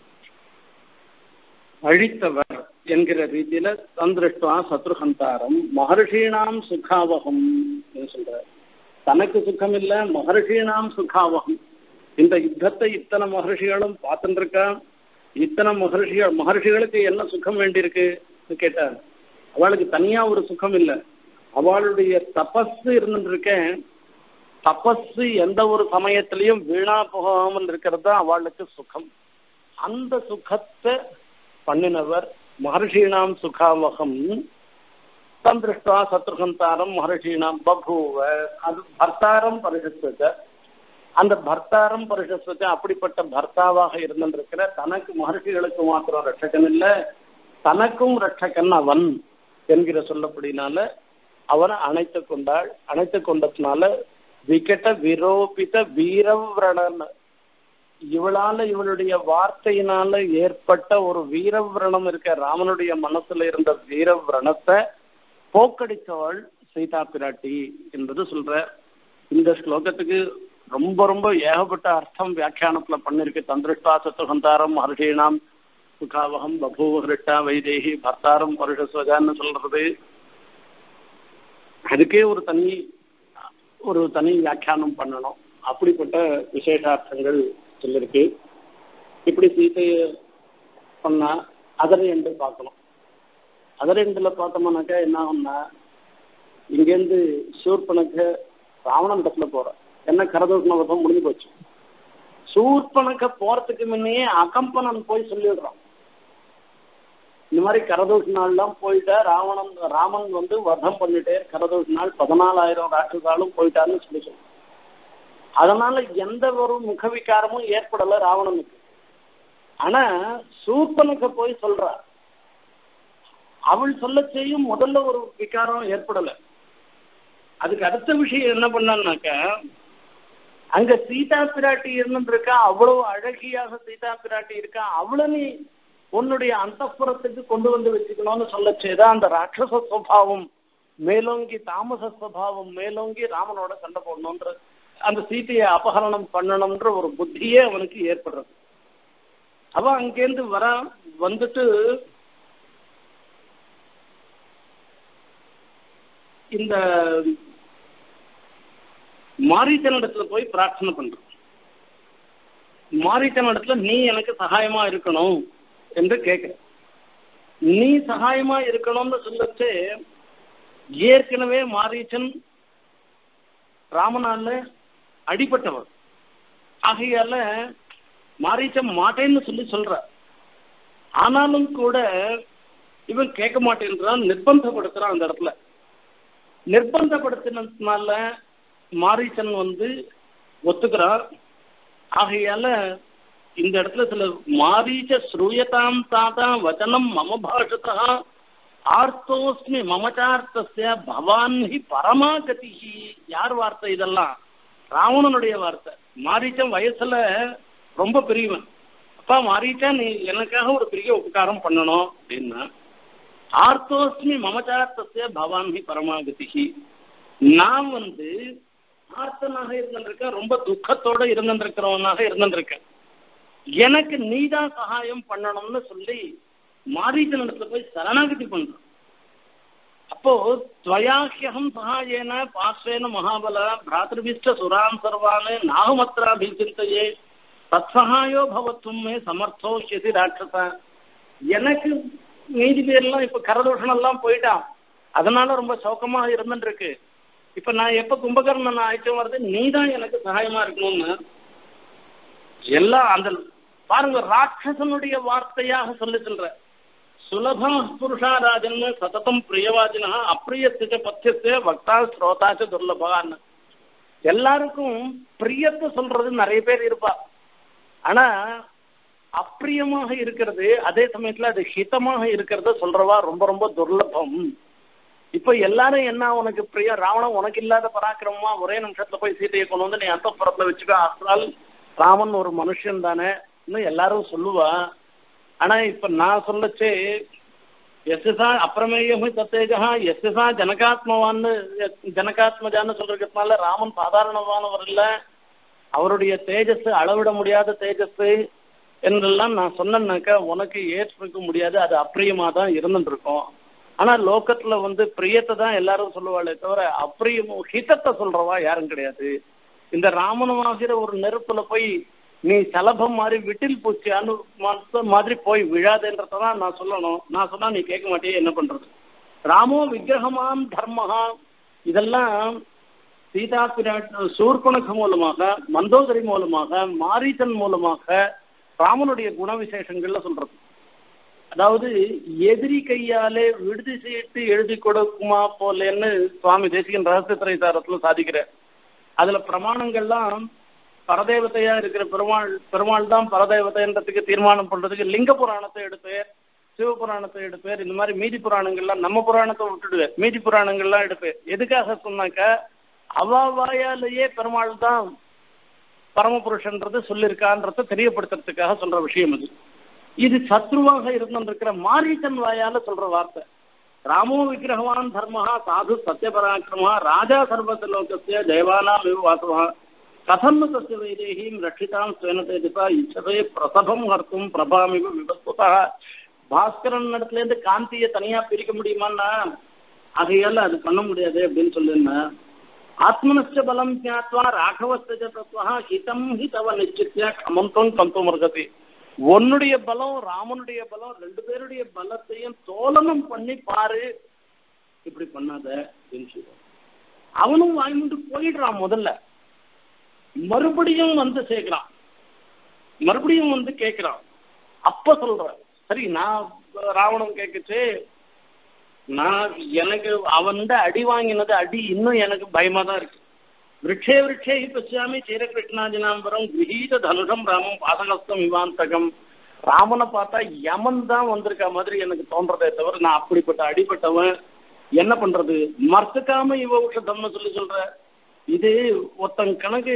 அழித்தவர் என்கிற ரீதியில தந்திருஷ்டுவா சத்ருஹந்தாரம் மகர்ஷீணாம் சுகாவகம் சொல்றார் தனக்கு சுகம் இல்ல மகர்ஷீணாம் சுகாவகம் இந்த யுத்தத்தை இத்தனை மகர்ஷிகளும் பார்த்துட்டு இருக்கா இத்தனை மகர்ஷிகள் மகர்ஷிகளுக்கு என்ன சுகம் வேண்டியிருக்கு கேட்டார் அவளுக்கு தனியா ஒரு சுகம் இல்லை அவளுடைய தபஸ் இருந்துருக்கேன் தபஸ் எந்த ஒரு சமயத்திலையும் வீணா போகாமல் இருக்கிறது தான் அவளுக்கு சுகம் அந்த சுகத்தை பண்ணினவர் மகர்ஷீணாம் சுகாவகம் தந்திருஷ்டா சத்ருகந்தாரம் மகர்ஷீணாம் பபூவ அது பர்த்தாரம் பரிசஸ்வச்ச அந்த பர்த்தாரம் பரிசஸ்வச்ச அப்படிப்பட்ட பர்த்தாவாக இருந்திருக்கிற தனக்கு மகர்ஷிகளுக்கு மாத்திரம் ரட்சகன் இல்ல தனக்கும் ரட்சகன் அவன் என்கிற சொல்லப்படினால அவனை அணைத்து கொண்டாள் அணைத்து கொண்டதுனால விகட விரோபித வீரவிரணன் இவளால இவளுடைய வார்த்தையினால ஏற்பட்ட ஒரு வீரவிரணம் இருக்க ராமனுடைய மனசுல இருந்த வீரவிரணத்தை போக்கடித்தவள் சீதா பிராட்டி என்பது சொல்ற இந்த ஸ்லோகத்துக்கு ரொம்ப ரொம்ப ஏகப்பட்ட அர்த்தம் வியாக்கியானத்துல பண்ணிருக்கு தந்திருஷ்டா சத்துகந்தாரம் மகர்ஷீணாம் சுகாவகம் பபூவகிருஷ்டா வைதேகி பர்த்தாரம் பருஷஸ்வஜான்னு சொல்றது அதுக்கே ஒரு தனி ஒரு தனி வியாக்கியானம் பண்ணணும் அப்படிப்பட்ட விசேஷார்த்தங்கள் சொல்லிருக்கு இப்படி சீதையை பண்ணா அதரை என்று பார்க்கணும் அதரை எண்டுல பார்த்தோம்னாக்கா என்ன ஆகும்னா இங்கேருந்து சூர்பனுக்க ராவணன் இடத்துல போற என்ன கரதூஷண வதம் முடிஞ்சு போச்சு சூர்பனுக்க போறதுக்கு முன்னையே அகம்பனன் போய் சொல்லிடுறான் இந்த மாதிரி கரதோஷ நாள்லாம் போயிட்டா ராவணன் ராமன் வந்து வதம் பண்ணிட்டே கரதோஷ நாள் பதினாலாயிரம் ராட்சசாலும் போயிட்டான்னு சொல்லி சொல்றான் அதனால எந்த ஒரு முக விகாரமும் ஏற்படல ராவணனுக்கு ஆனா சூர்பனுக்கு போய் சொல்றா அவள் சொல்ல செய்யும் முதல்ல ஒரு விகாரம் ஏற்படல அதுக்கு அடுத்த விஷயம் என்ன பண்ணான்னாக்க அங்க சீதா பிராட்டி இருந்துருக்கா அவ்வளவு அழகியாக சீதா பிராட்டி இருக்கா அவளை நீ உன்னுடைய அந்தப்புறத்துக்கு கொண்டு வந்து வச்சுக்கணும்னு சொல்ல செய்தா அந்த ராட்சச சுவாவம் மேலோங்கி தாமச சுவாவம் மேலோங்கி ராமனோட சண்டை போடணும்ன்ற அந்த சீத்தையை அபகரணம் பண்ணணும்ன்ற ஒரு புத்தியே அவனுக்கு ஏற்படுறது அவன் அங்கேருந்து வர வந்துட்டு இந்த மாரீச்சனிடத்துல போய் பிரார்த்தனை பண்றான் மாரீச்சனிடத்துல நீ எனக்கு சகாயமா இருக்கணும் என்று கேட்கிற நீ சகாயமா இருக்கணும்னு சொல்லச்சு ஏற்கனவே மாரீச்சன் ராமனால அடிபட்டவர் ஆகையால மாரீச்ச மாட்டேன்னு சொல்லி சொல்ற ஆனாலும் கூட இவன் கேட்க மாட்டேன்றான் நிர்பந்தப்படுத்துறான் அந்த இடத்துல நிர்பந்தப்படுத்தினதுனால மாரீச்சன் வந்து ஒத்துக்கிறார் ஆகையால இந்த இடத்துல சில மாரீச்ச ஸ்ரூயதாம் தாத்தா வச்சனம் மம பாஷதா ஆர்த்தோஸ்மி மமச்சார்த்தசிய பவான் ஹி பரமாகதி யார் வார்த்தை இதெல்லாம் ராவணனுடைய வார்த்தை மாரீச்சன் வயசுல ரொம்ப பெரியவன் அப்பா மாரீச்சா நீ எனக்காக ஒரு பெரிய உபகாரம் பண்ணணும் அப்படின்னா ஆர்த்தோஸ்மி மமச்சார்த்தசிய பவான் ஹி பரமாகதி நான் வந்து ஆர்த்தனாக இருந்திருக்கேன் ரொம்ப துக்கத்தோட இருந்திருக்கிறவனாக இருந்திருக்கேன் எனக்கு நீதான் சகாயம் பண்ணணும்னு சொல்லி மாரீச்சனிடத்துல போய் சரணாகதி பண்றான் அப்போ துவயாஹ்யம் சகாயேன பாஸ்வேன மகாபல பிராத்திருபிஷ்ட சுரான் சர்வானே நாகமத்ராபிசிந்தையே தத்சகாயோ பவத்துமே சமர்த்தோ யதி ராட்சச எனக்கு மீதி பேர்லாம் இப்ப கரதூஷணம் எல்லாம் போயிட்டான் அதனால ரொம்ப சோகமா இருந்துட்டு இருக்கு இப்ப நான் எப்ப கும்பகர்ணன் ஆயிட்டும் வருது நீ தான் எனக்கு சகாயமா இருக்கணும்னு எல்லாம் அந்த பாருங்க ராட்சசனுடைய வார்த்தையாக சொல்லி சொல்ற சுலப புருஷாராஜன் சததம் பிரியவாதினா அப்பிரியத்திச்ச பத்தியத்து வக்தா ஸ்ரோதாச்ச துர்லபான்னு எல்லாருக்கும் பிரியத்தை சொல்றது நிறைய பேர் இருப்பா ஆனா அப்பிரியமாக இருக்கிறது அதே சமயத்துல அது ஹிதமாக இருக்கிறத சொல்றவா ரொம்ப ரொம்ப துர்லபம் இப்ப எல்லாரும் என்ன உனக்கு பிரியா ராவணன் உனக்கு இல்லாத பராக்கிரமமா ஒரே நிமிஷத்துல போய் சீதையை கொண்டு வந்து நீ அந்த புறத்துல வச்சுக்கோ ஆஃப்டரால் ராமன் ஒரு மனுஷன் தானே இன்னும் எல்லாரும் சொல்லுவா ஆனா இப்ப நான் சொல்லச்சே எஸ்எஸ்ஆ அப்பிரமேயம் தத்தேஜா எஸ்எஸ்ஆ ஜனகாத்மவான்னு ஜனகாத்மஜான்னு சொல்றதுனால ராமன் சாதாரணமானவர் இல்ல அவருடைய தேஜஸ் அளவிட முடியாத தேஜஸ் என்றெல்லாம் நான் சொன்னேன்னாக்கா உனக்கு ஏற்றுக்க முடியாது அது அப்பிரியமா தான் இருந்துட்டு இருக்கும் ஆனா லோக்கத்துல வந்து பிரியத்தை தான் எல்லாரும் சொல்லுவாளே தவிர அப்பிரியமும் ஹிதத்தை சொல்றவா யாரும் கிடையாது இந்த ராமனமாகிற ஒரு நெருப்புல போய் நீ சலபம் மாதிரி விட்டில் பூச்சியான்னு மாதிரி போய் விழாதுன்றதான் நான் சொல்லணும் நான் சொன்னா நீ கேட்க மாட்டியே என்ன பண்றது ராமோ விக்கிரகமாம் தர்மஹா இதெல்லாம் சீதா பிராட் சூர்பனக மூலமாக மந்தோதரி மூலமாக மாரீசன் மூலமாக ராமனுடைய குண விசேஷங்கள்ல சொல்றது அதாவது எதிரி கையாலே விடுதி செய்து எழுதி கொடுக்குமா போலேன்னு சுவாமி தேசிகன் ரகசிய திரைசாரத்துல சாதிக்கிறார் அதுல பிரமாணங்கள்லாம் பரதேவதையா இருக்கிற பெருமாள் பெருமாள் தான் பரதேவதைன்றதுக்கு தீர்மானம் பண்றதுக்கு லிங்க புராணத்தை எடுப்பேர் சிவபுராணத்தை எடுப்பேர் இந்த மாதிரி மீதி புராணங்கள்லாம் நம்ம புராணத்தை விட்டுடுவேர் மீதி புராணங்கள்லாம் எடுப்பேர் எதுக்காக சொன்னாக்கா அவ வாயாலேயே பெருமாள் தான் பரமபுருஷன்றது சொல்லியிருக்கான்றத தெரியப்படுத்துறதுக்காக சொல்ற விஷயம் இது இது சத்ருவாக இருந்திருக்கிற மாரீசன் வாயால சொல்ற வார்த்தை ராமோ விக்கிரகவான் தர்மஹா சாது சத்யபராக்கிரமா ராஜா சர்வத்த லோகசிய ஜெயவானாம் இவ வாசவா கதன்னு தஸ்ய வைதேகீம் ரட்சிதாம் ஸ்வேன தேஜசா இச்சதே பிரசபம் ஹர்த்தும் பிரபாமிவ விபஸ்வதா பாஸ்கரன் இடத்துல இருந்து காந்தியை தனியா பிரிக்க முடியுமான்னா அதையால அது பண்ண முடியாது அப்படின்னு சொல்லிருந்தேன் ஆத்மனஸ்ய பலம் ஜாத்வா ராഘவஸ்ய தத்துவா ஹிதம் ஹிதவ நிச்சித்ய கமந்தம் கந்தம் மர்கதி உன்னுடைய பலம் ராமனுடைய பலம் ரெண்டு பேருடைய பலத்தையும் தோலனம் பண்ணி பாரு இப்படி பண்ணாத அப்படின்னு சொல்லுவான் அவனும் வாங்கிட்டு போயிடுறான் முதல்ல மறுபடியும் வந்து சேர்க்கிறான் மறுபடியும் வந்து கேட்கிறான் அப்ப சொல்றான் சரி நான் ராவணன் கேட்குச்சு நான் எனக்கு அவன் அடி வாங்கினது அடி இன்னும் எனக்கு பயமா தான் இருக்கு விரக்ஷே விரக்ஷே பசியாமி சீரகிருஷ்ணாஜினாம்பரம் கிரகீத தனுஷம் ராமம் பாதகஸ்தம் இவாந்தகம் ராமனை பார்த்தா யமன் தான் வந்திருக்க மாதிரி எனக்கு தோன்றதே தவிர நான் அப்படிப்பட்ட அடிப்பட்டவன் என்ன பண்றது மறுத்துக்காம இவ உஷதம்னு சொல்லி சொல்ற இது ஒருத்தன் கணக்கு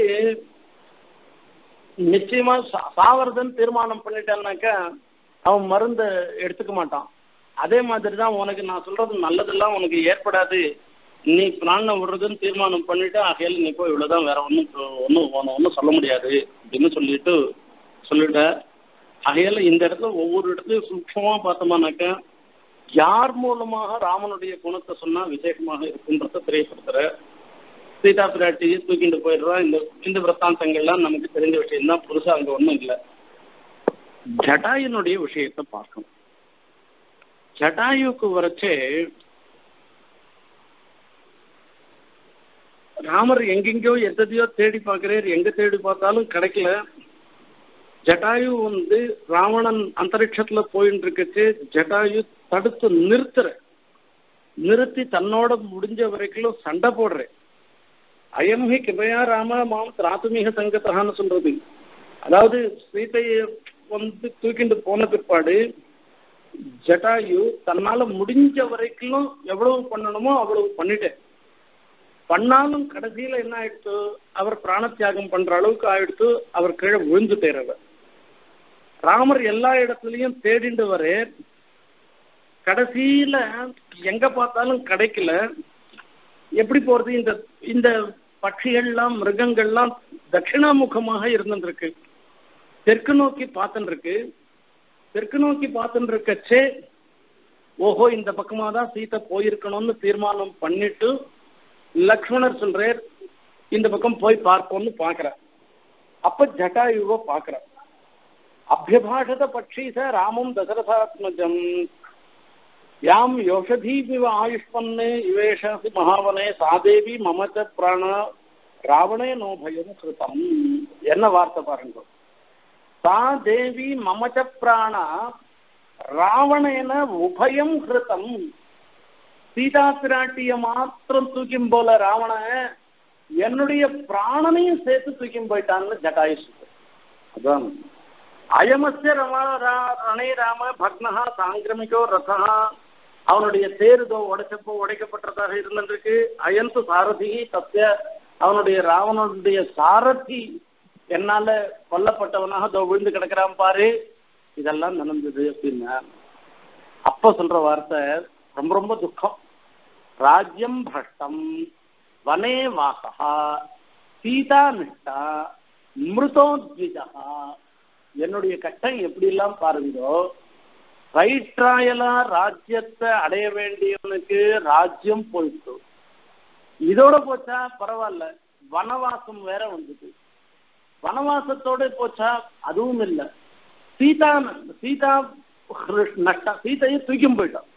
நிச்சயமா சா- சாவறதுன்னு தீர்மானம் பண்ணிட்டான்னாக்கா அவன் மருந்த எடுத்துக்க மாட்டான் அதே மாதிரி தான் உனக்கு நான் சொல்றது நல்லதெல்லாம் உனக்கு ஏற்படாது நீ பிராணனை விடுறதுன்னு தீர்மானம் பண்ணிட்டு ஆகையால நீ போய் இவ்வளவுதான் வேற ஒன்றும் ஒன்றும் ஒன்றும் சொல்ல முடியாது அப்படின்னு சொல்லிட்டு சொல்லிட்ட ஆகையால இந்த இடத்துல ஒவ்வொரு இடத்துலயும் சூக்ஷமா பார்த்தோம்னாக்கா யார் மூலமாக ராமனுடைய குணத்தை சொன்னா விசேஷமாக இருக்குன்றத தெரியப்படுத்துற சீதா பிராட்டி தூக்கிட்டு போயிடுறா இந்த இந்த விரத்தாந்தங்கள்லாம் நமக்கு தெரிஞ்ச விஷயம் தான் புதுசா அங்க ஒண்ணும் இல்லை ஜடாயுனுடைய விஷயத்தை பார்க்கணும் ஜடாயுக்கு வரைச்சே ராமர் எங்கெங்கயோ எதையோ தேடி பார்க்கிறார் எங்க தேடி பார்த்தாலும் கிடைக்கல ஜட்டாயு வந்து ராவணன் அந்தரிக்ஷத்துல போயிட்டு இருக்கச்சு ஜட்டாயு தடுத்து நிறுத்துற நிறுத்தி தன்னோட முடிஞ்ச வரைக்கும் சண்டை போடுற அயம்ஹி கிருபையா ராம மாம் திராத்துமிக சங்கத்தகான்னு சொல்றது அதாவது சீதையை வந்து தூக்கிட்டு போன பிற்பாடு ஜட்டாயு தன்னால முடிஞ்ச வரைக்கும் எவ்வளவு பண்ணணுமோ அவ்வளவு பண்ணிட்டேன் பண்ணாலும் கடைசியில என்ன ஆயிடுத்து அவர் பிராண தியாகம் பண்ற அளவுக்கு ஆயிடுத்து அவர் கீழே விழுந்துட்டார் அவர் ராமர் எல்லா இடத்துலயும் தேடிண்டு வரே கடைசியில எங்க பார்த்தாலும் கிடைக்கல எப்படி போறது இந்த இந்த பட்சிகள்லாம் மிருகங்கள்லாம் தட்சிணாமுகமாக இருந்துருக்கு தெற்கு நோக்கி பார்த்துட்டு இருக்கு தெற்கு நோக்கி பார்த்துட்டு இருக்கச்சே ஓஹோ இந்த பக்கமா தான் சீத்தை போயிருக்கணும்னு தீர்மானம் பண்ணிட்டு லக்ஷ்மணர் சொல்றார் இந்த பக்கம் போய் பார்ப்போம்னு பாக்குறார் அப்ப ஜட்டாயுவ பாக்குறார் அபியபாஷத பட்சீச ராமம் தசரதாத்மஜம் யாம் யோஷதீபிவ ஆயுஷ்மன்னே இவேஷசி மகாவனே சாதேவி மமச்ச பிராண ராவணே நோ பயம் கிருதம் என்ன வார்த்தை பாருங்க சா தேவி மமச்ச பிராண ராவணேன உபயம் கிருதம் சீதா பிராட்டிய மாத்திரம் தூக்கிம் போல ராவண என்னுடைய பிராணனையும் சேர்த்து தூக்கிம் போயிட்டான்னு ஜட்டாயு சொல்றார். அதான் அயமஸ்ய ரம ரா- ரணே ராம பக்னஹா சாங்கிரமிகோ ரதா அவனுடைய தேருதோ உடைச்சப்போ உடைக்கப்பட்டதாக இருந்திருக்கு அயந்து சாரதி தத்ய அவனுடைய ராவணனுடைய சாரதி என்னால கொல்லப்பட்டவனாக தோ விழுந்து கிடக்கிறான் பாரு இதெல்லாம் நடந்தது அப்படின்னா அப்ப சொல்ற வார்த்தை ரொம்ப ரொம்ப துக்கம் ராஜ்யம் பிரஷ்டம் வனே வாசகா சீதா நிஷ்டா மிருதோத்விஜா என்னுடைய கட்டம் எப்படி எல்லாம் பாருங்கோ வயிற்றாயலா ராஜ்யத்தை அடைய வேண்டியவனுக்கு ராஜ்யம் போயிட்டு இதோட போச்சா பரவாயில்ல வனவாசம் வேற வந்தது வனவாசத்தோட போச்சா அதுவும் இல்ல சீதா சீதா ஹிருஷ்- நஷ்டா சீதையை தூக்கியும் போயிட்டான்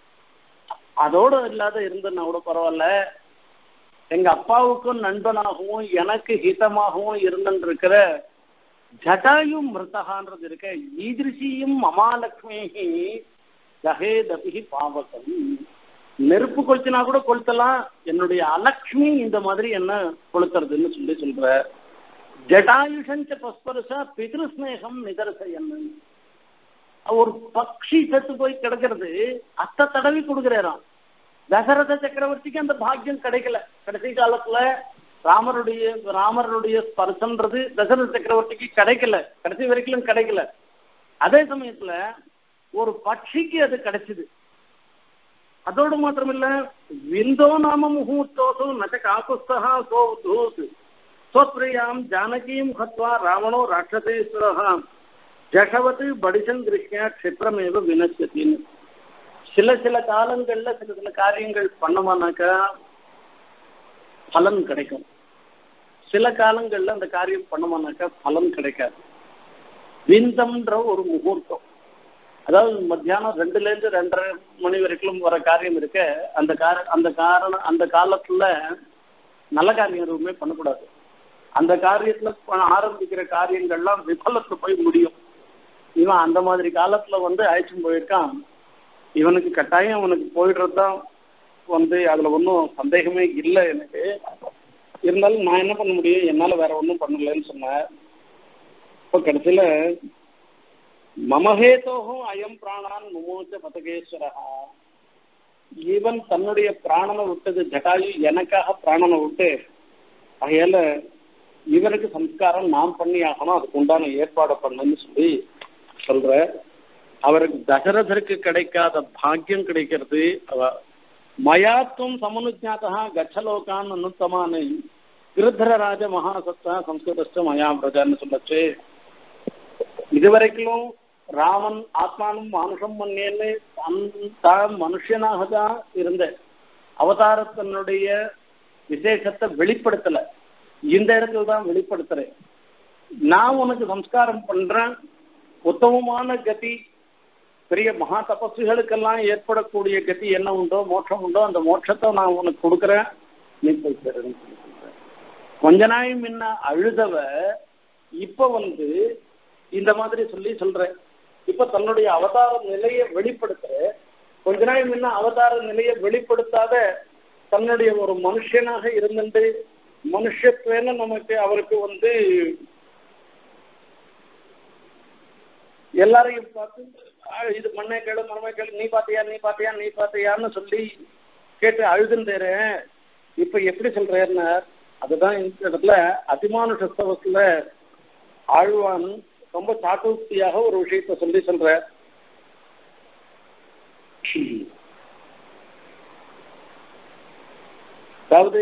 அதோட இல்லாத இருந்ததுன்னா கூட பரவாயில்ல எங்க அப்பாவுக்கும் நண்பனாகவும் எனக்கு ஹிதமாகவும் இருந்துருக்கிற ஜட்டாயு மிருதகான்றது இருக்க ஈதிருஷியும் மமாலட்சுமி ஜகேதபி பாவகம் நெருப்பு கொளுத்தினா கூட கொளுத்தலாம் என்னுடைய அலக்ஷ்மி இந்த மாதிரி என்ன கொளுத்துறதுன்னு சொல்லி சொல்ற ஜட்டாயுஷஞ்ச பஸ்பரசா பிதிருஸ்நேகம் நிதர்சயன்னு ஒரு பக்ஷி செத்து போய் கிடக்கிறது அத்த தடவி கொடுக்கிறாராம் தசரத சக்கரவர்த்திக்கு அந்த பாக்கியம் கிடைக்கல கடைசி காலத்துல ராமருடைய ராமருடைய ஸ்பர்சன்றது தசரத சக்கரவர்த்திக்கு கிடைக்கல கடைசி வரைக்கும் கிடைக்கல அதே சமயத்துல ஒரு பட்சிக்கு அது கிடைச்சது அதோடு மாத்திரமில்ல விந்தோ நாம முகூர்த்தோசு நச்ச காக்குஸ்தா சோ தூத் ஸ்வப்ரியாம் ஜானகீம் ஹத்வா ராவணோ ராட்சசேஸ்வரஹா ஜஷவத்து படிசன் திருஷ்யா க்ஷிப்ரமேவ வினசத்தின்னு சில சில காலங்கள்ல சில சில காரியங்கள் பண்ணோமானாக்கா பலன் கிடைக்கும் சில காலங்கள்ல அந்த காரியம் பண்ணோமானாக்கா பலன் கிடைக்காது விந்தம்ன்ற ஒரு முகூர்த்தம் அதாவது மத்தியானம் ரெண்டுல இருந்து ரெண்டரை மணி வரைக்கும் வர காரியம் இருக்க அந்த கார அந்த காரணம் அந்த காலத்துல நல்ல காரியம் எதுவுமே பண்ணக்கூடாது அந்த காரியத்துல ப- ஆரம்பிக்கிற காரியங்கள்லாம் விபலத்துல போய் முடியும் இவன் அந்த மாதிரி காலத்துல வந்து அழைச்சும் போயிருக்கான் இவனுக்கு கட்டாயம் அவனுக்கு போயிடுறது தான் வந்து அதுல ஒன்றும் சந்தேகமே இல்லை எனக்கு இருந்தாலும் நான் என்ன பண்ண முடியும் என்னால வேற ஒன்றும் பண்ணலன்னு சொன்னேன் இப்போ கடைசியில மமஹேதோகம் அயம் பிராணான் முமோச்ச பதகேஸ்வரா இவன் தன்னுடைய பிராணனை விட்டது ஜட்டாயு எனக்காக பிராணனை விட்டு அதையால இவருக்கு சம்ஸ்காரம் நாம் பண்ணி ஆகணும் அதுக்கு உண்டான ஏற்பாடு பண்ணுன்னு சொல்லி சொல்ற அவருக்கு தசரதருக்கு கிடைக்காத பாக்கியம் கிடைக்கிறது அவ மயாத்துவம் சமனுஜாத்தா கச்சலோகான் அனுத்தமான கிருத்தரராஜ மகாசத்தா சம்ஸ்கிருதஸ்ட மயா பிரஜான்னு சொல்லச்சு இதுவரைக்கும் ராமன் ஆத்மானும் மானுஷம் மன்னேன்னு தான் மனுஷனாக தான் இருந்த அவதாரத்தினுடைய விசேஷத்தை வெளிப்படுத்தல இந்த இடத்துல தான் வெளிப்படுத்துறேன் நான் உனக்கு சம்ஸ்காரம் பண்றேன் உத்தமமான கதி பெரிய மகா தபஸ்விகளுக்கெல்லாம் ஏற்படக்கூடிய கதி என்ன உண்டோ மோட்சம் உண்டோ அந்த மோட்சத்தை நான் உனக்கு கொடுக்குறேன் நீ போய் சேருன்னு சொல்லி சொல்றேன் கொஞ்ச நாள் முன்ன அழுதவ இப்ப வந்து இந்த மாதிரி சொல்லி சொல்றேன் இப்ப தன்னுடைய அவதார நிலையை வெளிப்படுத்துற கொஞ்ச நாள் முன்ன அவதார நிலையை வெளிப்படுத்தாத தன்னுடைய ஒரு மனுஷனாக இருந்துட்டு மனுஷத்துவேன்னு நமக்கு அவருக்கு வந்து எல்லாரையும் பார்த்து இது மண்ணை கேளு மரமை கேளு நீ பாத்தியா நீ பாத்தியா நீ பாத்தியான்னு சொல்லி கேட்டு அழுதுன்றேன் இப்ப எப்படி சொல்றேன்னா அதுதான் இந்த இடத்துல அதிமானுஷ ஸ்தவத்துல ஆழ்வான் ரொம்ப சாட்டுக்தியாக ஒரு விஷயத்த சொல்லி சொல்ற அதாவது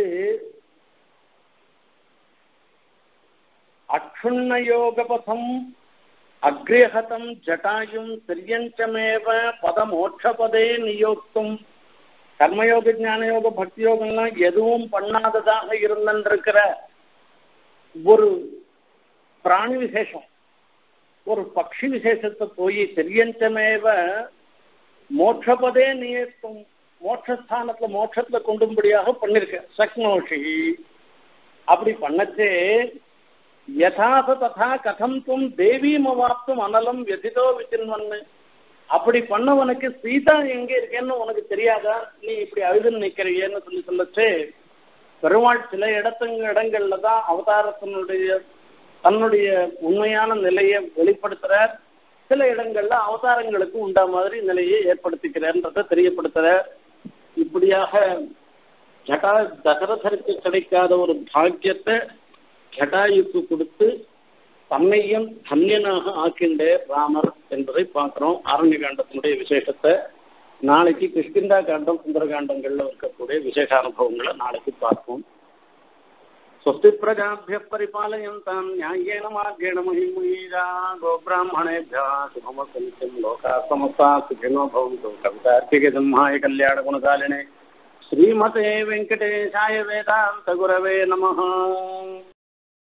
அக்ஷுண்ணயோகபதம் அக்ரேஹதம் ஜட்டாயும் திரியஞ்சமேவ பதமோட்சபதே நியோக்தும் கர்மயோக ஞானயோக பக்தி யோகம்லாம் எதுவும் பண்ணாததாக இருந்திருக்கிற ஒரு பிராணி விசேஷம் ஒரு பக்ஷி விசேஷத்தை போய் திரியஞ்சமேவ மோட்சபதே நியத்தும் மோட்சஸ்தானத்துல மோட்சத்துல கொண்டும்படியாக பண்ணிருக்க சக்னோஷி அப்படி பண்ணச்சே யதாச ததா கதம் தும் தேவீம் அவாப்தும் அனலம் எதிதோ விசின்வன்னு அப்படி பண்ணவனுக்கு சீதா எங்க இருக்கேன்னு உனக்கு தெரியாதா நீ இப்படி அழுதுன்னு நிக்கிறியன்னு சொல்லி சொல்லச்சு பெருமாள் சில இடத்துங்க இடங்கள்ல தான் அவதாரத்தினுடைய தன்னுடைய உண்மையான நிலையை வெளிப்படுத்துற சில இடங்கள்ல அவதாரங்களுக்கு உண்டா மாதிரி நிலையை ஏற்படுத்திக்கிறன்றத தெரியப்படுத்துற இப்படியாக ஜடா தசரதருக்கு கிடைக்காத ஒரு பாக்கியத்தை ஜடாயுக்கு கொடுத்து தன்னையும் தன்யனாக ஆக்கின்ற ராமர் என்பதை பார்க்கிறோம் ஆரண்ய காண்டத்தினுடைய விசேஷத்தை நாளைக்கு கிருஷ்கிந்தா காண்டம் சுந்தரகாண்டங்கள்ல இருக்கக்கூடிய விசேஷ அனுபவங்களை நாளைக்கு பார்ப்போம் स्वस्ति प्रजाभ्य परिपालयन्तां न्याय्येन मार्गेण महिमहीरा गोब्राह्मणेभ्यः शुभमसन्त्यं लोकाः समस्ताः सुखिनो भवन्तु कवितार्तिकसिंहाय कल्याणगुणकालिने श्रीमते वेङ्कटेशाय वेदान्तगुरवे नमः